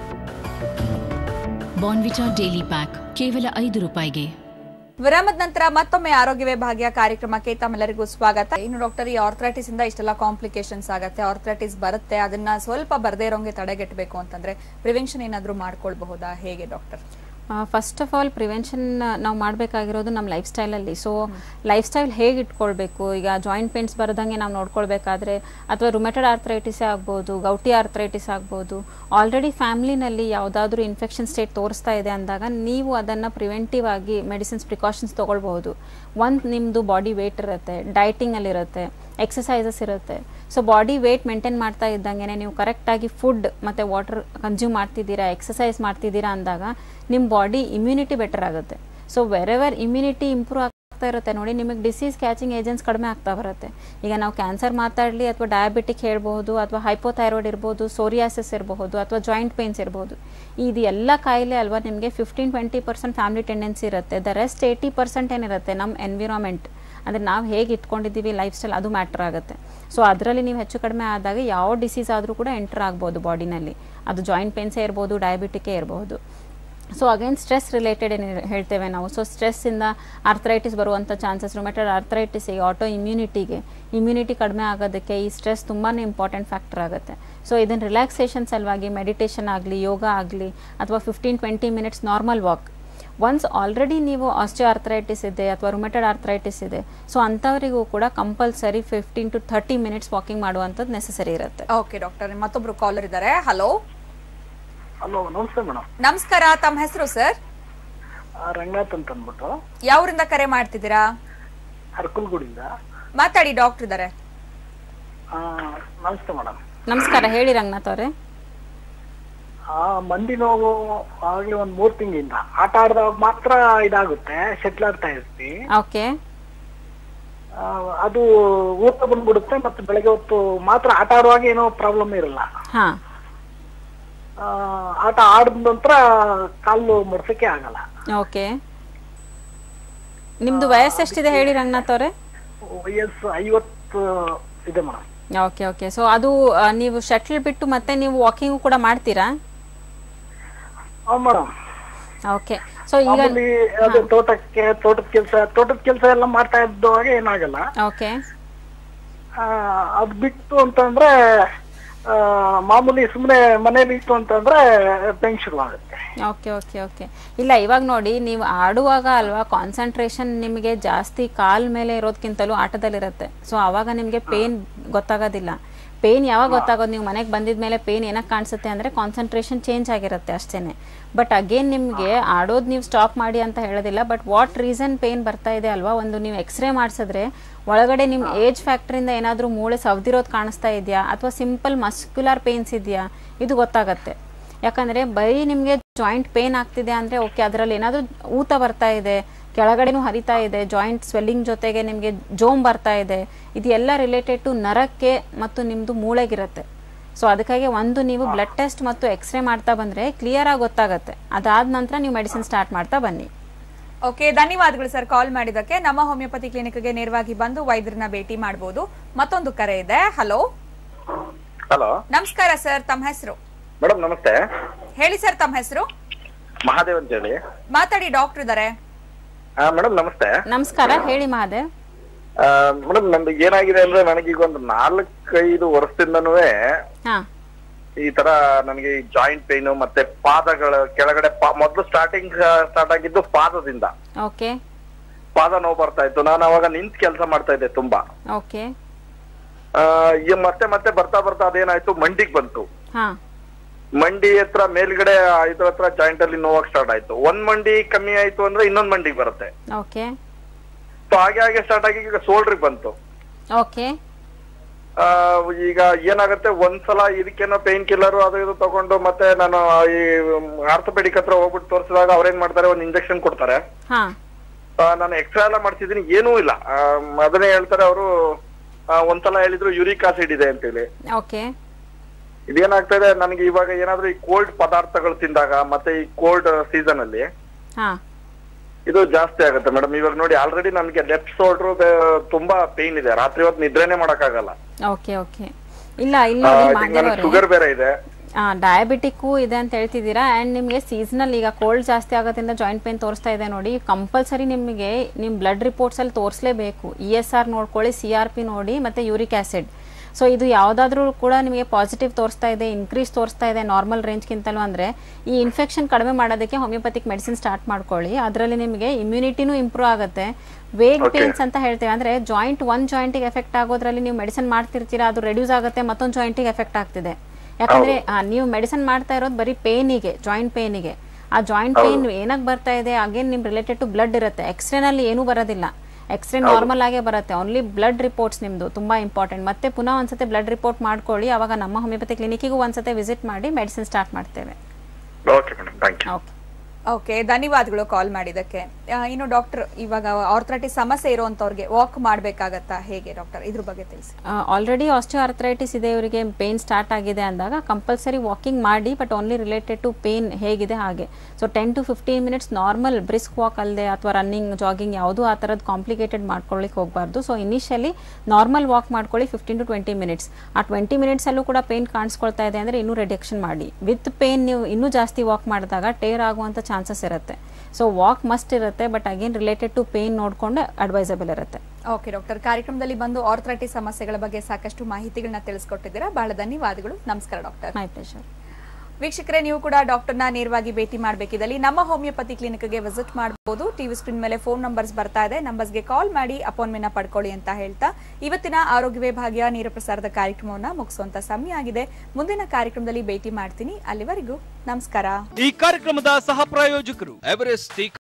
Bournvita daily pack ಕೇವಲ ಐದು ರೂಪಾಯಿಗೆ ವಿರಾಮದ ನಂತರ ಮತ್ತೊಮ್ಮೆ ಆರೋಗ್ಯವೇ ಭಾಗ್ಯ ಕಾರ್ಯಕ್ರಮಕ್ಕೆ ತಮ್ಮೆಲ್ಲರಿಗೂ ಸ್ವಾಗತ ಇನ್ನು ಡಾಕ್ಟರ್ ಈ ಆರ್ಥ್ರೈಟಿಸ್ ಇಂದ ಇಷ್ಟೆಲ್ಲ ಕಾಂಪ್ಲಿಕೇಶನ್ಸ್ ಆಗುತ್ತೆ ಆರ್ಥ್ರೈಟಿಸ್ ಬರುತ್ತೆ ಅದನ್ನ ಸ್ವಲ್ಪ ಬರದೇ ಇರೋಂಗೆ ತಡೆಗಟ್ಟಬೇಕು ಅಂತಂದ್ರೆ ಪ್ರಿವೆನ್ಷನ್ ಏನಾದ್ರೂ ಮಾಡ್ಕೊಳ್ಬಹುದಾ ಹೇಗೆ doctor first of all prevention ನಾವು ಮಾಡಬೇಕಾಗಿರೋದು ನಮ್ಮ ಲೈಫ್ ಸ್ಟೈಲಲ್ಲಿ ಸೊ ಲೈಫ್ ಸ್ಟೈಲ್ ಹೇಗೆ ಇಟ್ಕೊಳ್ಬೇಕು ಈಗ ಜಾಯಿಂಟ್ ಪೇನ್ಸ್ ಬರದಂಗೆ ನಾವು ನೋಡ್ಕೊಳ್ಬೇಕಾದ್ರೆ ಅಥವಾ ರುಮೆಟೆಡ್ ಆರ್ಥ್ರೈಟಿಸೇ ಆಗ್ಬೋದು ಗೌಟಿ ಆರ್ಥ್ರೈಟಿಸ್ ಆಗ್ಬೋದು ಆಲ್ರೆಡಿ ಫ್ಯಾಮ್ಲಿನಲ್ಲಿ ಯಾವುದಾದ್ರೂ ಇನ್ಫೆಕ್ಷನ್ ಸ್ಟೇಟ್ ತೋರಿಸ್ತಾ ಇದೆ ಅಂದಾಗ ನೀವು ಅದನ್ನು ಪ್ರಿವೆಂಟಿವ್ ಆಗಿ ಮೆಡಿಸಿನ್ಸ್ ಪ್ರಿಕಾಷನ್ಸ್ ತೊಗೊಳ್ಬಹುದು ಒಂದು ನಿಮ್ಮದು ಬಾಡಿ ವೇಟ್ ಇರುತ್ತೆ ಡೈಟಿಂಗಲ್ಲಿರುತ್ತೆ ಎಕ್ಸಸೈಸಸ್ ಇರುತ್ತೆ ಸೊ ಬಾಡಿ ವೇಟ್ ಮೇಂಟೈನ್ ಮಾಡ್ತಾ ಇದ್ದಂಗೆ ನೀವು ಕರೆಕ್ಟಾಗಿ ಫುಡ್ ಮತ್ತು ವಾಟರ್ ಕನ್ಸ್ಯೂಮ್ ಮಾಡ್ತಿದ್ದೀರಾ ಎಕ್ಸಸೈಸ್ ಮಾಡ್ತಿದ್ದೀರಾ ಅಂದಾಗ ನಿಮ್ಮ ಬಾಡಿ ಇಮ್ಯುನಿಟಿ ಬೆಟರ್ ಆಗುತ್ತೆ ಸೊ ವೆರೆವರ್ ಇಮ್ಯುನಿಟಿ ಇಂಪ್ರೂವ್ ಆಗ್ತಾ ಇರುತ್ತೆ ನೋಡಿ ನಿಮಗೆ ಡಿಸೀಸ್ ಕ್ಯಾಚಿಂಗ್ ಏಜೆಂಟ್ಸ್ ಕಡಿಮೆ ಆಗ್ತಾ ಬರುತ್ತೆ ಈಗ ನಾವು ಕ್ಯಾನ್ಸರ್ ಮಾತಾಡಲಿ ಅಥವಾ ಡಯಾಬಿಟಿಕ್ ಹೇಳ್ಬೋದು ಅಥವಾ ಹೈಪೋಥೈರಾಯ್ಡ್ ಇರ್ಬೋದು ಸೋರಿಯಾಸಿಸ್ ಇರಬಹುದು ಅಥವಾ ಜಾಯಿಂಟ್ ಪೇನ್ಸ್ ಇರ್ಬೋದು ಇದು ಎಲ್ಲ ಕಾಯಿಲೆ ಅಲ್ವಾ ನಿಮಗೆ fifteen twenty percent family tendency ಇರುತ್ತೆ ದ ರೆಸ್ಟ್ ಏಯ್ಟಿ ಪರ್ಸೆಂಟ್ ಏನಿರುತ್ತೆ ನಮ್ಮ ಎನ್ವಿರಾನ್ಮೆಂಟ್ ಅಂದರೆ ನಾವು ಹೇಗೆ ಇಟ್ಕೊಂಡಿದ್ದೀವಿ ಲೈಫ್ ಸ್ಟೈಲ್ ಅದು ಮ್ಯಾಟ್ರ್ ಆಗುತ್ತೆ ಸೊ ಅದರಲ್ಲಿ ನೀವು ಹೆಚ್ಚು ಕಡಿಮೆ ಆದಾಗ ಯಾವ ಡಿಸೀಸ್ ಆದರೂ ಕೂಡ ಎಂಟರ್ ಆಗ್ಬೋದು ಬಾಡಿನಲ್ಲಿ ಅದು ಜಾಯಿಂಟ್ ಪೇನ್ಸೇ ಇರ್ಬೋದು ಡಯಾಬಿಟಿಕೇ ಇರಬಹುದು ಸೊ ಅಗೇನ್ ಸ್ಟ್ರೆಸ್ ರಿಲೇಟೆಡ್ ಏನು ಹೇಳ್ತೇವೆ ನಾವು ಸೊ ಸ್ಟ್ರೆಸ್ಸಿಂದ ಆರ್ಥರೈಟಿಸ್ ಬರುವಂಥ ಚಾನ್ಸಸ್ ರುಮೆಟೆಡ್ ಆರ್ಥರೈಟಿಸಿಗೆ ಆಟೋ ಇಮ್ಯುನಿಟಿಗೆ ಇಮ್ಯುನಿಟಿ ಕಡಿಮೆ ಆಗೋದಕ್ಕೆ ಈ ಸ್ಟ್ರೆಸ್ ತುಂಬಾ ಇಂಪಾರ್ಟೆಂಟ್ ಫ್ಯಾಕ್ಟರ್ ಆಗುತ್ತೆ ಸೊ ಇದನ್ನು ರಿಲ್ಯಾಕ್ಸೇಷನ್ ಸಲುವಾಗಿ ಮೆಡಿಟೇಷನ್ ಆಗಲಿ ಯೋಗ ಆಗಲಿ ಅಥವಾ fifteen twenty minutes normal walk once already ನೀವು ಆಸ್ಟಿಯೋ ಆರ್ಥರೈಟಿಸ್ ಇದೆ ಅಥವಾ ರುಮೆಟೆಡ್ ಆರ್ಥರೈಟಿಸ್ ಇದೆ ಸೊ ಅಂಥವರಿಗೂ ಕೂಡ compulsory fifteen to thirty minutes walking ಮಾಡುವಂಥದ್ದು ನೆಸಸರಿ ಇರುತ್ತೆ ಓಕೆ ಡಾಕ್ಟರ್ ಮತ್ತೊಬ್ರು ಕಾಲರ್ ಇದ್ದಾರೆ ಹಲೋ ಹಲೋ ನಮಸ್ತೆ ಮೇಡಮ್ ನಮಸ್ಕಾರ ತಮ್ಮ ಹೆಸರು ಸರ್ ರಂಗನಾಥ್ ಅಂತ ಅಂದ್ಬಿಟ್ಟು ಯಾವರಿಂದ ಕರೆ ಮಾಡ್ತಿದ್ದೀರಾ ಹರ್ಕಲ್ಗುಡಿಯಿಂದ ಮಾತಾಡಿ ಡಾಕ್ಟರ್ ಇದ್ದಾರೆ ಆ, ನಮಸ್ತೆ ಮೇಡಮ್ ನಮಸ್ಕಾರ ಹೇಳಿ ರಂಗನಾಥ್ ಅವರೇ ಆ ಮಂಡಿ ನೋವು ಆಗ್ಲಿ ಒಂದ್ ಮೂರ್ ತಿಂಗಳಿಂದ ಆಟ ಆಡಿದಾಗ ಮಾತ್ರ ಇದಾಗುತ್ತೆ ಶಟ್ಲ್ ಆಡ್ತಾ ಇರ್ತೀವಿ ಓಕೆ ಆ, ಅದು ಊಟ ಬಂದ್ಬಿಡುತ್ತೆ ಮತ್ತೆ ಬೆಳಗ್ಗೆ ಹೊತ್ತು ಮಾತ್ರ ಆಟ ಆಡುವಾಗ ಏನೋ ಪ್ರಾಬ್ಲಮ್ ಇರಲ್ಲ ಹಾಂ ಆ, ಆಟ ಆಡಿದ ನಂತರ ಕಾಲು ಮಡ್ಸಕ್ಕೆ ಆಗಲ್ಲ ಓಕೆ ನಿಮ್ಮದು ವಯಸ್ಸು ಎಷ್ಟಿದೆ ಹೇಳಿ ರಂಗನಾಥ್ ಅವರೇ ವಯಸ್ಸು ಐವತ್ತು ಇದೆ ಮೇಡಮ್ ಓಕೆ ಓಕೆ ಸೊ ಅದು ಆ, ನೀವು ಶಟ್ಲ್ ಬಿಟ್ಟು ಮತ್ತೆ ನೀವು ವಾಕಿಂಗ್ ಕೂಡ ಮಾಡ್ತೀರಾ ಮೇಡಮ್ ಓಕೆ ಸೊ ಈಗ ಮಾಮೂಲಿ ಅದು ತೋಟಕ್ಕೆ ತೋಟದ ಕೆಲಸ ತೋಟದ ಕೆಲಸ ಎಲ್ಲ ಮಾಡ್ತಾ ಇದ್ದಾಗ ಏನಾಗಲ್ಲ ಓಕೆ ಆ, ಅದ್ ಬಿಟ್ಟು ಅಂತಂದ್ರೆ ಆ, ಮಾಮೂಲಿ ಸುಮ್ಮನೆ ಮನೇಲಿ ಇತ್ತು ಅಂತಂದ್ರೆ ಪೆನ್ ಶುರು ಆಗುತ್ತೆ ಓಕೆ ಓಕೆ ಓಕೆ ಇಲ್ಲ ಇವಾಗ ನೋಡಿ ನೀವು ಆಡುವಾಗ ಅಲ್ವಾ ಕಾನ್ಸಂಟ್ರೇಷನ್ ನಿಮಗೆ ಜಾಸ್ತಿ ಕಾಲ್ ಮೇಲೆ ಇರೋದಕ್ಕಿಂತಲೂ ಆಟದಲ್ಲಿರುತ್ತೆ ಸೊ ಆವಾಗ ನಿಮಗೆ ಪೇನ್ ಗೊತ್ತಾಗೋದಿಲ್ಲ ಪೇನ್ ಯಾವಾಗ ಗೊತ್ತಾಗೋದು ನೀವು ಮನೆಗೆ ಬಂದಿದ ಮೇಲೆ ಪೇನ್ ಏನಕ್ಕೆ ಕಾಣಿಸುತ್ತೆ ಅಂದರೆ ಕಾನ್ಸಂಟ್ರೇಷನ್ ಚೇಂಜ್ ಆಗಿರುತ್ತೆ ಅಷ್ಟೇ ಬಟ್ ಅಗೇನ್ ನಿಮಗೆ ಆಡೋದು ನೀವು ಸ್ಟಾಪ್ ಮಾಡಿ ಅಂತ ಹೇಳೋದಿಲ್ಲ ಬಟ್ ವಾಟ್ ರೀಸನ್ ಪೇನ್ ಬರ್ತಾ ಇದೆ ಅಲ್ವಾ ಒಂದು ನೀವು ಎಕ್ಸ್ರೇ ಮಾಡಿಸಿದ್ರೆ ಒಳಗಡೆ ನಿಮ್ಮ ಏಜ್ ಫ್ಯಾಕ್ಟ್ರಿಂದ ಏನಾದರೂ ಮೂಳೆ ಸವ್ದಿರೋದು ಕಾಣಿಸ್ತಾ ಇದೆಯಾ ಅಥವಾ ಸಿಂಪಲ್ ಮಸ್ಕ್ಯುಲರ್ ಪೇನ್ಸ್ ಇದೆಯಾ ಇದು ಗೊತ್ತಾಗತ್ತೆ ಯಾಕಂದರೆ ಬರೀ ನಿಮಗೆ ಜಾಯಿಂಟ್ ಪೇನ್ ಆಗ್ತಿದೆ ಅಂದರೆ ಓಕೆ ಅದರಲ್ಲಿ ಏನಾದರೂ ಊತ ಬರ್ತಾ ಇದೆ ಕೆಳಗಡೆನೂ ಹರಿತಾ ಇದೆ ಜಾಯಿಂಟ್ ಸ್ವೆಲ್ಲಿಂಗ್ ಜೊತೆಗೆ ನಿಮಗೆ ಜೋಮ್ ಬರ್ತಾ ಇದೆ ಇದು ಎಲ್ಲ ರಿಲೇಟೆಡ್ ಟು ನರಕ್ಕೆ ಮತ್ತು ನಿಮ್ಮದು ಮೂಳೆಗಿರುತ್ತೆ ಸೊ ಅದಕ್ಕಾಗಿ ಒಂದು ನೀವು ಬ್ಲಡ್ ಟೆಸ್ಟ್ ಮತ್ತು ಎಕ್ಸ್ರೇ ಮಾಡ್ತಾ ಬಂದರೆ ಕ್ಲಿಯರಾಗಿ ಗೊತ್ತಾಗುತ್ತೆ ಅದಾದ ನಂತರ ನೀವು ಮೆಡಿಸಿನ್ ಸ್ಟಾರ್ಟ್ ಮಾಡ್ತಾ ಬನ್ನಿ ಓಕೆ ಧನ್ಯವಾದಗಳು ಸರ್ ಕಾಲ್ ಮಾಡಿದಕ್ಕೆ ನಮ್ಮ ಹೋಮಿಯೋಪತಿ ಕ್ಲಿನಿಕ್ಗೆ ನೇರವಾಗಿ ಬಂದು ವೈದ್ಯರನ್ನ ಭೇಟಿ ಮಾಡಬಹುದು ಮತ್ತೊಂದು ಕರೆ ಇದೆ ಹಲೋ ಹಲೋ ನಮಸ್ಕಾರ ಸರ್ ತಮ್ಮ ಹೆಸರು ಮೇಡಮ್ ನಮಸ್ತೆ ಹೇಳಿ ಸರ್ ತಮ್ಮ ಹೆಸರು ಮಹಾದೇವ್ ಅಂತ ಹೇಳಿ ಮಾತಾಡಿ ಡಾಕ್ಟರ್ ಇದ್ದಾರೆ ಮೇಡಮ್ ನಮಸ್ತೆ ನಮಸ್ಕಾರ ಹೇಳಿ ಮಹಾದೇವ್ ಮೇಡಮ್ ನಂದು ಏನಾಗಿದೆ ಅಂದ್ರೆ ನನಗೀಗ ಒಂದು ನಾಲ್ಕೈದು ವರ್ಷದಿಂದನೂ ಹಾಂ ಈ ತರ ನನಗೆ ಈ ಜಾಯಿಂಟ್ ಪೈನ್ ಮತ್ತೆ ಪಾದಗಳ ಕೆಳಗಡೆ ಪಾ- ಮೊದ್ಲು ಸ್ಟಾರ್ಟಿಂಗ್ ಸ್ಟಾರ್ಟ್ ಆಗಿದ್ದು ಪಾದದಿಂದ ಓಕೆ ಪಾದ ನೋವು ಬರ್ತಾ ಇತ್ತು ನಾನು ಅವಾಗ ನಿಂತ್ ಕೆಲಸ ಮಾಡ್ತಾ ಇದ್ದೆ ತುಂಬಾ ಓಕೆ ಆ, ಈ ಮತ್ತೆ ಮತ್ತೆ ಬರ್ತಾ ಬರ್ತಾ ಅದೇನಾಯ್ತು ಮಂಡಿಗ್ ಬಂತು ಹಾಂ ಮಂಡಿ ಹತ್ರ ಮೇಲ್ಗಡೆ ಇದ್ರ ಹತ್ರ ಜಾಯಿಂಟ್ ಅಲ್ಲಿ ನೋವಾಗ ಸ್ಟಾರ್ಟ್ ಆಯ್ತು ಒಂದ್ ಮಂಡಿ ಕಮ್ಮಿ ಆಯ್ತು ಅಂದ್ರೆ ಇನ್ನೊಂದ್ ಮಂಡಿಗೆ ಬರುತ್ತೆ ಓಕೆ ಸೊ ಹಾಗೆ ಹಾಗೆ ಸ್ಟಾರ್ಟ್ ಆಗಿ ಈಗ ಶೋಲ್ಡ್ರಿಗೆ ಬಂತು ಓಕೆ ಆ, ಈಗ ಏನಾಗುತ್ತೆ ಒಂದ್ಸಲ ಇದಕ್ಕೇನೋ ಪೇನ್ ಕಿಲ್ಲರ್ ಅದು ಇದು ತಗೊಂಡು ಮತ್ತೆ ನಾನು ಈ ಆರ್ಥೋಪೆಡಿಕ್ ಹತ್ರ ಹೋಗ್ಬಿಟ್ಟು ತೋರಿಸಿದಾಗ ಅವ್ರೇನ್ ಮಾಡ್ತಾರೆ ಒಂದ್ ಇಂಜೆಕ್ಷನ್ ಕೊಡ್ತಾರೆ ಹಾಂ ಆ, ನಾನು ಎಕ್ಸ್ಟ್ರಾ ಎಲ್ಲ ಮಾಡ್ಸಿದೀನಿ ಏನೂ ಇಲ್ಲ ಆ, ಅದನ್ನೇ ಹೇಳ್ತಾರೆ ಅವರು ಒಂದ್ಸಲ ಹೇಳಿದ್ರು ಯೂರಿಕ್ ಆಸಿಡ್ ಇದೆ ಅಂತೇಳಿ ಓಕೆ ಇದೇನಾಗ್ತಾ ಇದೆ ನನಗೆ ಇವಾಗ ಏನಾದ್ರೂ ಈ ಕೋಲ್ಡ್ ಪದಾರ್ಥಗಳು ತಿಂದಾಗ ಮತ್ತೆ ಈ ಕೋಲ್ಡ್ ಸೀಸನ್ ಅಲ್ಲಿ ಹಾಂ ಇದು ಜಾಸ್ತಿ ಆಗುತ್ತೆ ಮೇಡಮ್ ಇವಾಗ ನೋಡಿ ಆಲ್ರೆಡಿ ನನಗೆ ಲೆಫ್ಟ್ ಶೋಲ್ಡರ್ ತುಂಬಾ ಪೇನ್ ಇದೆ ರಾತ್ರಿ ಹೊತ್ತು ನಿದ್ರೆನೆ ಮಾಡಕ್ಕಾಗಲ್ಲ ಓಕೆ ಓಕೆ ಇಲ್ಲ ಇಲ್ಲಿ ನೋಡಿ ಮಹಾದೇವ್ ಅವರೇ ಶುಗರ್ ಬೇರೆ ಇದೆ ಡಯಾಬಿಟಿಕ್ಕು ಇದೆ ಅಂತ ಹೇಳ್ತಿದ್ದೀರಾ ಆ್ಯಂಡ್ ನಿಮಗೆ ಸೀಸನಲ್ ಈಗ ಕೋಲ್ಡ್ ಜಾಸ್ತಿ ಆಗೋದ್ರಿಂದ ಜಾಯಿಂಟ್ ಪೇನ್ ತೋರಿಸ್ತಾ ಇದೆ ನೋಡಿ ಕಂಪಲ್ಸರಿ ನಿಮಗೆ ನಿಮ್ಮ ಬ್ಲಡ್ ರಿಪೋರ್ಟ್ಸಲ್ಲಿ ತೋರಿಸಲೇಬೇಕು ಇ ಎಸ್ ಆರ್ ನೋಡ್ಕೊಳ್ಳಿ ಸಿ ಆರ್ ಪಿ ನೋಡಿ ಮತ್ತು ಯೂರಿಕ್ ಆ್ಯಸಿಡ್ ಸೊ ಇದು ಯಾವುದಾದ್ರೂ ಕೂಡ ನಿಮಗೆ ಪಾಸಿಟಿವ್ ತೋರಿಸ್ತಾ ಇದೆ ಇನ್ಕ್ರೀಸ್ ತೋರಿಸ್ತಾ ಇದೆ ನಾರ್ಮಲ್ ರೇಂಜ್ಗಿಂತಲೂ ಅಂದರೆ ಈ ಇನ್ಫೆಕ್ಷನ್ ಕಡಿಮೆ ಮಾಡೋದಕ್ಕೆ ಹೋಮಿಯೋಪತಿಕ್ ಮೆಡಿಸಿನ್ ಸ್ಟಾರ್ಟ್ ಮಾಡ್ಕೊಳ್ಳಿ ಅದರಲ್ಲಿ ನಿಮಗೆ ಇಮ್ಯುನಿಟಿನೂ ಇಂಪ್ರೂವ್ ಆಗುತ್ತೆ ವೇಗ್ Okay. ಪೇನ್ಸ್ ಅಂತ ಹೇಳ್ತೀವಿ ಅಂದರೆ ಜಾಯಿಂಟ್ ಒಂದು ಜಾಯಿಂಟಿಗೆ ಎಫೆಕ್ಟ್ ಆಗೋದ್ರಲ್ಲಿ ನೀವು ಮೆಡಿಸಿನ್ ಮಾಡ್ತಿರ್ತೀರಾ ಅದು ರೆಡ್ಯೂಸ್ ಆಗುತ್ತೆ ಮತ್ತೊಂದು ಜಾಯಿಂಟಿಗೆ ಎಫೆಕ್ಟ್ ಆಗ್ತಿದೆ ಯಾಕಂದ್ರೆ ಆ, ನೀವು ಮೆಡಿಸಿನ್ ಮಾಡ್ತಾ ಇರೋದು ಬರೀ ಪೇನಿಗೆ ಜಾಯಿಂಟ್ ಪೇನಿಗೆ ಆ ಜಾಯಿಂಟ್ ಪೇನ್ ಏನಕ್ಕೆ ಬರ್ತಾ ಇದೆ ಅಗೇನ್ ನಿಮ್ ರಿಲೇಟೆಡ್ ಟು ಬ್ಲಡ್ ಇರುತ್ತೆ ಎಕ್ಸ್ರೇನಲ್ಲಿ ಏನೂ ಬರೋದಿಲ್ಲ ಎಕ್ಸ್ರೇ ಹೌದು. ನಾರ್ಮಲ್ ಆಗೇ ಬರುತ್ತೆ ಓನ್ಲಿ ಬ್ಲಡ್ ರಿಪೋರ್ಟ್ಸ್ ನಿಮ್ಮದು ತುಂಬ ಇಂಪಾರ್ಟೆಂಟ್ ಮತ್ತೆ ಪುನಃ ಒಂದ್ಸತಿ ಬ್ಲಡ್ ರಿಪೋರ್ಟ್ ಮಾಡ್ಕೊಳ್ಳಿ ಅವಾಗ ನಮ್ಮ ಹೋಮಿಯೋಪತಿ ಕ್ಲಿನಿಕ್ಕಿಗೂ ಒಂದ್ಸತಿ ವಿಸಿಟ್ ಮಾಡಿ ಮೆಡಿಸಿನ್ ಸ್ಟಾರ್ಟ್ ಮಾಡ್ತೇವೆ okay madam thank you okay ಧನ್ಯವಾದಗಳು ಕಾಲ್ ಮಾಡಿದ್ದಕ್ಕೆ ಆ, ಇನ್ನು ಡಾಕ್ಟರ್ ಇವಾಗ ಆರ್ಥ್ರೈಟಿಸ್ ಸಮಸ್ಯೆ ಇರುವಂತವ್ರಿಗೆ ವಾಕ್ ಮಾಡ್ಬೇಕಾಗತ್ತಾ ಹೇಗೆ ಡಾಕ್ಟರ್ ಇದ್ರ ಬಗ್ಗೆ ತಿಳಿಸಿ ಆಲ್ರೆಡಿ ಆರ್ಥರೈಟಿಸ್ ಇದೆ ಇವರಿಗೆ ಪೇನ್ ಸ್ಟಾರ್ಟ್ ಆಗಿದೆ ಅಂದಾಗ ಕಂಪಲ್ಸರಿ ವಾಕಿಂಗ್ ಮಾಡಿ but only related to pain ಹೇಗಿದೆ ಹಾಗೆ so ten to fifteen minutes normal brisk walk ಅಲ್ಲದೆ ಅಥವಾ ರನ್ನಿಂಗ್ ಜಾಗಿಂಗ್ ಯಾವುದೂ ಆ ಥರದ್ದು ಕಾಂಪ್ಲಿಕೇಟೆಡ್ ಮಾಡ್ಕೊಳ್ಳಿಕ್ಕೆ ಹೋಗಬಾರ್ದು ಸೊ ಇನಿಷಿಯಲಿ ನಾರ್ಮಲ್ ವಾಕ್ ಮಾಡ್ಕೊಳ್ಳಿ ಫಿಫ್ಟೀನ್ ಟು ಟ್ವೆಂಟಿ ಮಿನಿಟ್ಸ್ ಆ ಟ್ವೆಂಟಿ ಮಿನಿಟ್ಸಲ್ಲೂ ಕೂಡ ಪೇನ್ ಕಾಣಿಸ್ಕೊಳ್ತಾ ಇದೆ ಅಂದರೆ ಇನ್ನೂ ರಿಡಕ್ಷನ್ ಮಾಡಿ ವಿತ್ ಪೇನ್ ನೀವು ಇನ್ನೂ ಜಾಸ್ತಿ ವಾಕ್ ಮಾಡಿದಾಗ ಟೇರ್ ಆಗುವಂಥ ಚಾನ್ಸಸ್ ಇರುತ್ತೆ ಸೊ ವಾಕ್ ಮಸ್ಟ್ ಇರುತ್ತೆ but again related to pain ನೋಡಿಕೊಂಡು ಅಡ್ವೈಸಬಲ್ ಇರುತ್ತೆ ಓಕೆ ಡಾಕ್ಟರ್ ಕಾರ್ಯಕ್ರಮದಲ್ಲಿ ಬಂದು ಆರ್ಥ್ರೈಟಿಸ್ ಸಮಸ್ಯೆಗಳ ಬಗ್ಗೆ ಸಾಕಷ್ಟು ಮಾಹಿತಿಗಳನ್ನ ತಿಳಿಸ್ಕೊಟ್ಟಿದ್ದೀರಾ ಬಹಳ ಧನ್ಯವಾದಗಳು ನಮಸ್ಕಾರ ಡಾಕ್ಟರ್ ಮೈ ಪ್ಲೆಷರ್ ವೀಕ್ಷಕರೇ ನೀವು ಕೂಡ ಡಾಕ್ಟರ್ನ ನೇರವಾಗಿ ಭೇಟಿ ಮಾಡಬೇಕಿದ್ದಲ್ಲಿ ನಮ್ಮ ಹೋಮಿಯೋಪತಿ ಕ್ಲಿನಿಕ್ಗೆ ವಿಸಿಟ್ ಮಾಡಬಹುದು ಟಿವಿ ಸ್ಕ್ರೀನ್ ಮೇಲೆ ಫೋನ್ ನಂಬರ್ಸ್ ಬರ್ತಾ ಇದೆ ನಂಬರ್ಸ್ಗೆ ಕಾಲ್ ಮಾಡಿ ಅಪಾಯಿಂಟ್ಮೆಂಟ್ ಪಡ್ಕೊಳ್ಳಿ ಅಂತ ಹೇಳ್ತಾ ಇವತ್ತಿನ ಆರೋಗ್ಯವೇ ಭಾಗ್ಯ ನೇರ ಪ್ರಸಾರದ ಕಾರ್ಯಕ್ರಮವನ್ನ ಮುಗಿಸುವಂತ ಸಮಯ ಆಗಿದೆ ಮುಂದಿನ ಕಾರ್ಯಕ್ರಮದಲ್ಲಿ ಭೇಟಿ ಮಾಡ್ತೀನಿ ಅಲ್ಲಿವರೆಗೂ ನಮಸ್ಕಾರ ಈ ಕಾರ್ಯಕ್ರಮದ ಸಹ ಪ್ರಾಯೋಜಕರು ಎವರೆಸ್ಟ್ ಟೀ